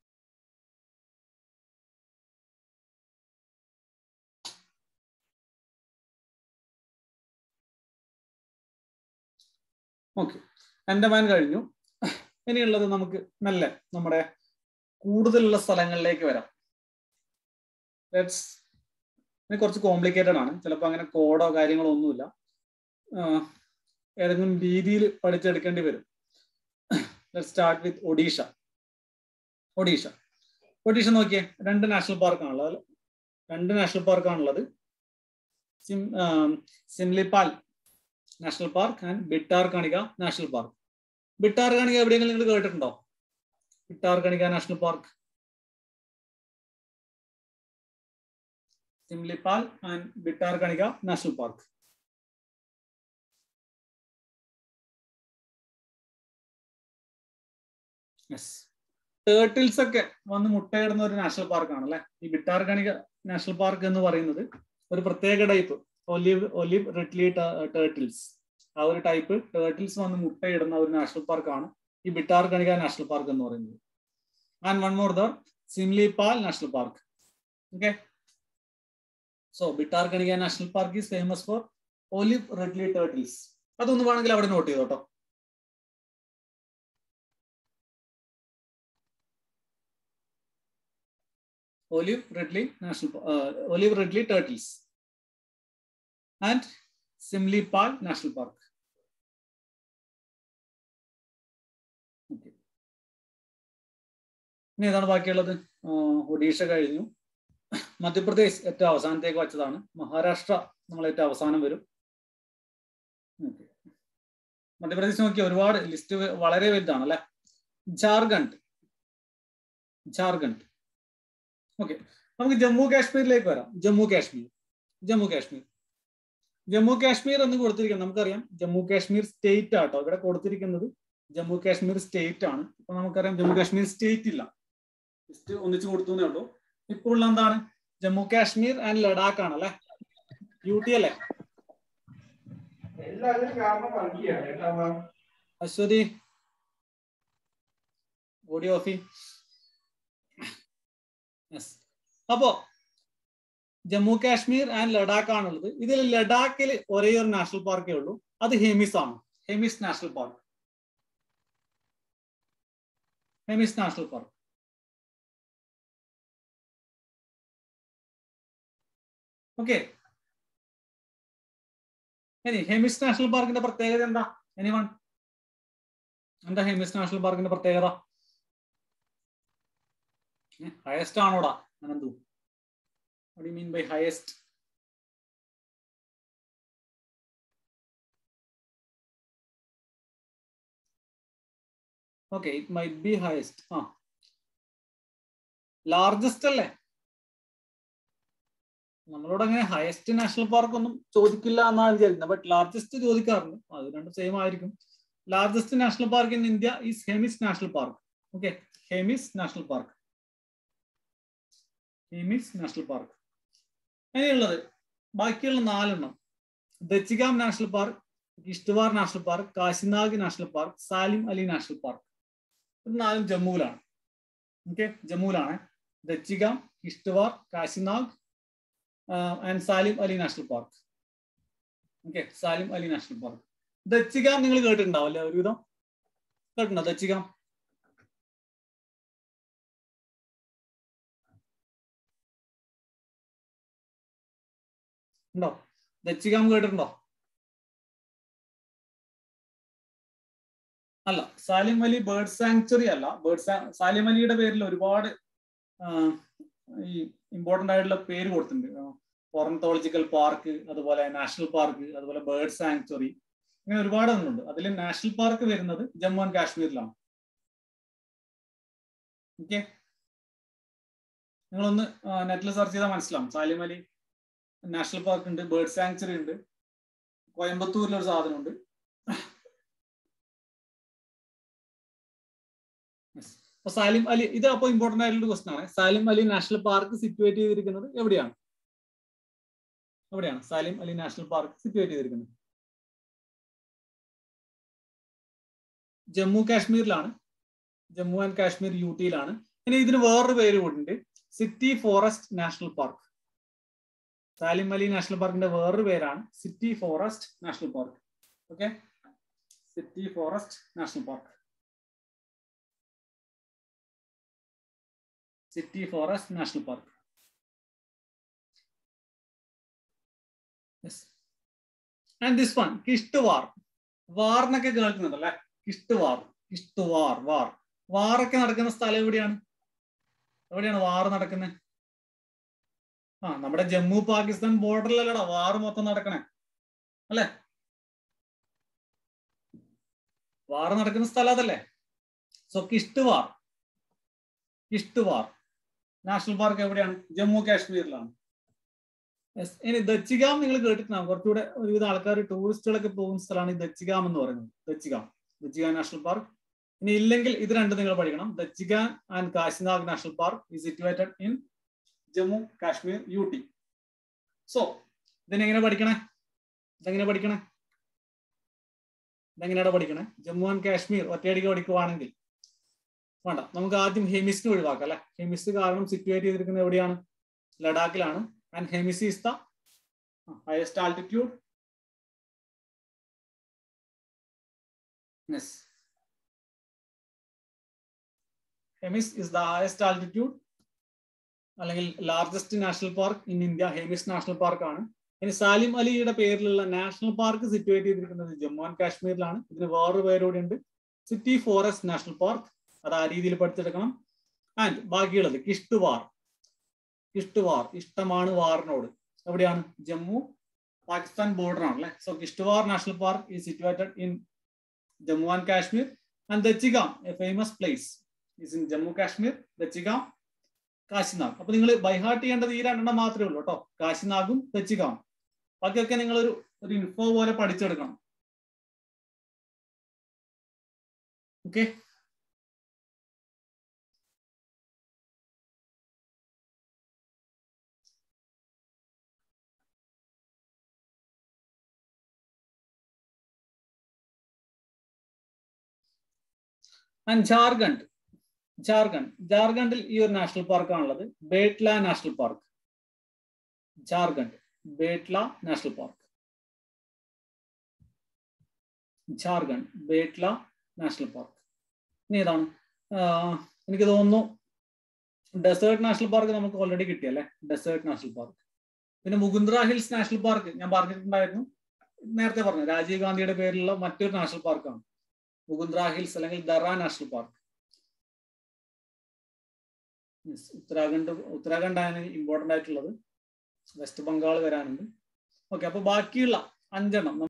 ഓക്കെ അൻഡമാൻ കഴിഞ്ഞു ഇനിയുള്ളത് നമുക്ക് നല്ല നമ്മുടെ കൂടുതലുള്ള സ്ഥലങ്ങളിലേക്ക് വരാം ലെറ്റ്സ് ഇത് കുറച്ച് കോംപ്ലിക്കേറ്റഡ് ആണ് ചിലപ്പോൾ അങ്ങനെ കോഡോ കാര്യങ്ങളോ ഒന്നുമില്ല ആഹ് ഏതെങ്കിലും രീതിയിൽ പഠിച്ചെടുക്കേണ്ടി വരും let start with Odisha Odisha Odisha നോക്കിയേ രണ്ട് നാഷണൽ പാർക്കാണുള്ളത് രണ്ട് നാഷണൽ പാർക്കാണുള്ളത് Sim Simlipal national park and Bhitarkanika national park ബിട്ടാർ കണിക എവിടെയെങ്കിലും നിങ്ങൾ കേട്ടിട്ടുണ്ടോ Bhitarkanika national park Simlipal and Bhitarkanika national park yes turtles ഒക്കെ വന്ന് മുട്ടയിടുന്ന ഒരു നാഷണൽ പാർക്കാണ് അല്ലെ ഈ ബിട്ടാർ കണിക നാഷണൽ പാർക്ക് എന്ന് പറയുന്നത് ഒരു പ്രത്യേക type olive olive ridley turtles ആ ഒരു ടൈപ്പ് ടേർട്ടിൽസ് വന്ന് മുട്ടയിടുന്ന ഒരു നാഷണൽ പാർക്കാണ് ഈ ബിട്ടാർ കണിക നാഷണൽ പാർക്ക് എന്ന് പറയുന്നത് and one more the Simlipal national park okay so Bhitarkanika national park is famous for olive ridley turtles അതൊന്ന് വേണമെങ്കിൽ അവിടെ നോട്ട് ചെയ്തോട്ടോ olive ridley national olive ridley turtles and Simlipal national park ഇനി ഏതാണ് ബാക്കിയുള്ളത് ഒഡീഷ കഴിഞ്ഞു മധ്യപ്രദേശ് ഏറ്റവും അവസാനത്തേക്ക് വച്ചതാണ് മഹാരാഷ്ട്ര നമ്മൾ ഏറ്റവും അവസാനം വരും മധ്യപ്രദേശ് നോക്കി ഒരുപാട് ലിസ്റ്റ് വളരെ വലുതാണ് അല്ലെ ജാർഖണ്ഡ് ജാർഖണ്ഡ് ഓക്കെ നമുക്ക് ജമ്മു കാശ്മീരിലേക്ക് വരാം ജമ്മു കാശ്മീർ ജമ്മു കാശ്മീർ ജമ്മു കാശ്മീർ എന്ന് കൊടുത്തിരിക്കുന്നത് നമുക്കറിയാം ജമ്മു കാശ്മീർ സ്റ്റേറ്റ് ആട്ടോ ഇവിടെ കൊടുത്തിരിക്കുന്നത് ജമ്മു കാശ്മീർ സ്റ്റേറ്റ് ആണ് ഇപ്പൊ നമുക്കറിയാം ജമ്മു കാശ്മീർ സ്റ്റേറ്റ് ഇല്ല ലിസ്റ്റ് ഒന്നിച്ചു കൊടുത്തേ ഉള്ളൂ ഇപ്പോൾ ഉള്ള എന്താണ് ജമ്മു കാശ്മീർ ആൻഡ് ലഡാക്ക് ആണ് അല്ലെ യു ടി അല്ലേ അശ്വതി ഓഡിയോ ഓഫി യെസ് അപ്പോ ജമ്മു കാശ്മീർ ആൻഡ് ലഡാക്ക് ആണുള്ളത് ഇതിൽ ലഡാക്കിൽ ഒരേ ഒരു നാഷണൽ പാർക്കേ ഉള്ളൂ അത് ഹെമിസ് ആണ് Hemis national park Hemis national park okay ഇനി ഹെമിസ് നാഷണൽ പാർക്കിന്റെ പ്രത്യേകത എന്താ എനിവൺ എന്താ ഹെമിസ് നാഷണൽ പാർക്കിന്റെ പ്രത്യേകത ഹയസ്റ്റ് ആണോടാ Ananthu What do you mean by highest? Okay, it might be highest. ആ ലാർജസ്റ്റ് അല്ലേ നമ്മളോട് അങ്ങനെ ഹയസ്റ്റ് നാഷണൽ പാർക്ക് ഒന്നും ചോദിക്കില്ല എന്നാണ് വിചാരിക്കുന്നത് ബട്ട് ലാർജസ്റ്റ് ചോദിക്കാറുണ്ട് അത് രണ്ടും സെയിം ആയിരിക്കും largest national park in India is Hemis national park okay Hemis national park Hemis national park അങ്ങനെയുള്ളത് ബാക്കിയുള്ള നാലെണ്ണം Dachigam national park Kishtwar national park Kashinag national park Salim Ali national park ഇത് നാലും ജമ്മുവിലാണ് ഓക്കെ ജമ്മുവിലാണ് Dachigam Kishtwar Kashinag and Salim Ali national park okay Salim Ali national park Dachigam നിങ്ങൾ കേട്ടിട്ടുണ്ടാവും അല്ലേ ഒരുവിധം കേട്ടിട്ടുണ്ടോ ദച്ചിഗാം ഉണ്ടോ ദച്ചികാം കേട്ടിട്ടുണ്ടോ അല്ല സാലിം അലി ബേർഡ് സാങ്ച്വറി അല്ല ബേർഡ് സാലിം അലിയുടെ പേരിൽ ഒരുപാട് ഈ ഇമ്പോർട്ടന്റ് ആയിട്ടുള്ള പേര് കൊടുത്തിട്ടുണ്ട് ഓർണത്തോളജിക്കൽ പാർക്ക് അതുപോലെ നാഷണൽ പാർക്ക് അതുപോലെ ബേർഡ് സാങ്ച്വറി ഇങ്ങനെ ഒരുപാട് ഒന്നുണ്ട് അതിൽ നാഷണൽ പാർക്ക് വരുന്നത് ജമ്മു ആൻഡ് കാശ്മീരിലാണ് ഓക്കെ നിങ്ങളൊന്ന് നെറ്റിൽ സെർച്ച് ചെയ്താൽ മനസ്സിലാവും സാലിം അലി നാഷണൽ പാർക്ക് ഉണ്ട് ബേർഡ് സാങ്ച്വറി ഉണ്ട് കോയമ്പത്തൂരിൽ ഒരു സാധനമുണ്ട് അപ്പൊ സാലിം അലി ഇത് അപ്പോൾ ഇമ്പോർട്ടന്റ് ആയിട്ടുള്ള ക്വസ്റ്റൻ ആണ് Salim Ali national park situate ചെയ്തിരിക്കുന്നത് എവിടെയാണ് എവിടെയാണ് Salim Ali national park situate ചെയ്തിരിക്കുന്നത് ജമ്മു കാശ്മീരിലാണ് ജമ്മു ആൻഡ് കാശ്മീർ യു ടിയിലാണ് ഇനി ഇതിന് വേറൊരു പേര് കൂടിയുണ്ട് city forest national park Salim Ali national പാർക്കിന്റെ വേറൊരു പേരാണ് city forest national park okay city forest national park city forest national park and this one Kishtwar വാറിനൊക്കെ കേൾക്കുന്നുണ്ടല്ലേ കിഷ്ട്വാർ കിഷ്ട്വാർ വാർ വാറൊക്കെ നടക്കുന്ന സ്ഥലം എവിടെയാണ് എവിടെയാണ് വാർ നടക്കുന്നത് ആ നമ്മുടെ ജമ്മു പാകിസ്ഥാൻ ബോർഡറിലല്ലടാ വാർ മൊത്തം നടക്കണേ അല്ലേ വാർ നടക്കുന്ന സ്ഥലം അതല്ലേ so Kishtwar Kishtwar national park എവിടെയാണ് ജമ്മു കാശ്മീരിലാണ് ഇനി ദച്ചിഗാം നിങ്ങൾ കേട്ടിട്ടുണ്ടാവും കുറച്ചുകൂടെ ഒരുവിധ ആൾക്കാർ ടൂറിസ്റ്റുകളൊക്കെ പോകുന്ന സ്ഥലമാണ് ഈ ദച്ചിഗാം എന്ന് പറയുന്നത് ദച്ചിഗാം ദച്ചിഗാം നാഷണൽ പാർക്ക് ഇനി ഇല്ലെങ്കിൽ ഇത് രണ്ടും നിങ്ങൾ പഠിക്കണം Dachigam and Kashinag national park ഈ situated in Jammu Kashmir U T so ഇതിനെങ്ങനെ പഠിക്കണേ ഇതെങ്ങനെ പഠിക്കണേ ഇതെങ്ങനെയാണ് പഠിക്കണേ ജമ്മു ആൻഡ് കാശ്മീർ ഒറ്റയടിക്ക് പഠിക്കുവാണെങ്കിൽ വേണ്ട നമുക്ക് ആദ്യം ഹെമിസിന് ഒഴിവാക്കാം അല്ലെ ഹെമിസ് കാരണം സിറ്റുവേറ്റ് ചെയ്തിരിക്കുന്നത് എവിടെയാണ് ലഡാക്കിലാണ് and Hemis is the highest altitude yes Hemis is the highest altitude അല്ലെങ്കിൽ largest national park in India Hemis national park ആണ് ഇനി സാലിം അലിയുടെ പേരിലുള്ള നാഷണൽ പാർക്ക് സിറ്റുവേറ്റ് ചെയ്തിരിക്കുന്നത് ജമ്മു ആൻഡ് കാശ്മീരിലാണ് ഇതിന് വേറൊരു പേരോടെ ഉണ്ട് സിറ്റി ഫോറസ്റ്റ് നാഷണൽ പാർക്ക് അത് ആ രീതിയിൽ പഠിച്ചെടുക്കണം ആൻഡ് ബാക്കിയുള്ളത് കിഷ്ടുവാർ കിഷ്ടുവാർ ഇഷ്ടമാണ് വാറിനോട് എവിടെയാണ് ജമ്മു പാകിസ്ഥാൻ ബോർഡർ ആണ് അല്ലെ സോ കിഷ്ടുവാർ നാഷണൽ പാർക്ക് ഈ situated in Jammu and Kashmir and Dachigam a famous place is in Jammu Kashmir Dachigam Kashinag അപ്പൊ നിങ്ങൾ ബൈഹാർട്ട് ചെയ്യേണ്ടത് ഈ രണ്ടെണ്ണം മാത്രമേ ഉള്ളൂ കേട്ടോ കാശിനാഗും ദച്ചിഗാം ബാക്കിയൊക്കെ നിങ്ങൾ ഒരു ഒരു ഇൻഫോ പോലെ പഠിച്ചെടുക്കണം ഓക്കെ ആൻഡ് ജാർഖണ്ഡ് ജാർഖണ്ഡ് ജാർഖണ്ഡിൽ ഈ ഒരു നാഷണൽ പാർക്കാണുള്ളത് Betla national park Jharkhand Betla national park Jharkhand Betla national park ഇനി ഏതാണ് എനിക്ക് തോന്നുന്നു ഡെസേർട്ട് നാഷണൽ പാർക്ക് നമുക്ക് ഓൾറെഡി കിട്ടിയല്ലേ ഡെസേർട്ട് നാഷണൽ പാർക്ക് പിന്നെ മുകുന്ദ്ര ഹിൽസ് നാഷണൽ പാർക്ക് ഞാൻ പറഞ്ഞിട്ടുണ്ടായിരുന്നു നേരത്തെ പറഞ്ഞു രാജീവ് ഗാന്ധിയുടെ പേരിലുള്ള മറ്റൊരു നാഷണൽ പാർക്കാണ് മുകുന്ദ്ര ഹിൽസ് അല്ലെങ്കിൽ ദറ നാഷണൽ പാർക്ക് ഉത്തരാഖണ്ഡ് ഉത്തരാഖണ്ഡാണ് ഇമ്പോർട്ടൻ്റ് ആയിട്ടുള്ളത് വെസ്റ്റ് ബംഗാൾ വരാനുണ്ട് ഓക്കെ അപ്പൊ ബാക്കിയുള്ള അഞ്ചെണ്ണം